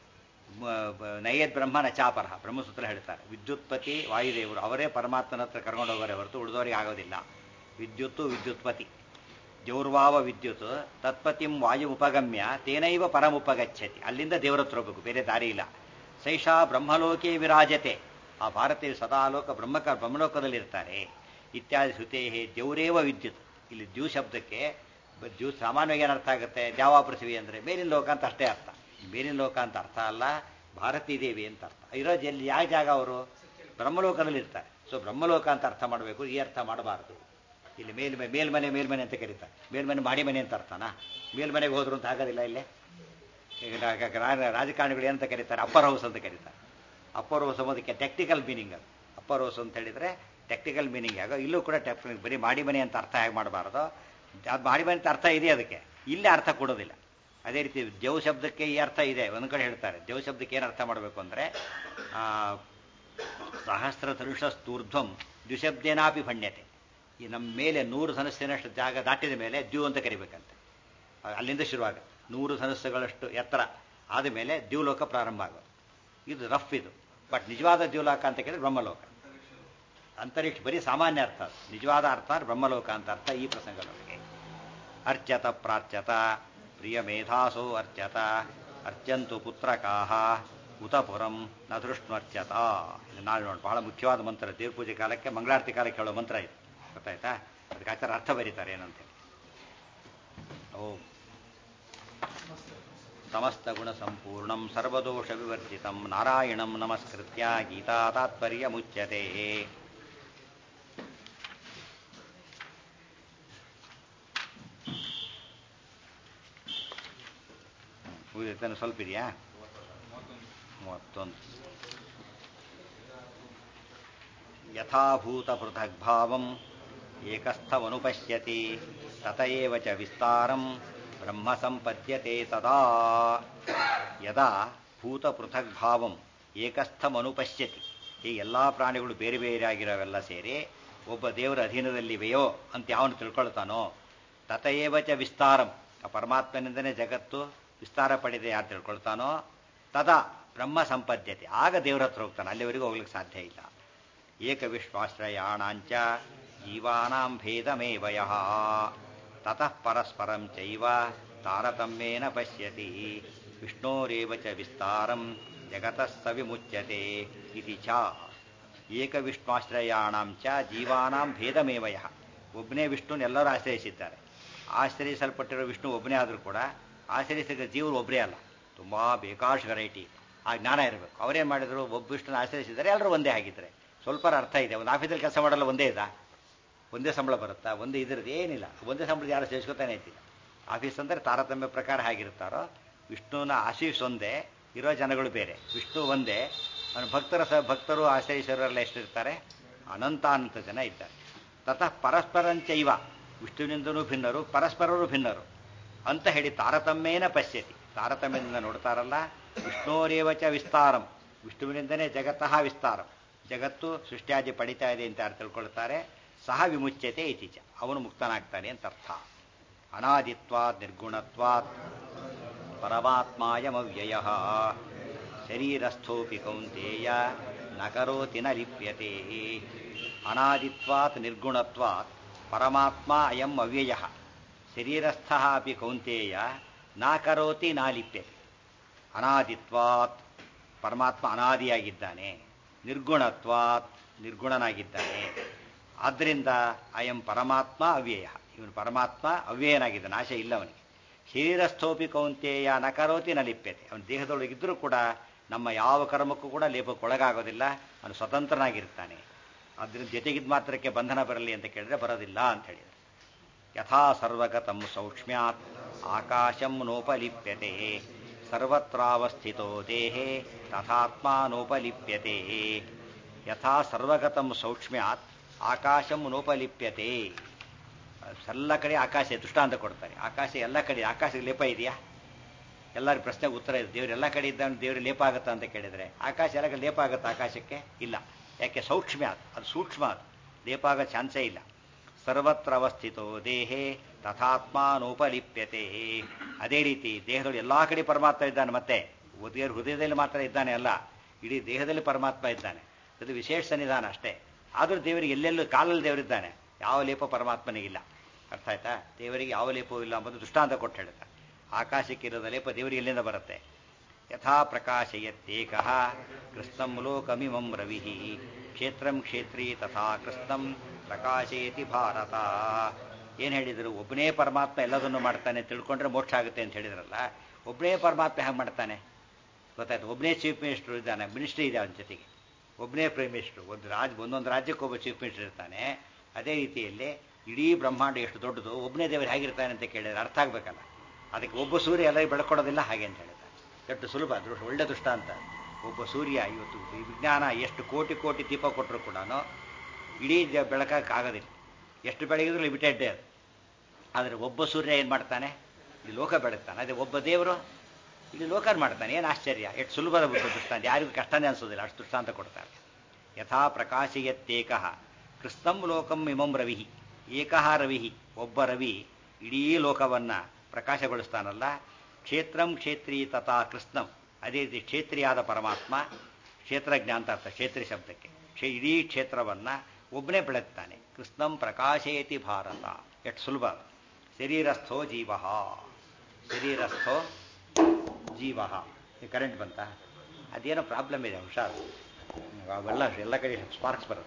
ನಯದ್ ಬ್ರಹ್ಮ ನಚಾಪರ ಬ್ರಹ್ಮಸೂತ್ರ ಹೇಳ್ತಾರೆ ವಿದ್ಯುತ್ಪತಿ ವಾಯುದೇವರು ಅವರೇ ಪರಮಾತ್ಮನ ಹತ್ರ ಕರ್ಕೊಂಡು ಹೋಗೋರೆ ಹೊರತು ಉಳಿದವರಿಗೆ ಆಗೋದಿಲ್ಲ ವಿದ್ಯುತ್ತು ವಿದ್ಯುತ್ಪತಿ ಜೌರ್ವಾವ ವಿದ್ಯುತ್ ತತ್ಪತಿಂ ವಾಯು ಉಪಗಮ್ಯ ತೇನೈವ ಪರಮುಪಗಚ್ಚತಿ ಅಲ್ಲಿಂದ ದೇವರ ಹತ್ರ ಹೋಗ್ಬೇಕು ಬೇರೆ ದಾರಿ ಇಲ್ಲ ಸೈಷಾ ಬ್ರಹ್ಮಲೋಕೆ ವಿರಾಜತೆ ಆ ಭಾರತೀಯ ಸದಾಲೋಕ ಬ್ರಹ್ಮಕ ಬ್ರಹ್ಮಲೋಕದಲ್ಲಿ ಇರ್ತಾರೆ ಇತ್ಯಾದಿ ಶ್ರುತೇ ದೇವರೇವ ವಿದ್ಯುತ್ ಇಲ್ಲಿ ದ್ಯೂ ಶಬ್ದಕ್ಕೆ ಬ- ದ್ಯೂ ಸಾಮಾನ್ಯವಾಗಿ ಏನು ಅರ್ಥ ಆಗುತ್ತೆ ದ್ಯಾವಾ ಪೃಥ್ವಿ ಅಂದರೆ ಮೇಲಿನ ಲೋಕ ಅಂತ ಅಷ್ಟೇ ಅರ್ಥ ಮೇಲಿನ ಲೋಕ ಅಂತ ಅರ್ಥ ಅಲ್ಲ ಭಾರತೀ ದೇವಿ ಅಂತ ಅರ್ಥ ಇರೋ ಎಲ್ಲಿ ಯಾವ ಜಾಗ ಅವರು ಬ್ರಹ್ಮಲೋಕದಲ್ಲಿ ಇರ್ತಾರೆ ಸೊ ಬ್ರಹ್ಮಲೋಕ ಅಂತ ಅರ್ಥ ಮಾಡಬೇಕು ಈ ಅರ್ಥ ಮಾಡಬಾರದು ಇಲ್ಲಿ ಮೇಲ್ಮನೆ ಮೇಲ್ಮನೆ ಮೇಲ್ಮನೆ ಅಂತ ಕರೀತಾರೆ ಮೇಲ್ಮನೆ ಮಾಡಿ ಮನೆ ಅಂತ ಅರ್ಥನಾ ಮೇಲ್ಮನೆಗೆ ಹೋದ್ರು ಅಂತ ಆಗೋದಿಲ್ಲ ಇಲ್ಲೇ ಈಗ ರಾ- ರಾ- ರಾಜಕಾರಣಿಗಳು ಏನಂತ ಕರೀತಾರೆ ಅಪ್ಪರ್ ಹೌಸ್ ಅಂತ ಕರೀತಾರೆ ಅಪ್ಪರ್ ಹೌಸ್ ಅನ್ನೋದಕ್ಕೆ ಟೆಕ್ನಿಕಲ್ ಮೀನಿಂಗ್ ಅದು ಅಪ್ಪರ್ ಹೌಸ್ ಅಂತ ಹೇಳಿದ್ರೆ ಟೆಕ್ನಿಕಲ್ ಮೀನಿಂಗ್ ಆಗ ಇಲ್ಲೂ ಕೂಡ ಟೆಕ್ನಿಕ್ ಬರೀ ಮಾಡಿ ಮನೆ ಅಂತ ಅರ್ಥ ಹೇಗೆ ಮಾಡಬಾರ್ದು ಅದು ಮಾಡಿ ಮನೆ ಅಂತ ಅರ್ಥ ಇದೆ ಅದಕ್ಕೆ ಇಲ್ಲೇ ಅರ್ಥ ಕೊಡೋದಿಲ್ಲ ಅದೇ ರೀತಿ ದೇವ್ ಶಬ್ದಕ್ಕೆ ಈ ಅರ್ಥ ಇದೆ ಒಂದು ಕಡೆ ಹೇಳ್ತಾರೆ ದೇವ್ ಶಬ್ದಕ್ಕೆ ಏನು ಅರ್ಥ ಮಾಡಬೇಕು ಅಂದರೆ ಸಹಸ್ರ ಧನುಷಸ್ತೂರ್ಧ್ವಂ ದ್ವಿಶಬ್ದೇನಾಪಿ ಭಣ್ಯತೆ ಈ ನಮ್ಮ ಮೇಲೆ ನೂರು ಧನಸ್ಸಿನಷ್ಟು ಜಾಗ ದಾಟಿದ ಮೇಲೆ ದ್ಯು ಅಂತ ಕರಿಬೇಕಂತೆ ಅಲ್ಲಿಂದ ಶುರುವಾಗ ನೂರು ಧನಸ್ಸುಗಳಷ್ಟು ಎತ್ತರ ಆದ ಮೇಲೆ ದ್ಯೂಲೋಕ ಪ್ರಾರಂಭ ಆಗೋದು ಇದು ರಫ್ ಇದು ಬಟ್ ನಿಜವಾದ ದ್ಯೂಲೋಕ ಅಂತ ಕೇಳಿದ್ರೆ ಬ್ರಹ್ಮಲೋಕ ಅಂತರಿಕ್ಷ ಬರೀ ಸಾಮಾನ್ಯ ಅರ್ಥ ಅದು. ನಿಜವಾದ ಅರ್ಥ ಅಂದ್ರೆ ಬ್ರಹ್ಮಲೋಕ ಅಂತ ಅರ್ಥ ಈ ಪ್ರಸಂಗದೊಳಗೆ ಅರ್ಚತ ಪ್ರಾರ್ಚತ ಪ್ರಿಯ ಮೇಧಾಸೋ ಅರ್ಚತ ಅರ್ಚಂತು ಪುತ್ರಕಾಹ ಉತಪುರಂ ನ ಧೃಷ್ಣರ್ಚತ ಇದು ನಾಳೆ ನೋಡಿ ಬಹಳ ಮುಖ್ಯವಾದ ಮಂತ್ರ ದೇವ್ರ ಪೂಜೆ ಕಾಲಕ್ಕೆ ಮಂಗಳಾರತಿ ಕಾಲಕ್ಕೆ ಹೇಳೋ ಮಂತ್ರ ಇದು ಗೊತ್ತಾಯ್ತಾ ಅದಕ್ಕೆ ಆಚಾರ ಅರ್ಥ ಬರೀತಾರೆ ಏನಂತೇಳಿ ಓಂ ಸಮಸ್ತ ಗುಣ ಸಂಪೂರ್ಣಂ ಸರ್ವದೋಷ ವಿವರ್ಜಿತಂ ನಾರಾಯಣಂ ನಮಸ್ಕೃತ್ಯ ಗೀತಾ ತಾತ್ಪರ್ಯ ಮುಚ್ಯತೆ ಉಳಿದೈತೇನು ಸ್ವಲ್ಪ ಇದೆಯಾ ಮೂವತ್ತೊಂದು ಯಥಾಭೂತ ಪೃಥಗ್ಭಾವಂ ಏಕಸ್ಥಮನುಪಶ್ಯತಿ ತತಯೇವ ಚ ವಿಸ್ತಾರಂ ಬ್ರಹ್ಮ ಸಂಪದ್ಯತೆ ತದಾ ಯದಾ ಭೂತ ಪೃಥಗ್ಭಾವಂ ಏಕಸ್ಥಮನುಪಶ್ಯತಿ ಈ ಎಲ್ಲ ಪ್ರಾಣಿಗಳು ಬೇರೆ ಬೇರೆ ಆಗಿರೋವೆಲ್ಲ ಸೇರಿ ಒಬ್ಬ ದೇವರ ಅಧೀನದಲ್ಲಿವೆಯೋ ಅಂತ ಯಾವನು ತಿಳ್ಕೊಳ್ತಾನೋ ತತಯೇವ ಚ ವಿಸ್ತಾರಂ ಆ ಪರಮಾತ್ಮನಿಂದನೇ ಜಗತ್ತು ವಿಸ್ತಾರ ಪಡೆದೆ ಯಾರು ತಿಳ್ಕೊಳ್ತಾನೋ ತದಾ ಬ್ರಹ್ಮ ಸಂಪದ್ಯತೆ ಆಗ ದೇವರ ಹತ್ರ ಹೋಗ್ತಾನೆ ಅಲ್ಲಿವರೆಗೂ ಹೋಗ್ಲಿಕ್ಕೆ ಸಾಧ್ಯ ಇಲ್ಲ ಏಕವಿಶ್ವಾಶ್ರಯಾಣಾಂಚ ಜೀವಾನಾಂ ಭೇದಮೇವ ಯಃ ತತಃ ಪರಸ್ಪರಂ ಚೈವ ತಾರತಮ್ಯೇನ ಪಶ್ಯತಿ ವಿಷ್ಣೋರೇವ ಚ ವಿಸ್ತಾರಂ ಜಗತಃ ಸ ವಿಮುಚ್ಯತೆ ಇತಿ ಚ ಏಕವಿಷ್ಣಾಶ್ರಯಾಣಾಂ ಚ ಜೀವಾನಾಂ ಭೇದಮೇವ ಯಃ ಒಬ್ಬನೇ ವಿಷ್ಣುನ ಎಲ್ಲರೂ ಆಶ್ರಯಿಸಿದ್ದಾರೆ ಆಶ್ರಯಿಸಲ್ಪಟ್ಟಿರೋ ವಿಷ್ಣು ಒಬ್ಬನೇ ಆದರೂ ಕೂಡ ಆಶ್ರಯಿಸಿದ ಜೀವರು ಒಬ್ಬರೇ ಅಲ್ಲ ತುಂಬ ಬೇಕಾಷ್ಟು ವೆರೈಟಿ ಆ ಜ್ಞಾನ ಇರಬೇಕು ಅವರೇನು ಮಾಡಿದ್ರು ಒಬ್ಬ ವಿಷ್ಣುನ ಆಶ್ರಯಿಸಿದ್ದಾರೆ ಎಲ್ಲರೂ ಒಂದೇ ಆಗಿದ್ದಾರೆ ಸ್ವಲ್ಪ ಅರ್ಥ ಇದೆ ಒಂದು ಆಫೀಸಲ್ಲಿ ಕೆಲಸ ಮಾಡಲ್ಲ ಒಂದೇ ಇದ ಒಂದೇ ಸಂಬಳ ಬರುತ್ತಾ ಒಂದೇ ಇದ್ರದ್ದು ಏನಿಲ್ಲ ಒಂದೇ ಸಂಬಳದ ಯಾರು ಸೇರಿಸ್ಕೊತಾನೆ ಇದ್ದಿಲ್ಲ ಆಫೀಸ್ ಅಂದರೆ ತಾರತಮ್ಯ ಪ್ರಕಾರ ಹೇಗಿರ್ತಾರೋ ವಿಷ್ಣುವಿನ ಆಶೀಸ್ ಒಂದೇ ಇರೋ ಜನಗಳು ಬೇರೆ ವಿಷ್ಣು ಒಂದೇ ಅವನ ಭಕ್ತರ ಸ ಭಕ್ತರು ಆಶ್ರಯಿಸೋರೆಲ್ಲ ಎಷ್ಟಿರ್ತಾರೆ ಅನಂತ ಅನಂತ ಜನ ಇದ್ದಾರೆ ತತಃ ಪರಸ್ಪರಂಚೈವ ವಿಷ್ಣುವಿನಿಂದನೂ ಭಿನ್ನರು ಪರಸ್ಪರರು ಭಿನ್ನರು ಅಂತ ಹೇಳಿ ತಾರತಮ್ಯೇನ ಪಶ್ಯತಿ ತಾರತಮ್ಯದಿಂದ ನೋಡ್ತಾರಲ್ಲ ವಿಷ್ಣೋರೇವಚ ವಿಸ್ತಾರಂ ವಿಷ್ಣುವಿನಿಂದನೇ ಜಗತ್ತಃ ವಿಸ್ತಾರಂ ಜಗತ್ತು ಸೃಷ್ಟಿಯಾದಿ ಪಡಿತಾ ಇದೆ ಅಂತ ಯಾರು ತಿಳ್ಕೊಳ್ತಾರೆ ಸಹ ವಿಮುಚ್ಯತೆ ಇತಿಚ ಅವನು ಮುಕ್ತನಾಗ್ತಾನೆ ಅಂತ ಅರ್ಥ ಅನಾದಿತ್ವಾತ್ ನಿರ್ಗುಣತ್ವಾತ್ ಪರಮಾತ್ಮಾಯಮವ್ಯಯ ಶರೀರಸ್ಥೋಪಿ ಕೌಂತೇಯ ನ ಕರೋತಿ ನ ಲಿಪ್ಯತೆ ಅನಾದಿತ್ವಾತ್ ನಿರ್ಗುಣತ್ವಾತ್ ಪರಮಾತ್ಮ ಅಯಂ ಅವ್ಯಯ ಶರೀರಸ್ಥ ಅಪಿ ಕೌಂತೇಯ ನ ಕರೋತಿ ನ ಲಿಪ್ಯತೆ ಅನಾದಿತ್ವಾತ್ ಪರಮಾತ್ಮ ಅನಾದಿಯಾಗಿದ್ದಾನೆ ನಿರ್ಗುಣತ್ವಾತ್ ನಿರ್ಗುಣನಾಗಿದ್ದಾನೆ ಆದ್ದರಿಂದ ಅಯಂ ಪರಮಾತ್ಮ ಅವ್ಯಯ ಇವನು ಪರಮಾತ್ಮ ಅವ್ಯಯನಾಗಿದ್ದ ನಾಶ ಇಲ್ಲ ಅವನಿಗೆ ಶರೀರಸ್ಥೋಪಿ ಕೌಂತೇಯ ನ ಕರೋತಿ ನ ಲಿಪ್ಯತೆ ಅವನ ದೇಹದೊಳಗಿದ್ರೂ ಕೂಡ ನಮ್ಮ ಯಾವ ಕರ್ಮಕ್ಕೂ ಕೂಡ ಲೇಪಕ್ಕೊಳಗಾಗೋದಿಲ್ಲ ಅವನು ಸ್ವತಂತ್ರನಾಗಿರ್ತಾನೆ ಅದ್ರ ಜೊತೆಗಿದ್ ಮಾತ್ರಕ್ಕೆ ಬಂಧನ ಬರಲಿ ಅಂತ ಕೇಳಿದ್ರೆ ಬರೋದಿಲ್ಲ ಅಂತ ಹೇಳಿದರು ಯಥಾ ಸರ್ವಗತಂ ಸೌಕ್ಷ್ಮ್ಯಾತ್ ಆಕಾಶಂ ನೋಪಲಿಪ್ಯತೆ ಸರ್ವತ್ರಾವಸ್ಥಿತೋ ದೇಹೇ ತಥಾತ್ಮಾನೋಪಲಿಪ್ಯತೆ ಯಥಾ ಸರ್ವಗತಂ ಸೌಕ್ಷ್ಮ್ಯಾತ್ ಆಕಾಶಂ ನೋಪಲಿಪ್ಯತೆ ಎಲ್ಲ ಕಡೆ ಆಕಾಶ ದೃಷ್ಟಾಂತ ಕೊಡ್ತಾರೆ ಆಕಾಶ ಎಲ್ಲ ಕಡೆ ಆಕಾಶಕ್ಕೆ ಲೇಪ ಇದೆಯಾ ಎಲ್ಲರ ಪ್ರಶ್ನೆಗೆ ಉತ್ತರ ಇದೆ ದೇವ್ರು ಎಲ್ಲ ಕಡೆ ಇದ್ದಾನೆ ದೇವ್ರು ಲೇಪ ಆಗುತ್ತಾ ಅಂತ ಕೇಳಿದ್ರೆ ಆಕಾಶ ಎಲ್ಲ ಕಡೆ ಲೇಪ ಆಗುತ್ತಾ ಆಕಾಶಕ್ಕೆ ಇಲ್ಲ ಯಾಕೆ ಸೌಕ್ಷ್ಮ್ಯ ಅದು ಅದು ಸೂಕ್ಷ್ಮ ಅದು ಲೇಪ ಆಗೋ ಚಾನ್ಸೇ ಇಲ್ಲ ಸರ್ವತ್ರ ಅವಸ್ಥಿತೋ ದೇಹೇ ತಥಾತ್ಮಾನೋಪಲಿಪ್ಯತೆ ಅದೇ ರೀತಿ ದೇಹದೊಳಗೆ ಎಲ್ಲ ಕಡೆ ಪರಮಾತ್ಮ ಇದ್ದಾನೆ ಮತ್ತೆ ದೇವ್ರ ಹೃದಯದಲ್ಲಿ ಮಾತ್ರ ಇದ್ದಾನೆ ಅಲ್ಲ ಇಡೀ ದೇಹದಲ್ಲಿ ಪರಮಾತ್ಮ ಇದ್ದಾನೆ ಅದು ವಿಶೇಷ ಸನ್ನಿಧಾನ ಅಷ್ಟೇ ಆದರೂ ದೇವರಿಗೆ ಎಲ್ಲೆಲ್ಲೂ ಕಾಲಲ್ಲಿ ದೇವರಿದ್ದಾನೆ ಯಾವ ಲೇಪ ಪರಮಾತ್ಮನಿಗಿಲ್ಲ ಅರ್ಥ ಆಯ್ತಾ ದೇವರಿಗೆ ಯಾವ ಲೇಪವೂ ಇಲ್ಲ ಎಂಬುದು ದೃಷ್ಟಾಂತ ಕೊಟ್ಟು ಹೇಳ್ತಾ ಆಕಾಶಕ್ಕೆ ಇರೋದ ಲೇಪ ದೇವರಿಗೆ ಎಲ್ಲಿಂದ ಬರುತ್ತೆ ಯಥಾ ಪ್ರಕಾಶಯತ್ಯೇಕ ಕೃಷ್ಣಂ ಲೋಕಮಿಮಂ ರವಿ ಕ್ಷೇತ್ರಂ ಕ್ಷೇತ್ರೀ ತಥಾ ಕೃಷ್ಣಂ ಪ್ರಕಾಶಯತಿ ಭಾರತ ಏನು ಹೇಳಿದರು ಒಬ್ಬನೇ ಪರಮಾತ್ಮ ಎಲ್ಲದನ್ನು ಮಾಡ್ತಾನೆ ತಿಳ್ಕೊಂಡ್ರೆ ಮೋಕ್ಷ ಆಗುತ್ತೆ ಅಂತ ಹೇಳಿದ್ರಲ್ಲ ಒಬ್ಬನೇ ಪರಮಾತ್ಮ ಹೇಗೆ ಮಾಡ್ತಾನೆ ಗೊತ್ತಾಯ್ತು ಒಬ್ಬನೇ ಚೀಫ್ ಮಿನಿಸ್ಟರ್ ಇದ್ದಾನೆ ಮಿನಿಸ್ಟ್ರಿ ಇದೆ ಅವನ ಜೊತೆಗೆ ಒಬ್ಬನೇ ಪ್ರೈಮ್ ಮಿನಿಸ್ಟರ್ ಒಂದು ರಾಜ್ಯ ಒಂದೊಂದು ರಾಜ್ಯಕ್ಕೆ ಒಬ್ಬ ಚೀಫ್ ಮಿನಿಸ್ಟರ್ ಇರ್ತಾನೆ ಅದೇ ರೀತಿಯಲ್ಲಿ ಇಡೀ ಬ್ರಹ್ಮಾಂಡ ಎಷ್ಟು ದೊಡ್ಡದು ಒಬ್ಬನೇ ದೇವರು ಹೇಗಿರ್ತಾನೆ ಅಂತ ಕೇಳಿದ್ರೆ ಅರ್ಥ ಆಗಬೇಕಲ್ಲ ಅದಕ್ಕೆ ಒಬ್ಬ ಸೂರ್ಯ ಎಲ್ಲರಿಗೂ ಬೆಳ್ಕೊಡೋದಿಲ್ಲ ಹಾಗೆ ಅಂತ ಹೇಳಿದ ದೊಡ್ಡ ಸುಲಭ ದೃಷ್ಟ ಒಳ್ಳೆ ದೃಷ್ಟ ಅಂತ ಒಬ್ಬ ಸೂರ್ಯ ಇವತ್ತು ಈ ವಿಜ್ಞಾನ ಎಷ್ಟು ಕೋಟಿ ಕೋಟಿ ದೀಪ ಕೊಟ್ಟರು ಕೂಡ ಇಡೀ ಬೆಳಕಾಗೋದಿಲ್ಲ ಎಷ್ಟು ಬೆಳಗಿದ್ರು ಲಿಮಿಟೆಡ್ ಡೇ ಅದು ಆದರೆ ಒಬ್ಬ ಸೂರ್ಯ ಏನು ಮಾಡ್ತಾನೆ ಇಲ್ಲಿ ಲೋಕ ಬೆಳಗ್ತಾನೆ ಅದೇ ಒಬ್ಬ ದೇವರು ಇಲ್ಲಿ ಲೋಕ ಮಾಡ್ತಾನೆ ಏನು ಆಶ್ಚರ್ಯ ಎಷ್ಟು ಸುಲಭದ ದೃಷ್ಟಾಂತ ಯಾರಿಗೂ ಕಷ್ಟನೇ ಅನಿಸೋದಿಲ್ಲ ಅಷ್ಟು ದೃಷ್ಟಾಂತ ಕೊಡ್ತಾರೆ ಯಥಾ ಪ್ರಕಾಶಯತ್ತೇಕಃ ಕೃಷ್ಣಂ ಲೋಕಂ ಇಮಂ ರವಿ ಏಕಃ ರವಿ ಒಬ್ಬ ರವಿ ಇಡೀ ಲೋಕವನ್ನು ಪ್ರಕಾಶಗೊಳಿಸ್ತಾನಲ್ಲ ಕ್ಷೇತ್ರಂ ಕ್ಷೇತ್ರೀ ತಥಾ ಕೃಷ್ಣಂ ಅದೇ ರೀತಿ ಕ್ಷೇತ್ರಿಯಾದ ಪರಮಾತ್ಮ ಕ್ಷೇತ್ರಜ್ಞ ಅಂತ ಅರ್ಥ ಕ್ಷೇತ್ರಿ ಶಬ್ದಕ್ಕೆ ಕ್ಷೇ ಇಡೀ ಕ್ಷೇತ್ರವನ್ನು ಒಬ್ಬನೇ ಬೆಳಗ್ತಾನೆ ಕೃಷ್ಣಂ ಪ್ರಕಾಶಯತಿ ಭಾರತ ಎಷ್ಟು ಸುಲಭ ಶರೀರಸ್ಥೋ ಜೀವ ಶರೀರಸ್ಥೋ ಜೀವ ಕರೆಂಟ್ ಬಂತ ಅದೇನೋ ಪ್ರಾಬ್ಲಮ್ ಇದೆ ಹುಷಾರು ಅವೆಲ್ಲ ಎಲ್ಲ ಕಡೆ ಸ್ಪಾರ್ಕ್ಸ್ ಬರುತ್ತೆ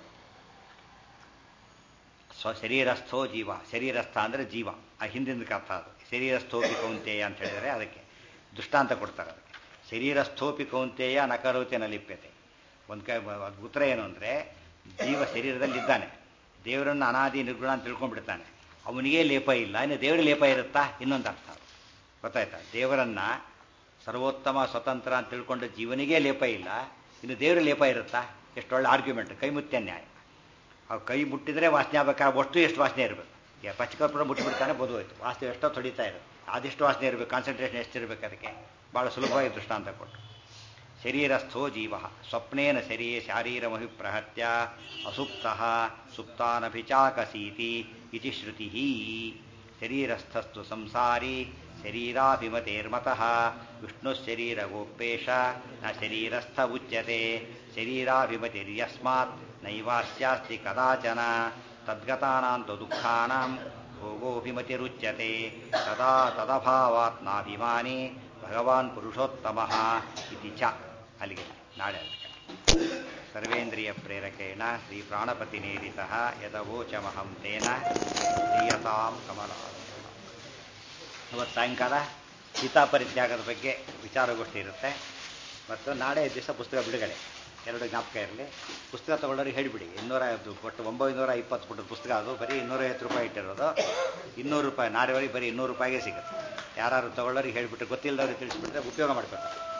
ಸ್ವ ಶರೀರಸ್ಥೋ ಜೀವ ಶರೀರಸ್ಥ ಅಂದರೆ ಜೀವ ಆ ಹಿಂದಿನ ಅರ್ಥ ಅದು ಶರೀರಸ್ಥೋಪಿ ಕೌಂತೇಯ ಅಂತ ಹೇಳಿದರೆ ಅದಕ್ಕೆ ದೃಷ್ಟಾಂತ ಕೊಡ್ತಾರೆ ಅದಕ್ಕೆ ಶರೀರಸ್ಥೋಪಿ ಕೌಂತೇಯ ನಕರೋತಿ ನಲಿಪ್ಯತೆ ಒಂದು ಕೈ ಉತ್ತರ ಏನು ಅಂದರೆ ಜೀವ ಶರೀರದಲ್ಲಿದ್ದಾನೆ ದೇವರನ್ನು ಅನಾದಿ ನಿರ್ಗುಣ ಅಂತ ತಿಳ್ಕೊಂಡ್ಬಿಡ್ತಾನೆ ಅವನಿಗೇ ಲೇಪ ಇಲ್ಲ ಇನ್ನು ದೇವರಿಗೆ ಲೇಪ ಇರುತ್ತಾ ಇನ್ನೊಂದು ಅರ್ಥ ಗೊತ್ತಾಯ್ತಾ ದೇವರನ್ನ ಸರ್ವೋತ್ತಮ ಸ್ವತಂತ್ರ ಅಂತ ತಿಳ್ಕೊಂಡು ಜೀವನಿಗೇ ಲೇಪ ಇಲ್ಲ ಇನ್ನು ದೇವ್ರ ಲೇಪ ಇರುತ್ತಾ ಎಷ್ಟು ಒಳ್ಳೆ ಆರ್ಗ್ಯುಮೆಂಟ್ ಕೈ ಮುತ್ಯ ನ್ಯಾಯ ಆ ಕೈ ಮುಟ್ಟಿದ್ರೆ ವಾಸನೆ ಆಗ್ಬೇಕಾದ್ರೆ ಅಷ್ಟು ಎಷ್ಟು ವಾಸನೆ ಇರಬೇಕು ಪಚ್ಚಕರ್ಪೂರ ಮುಟ್ಟಿಬಿಡ್ತಾನೆ ಬೋಧೋಯ್ತು ವಾಸನೆ ಎಷ್ಟೋ ತೊಡಿತಾ ಇರುತ್ತೆ ಅದೆಷ್ಟು ವಾಸನೆ ಇರಬೇಕು ಕಾನ್ಸಂಟ್ರೇಷನ್ ಎಷ್ಟಿರಬೇಕು ಅದಕ್ಕೆ ಭಾಳ ಸುಲಭವಾಗಿ ದೃಷ್ಟಾಂತ ಕೊಟ್ಟು ಶರೀರಸ್ಥೋ ಜೀವ ಸ್ವಪ್ನೇನ ಶರೀರ ಶಾರೀರಮಭಿಪ್ರಹತ್ಯ ಅಸುಪ್ತ ಸುಪ್ತಾನಭಿಚಾಕಸೀತಿ ಇತಿ ಶ್ರುತಿ ಶರೀರಸ್ಥಸ್ತು ಸಂಸಾರಿ ಶರೀರಾಭಿಮತೇರ್ಮತಃ ವಿಷ್ಣುಶರೀರಗೋಪೇಶ ನ ಶರೀರಸ್ಥ ಉಚ್ಯತೆ ಶರೀರಾಭಿಮತಿರ್ಯಸ್ಮಾತ್ ನೈವಾಸ್ಯಾಸ್ತಿ ಕದಾಚನ ತದ್ಗತಾನಾಂ ದುಃಖಾನಾಂ ಭೋಗೋಭಿಮತಿರುಚ್ಯತೆ ತದಾ ತದಭಾವಾತ್ ನಾಭಿಮಾನಿ ಭಗವಾನ್ ಪುರುಷೋತ್ತಮಃ ಇತಿ ಚ ಅಲ್ಲಿಗೆ ನಾಳೆ ಸರ್ವೇಂದ್ರಿಯ ಪ್ರೇರಕೇಣ ಶ್ರೀ ಪ್ರಾಣಪತಿನೇರಿತ ಯದವೋಚಮಹಂ ತೇನ ಶ್ರೀಯತಾಂ ಕಮಲ ಇವತ್ತು ಸಾಯಂಕಾಲ ಸೀತಾ ಪರಿತ್ಯಾಗದ ಬಗ್ಗೆ ವಿಚಾರಗೋಷ್ಠಿ ಇರುತ್ತೆ ಮತ್ತು ನಾಳೆ ದಿವಸ ಪುಸ್ತಕ ಬಿಡುಗಡೆ ಎರಡು ಜ್ಞಾಪಕ ಇರಲಿ ಪುಸ್ತಕ ತೊಗೊಳ್ಳೋರಿಗೆ ಹೇಳಿಬಿಡಿ ಇನ್ನೂರ ಒಟ್ಟು ಒಂಬೈನೂರ ಇಪ್ಪತ್ತು ಪುಟದ ಪುಸ್ತಕ ಅದು ಬರೀ ಇನ್ನೂರೈವತ್ತು ರೂಪಾಯಿ ಇಟ್ಟಿರೋದು ಇನ್ನೂರು ರೂಪಾಯಿ ನಾಳೆವರೆಗೆ ಬರೀ ಇನ್ನೂರು ರೂಪಾಯಿಗೆ ಸಿಗುತ್ತೆ ಯಾರು ತೊಗೊಳ್ಳೋರಿಗೆ ಹೇಳಿಬಿಟ್ಟು ಗೊತ್ತಿಲ್ಲದವ್ರಿಗೆ ತಿಳಿಸ್ಬಿಟ್ರೆ ಉಪಯೋಗ ಮಾಡ್ಕೊತಾರೆ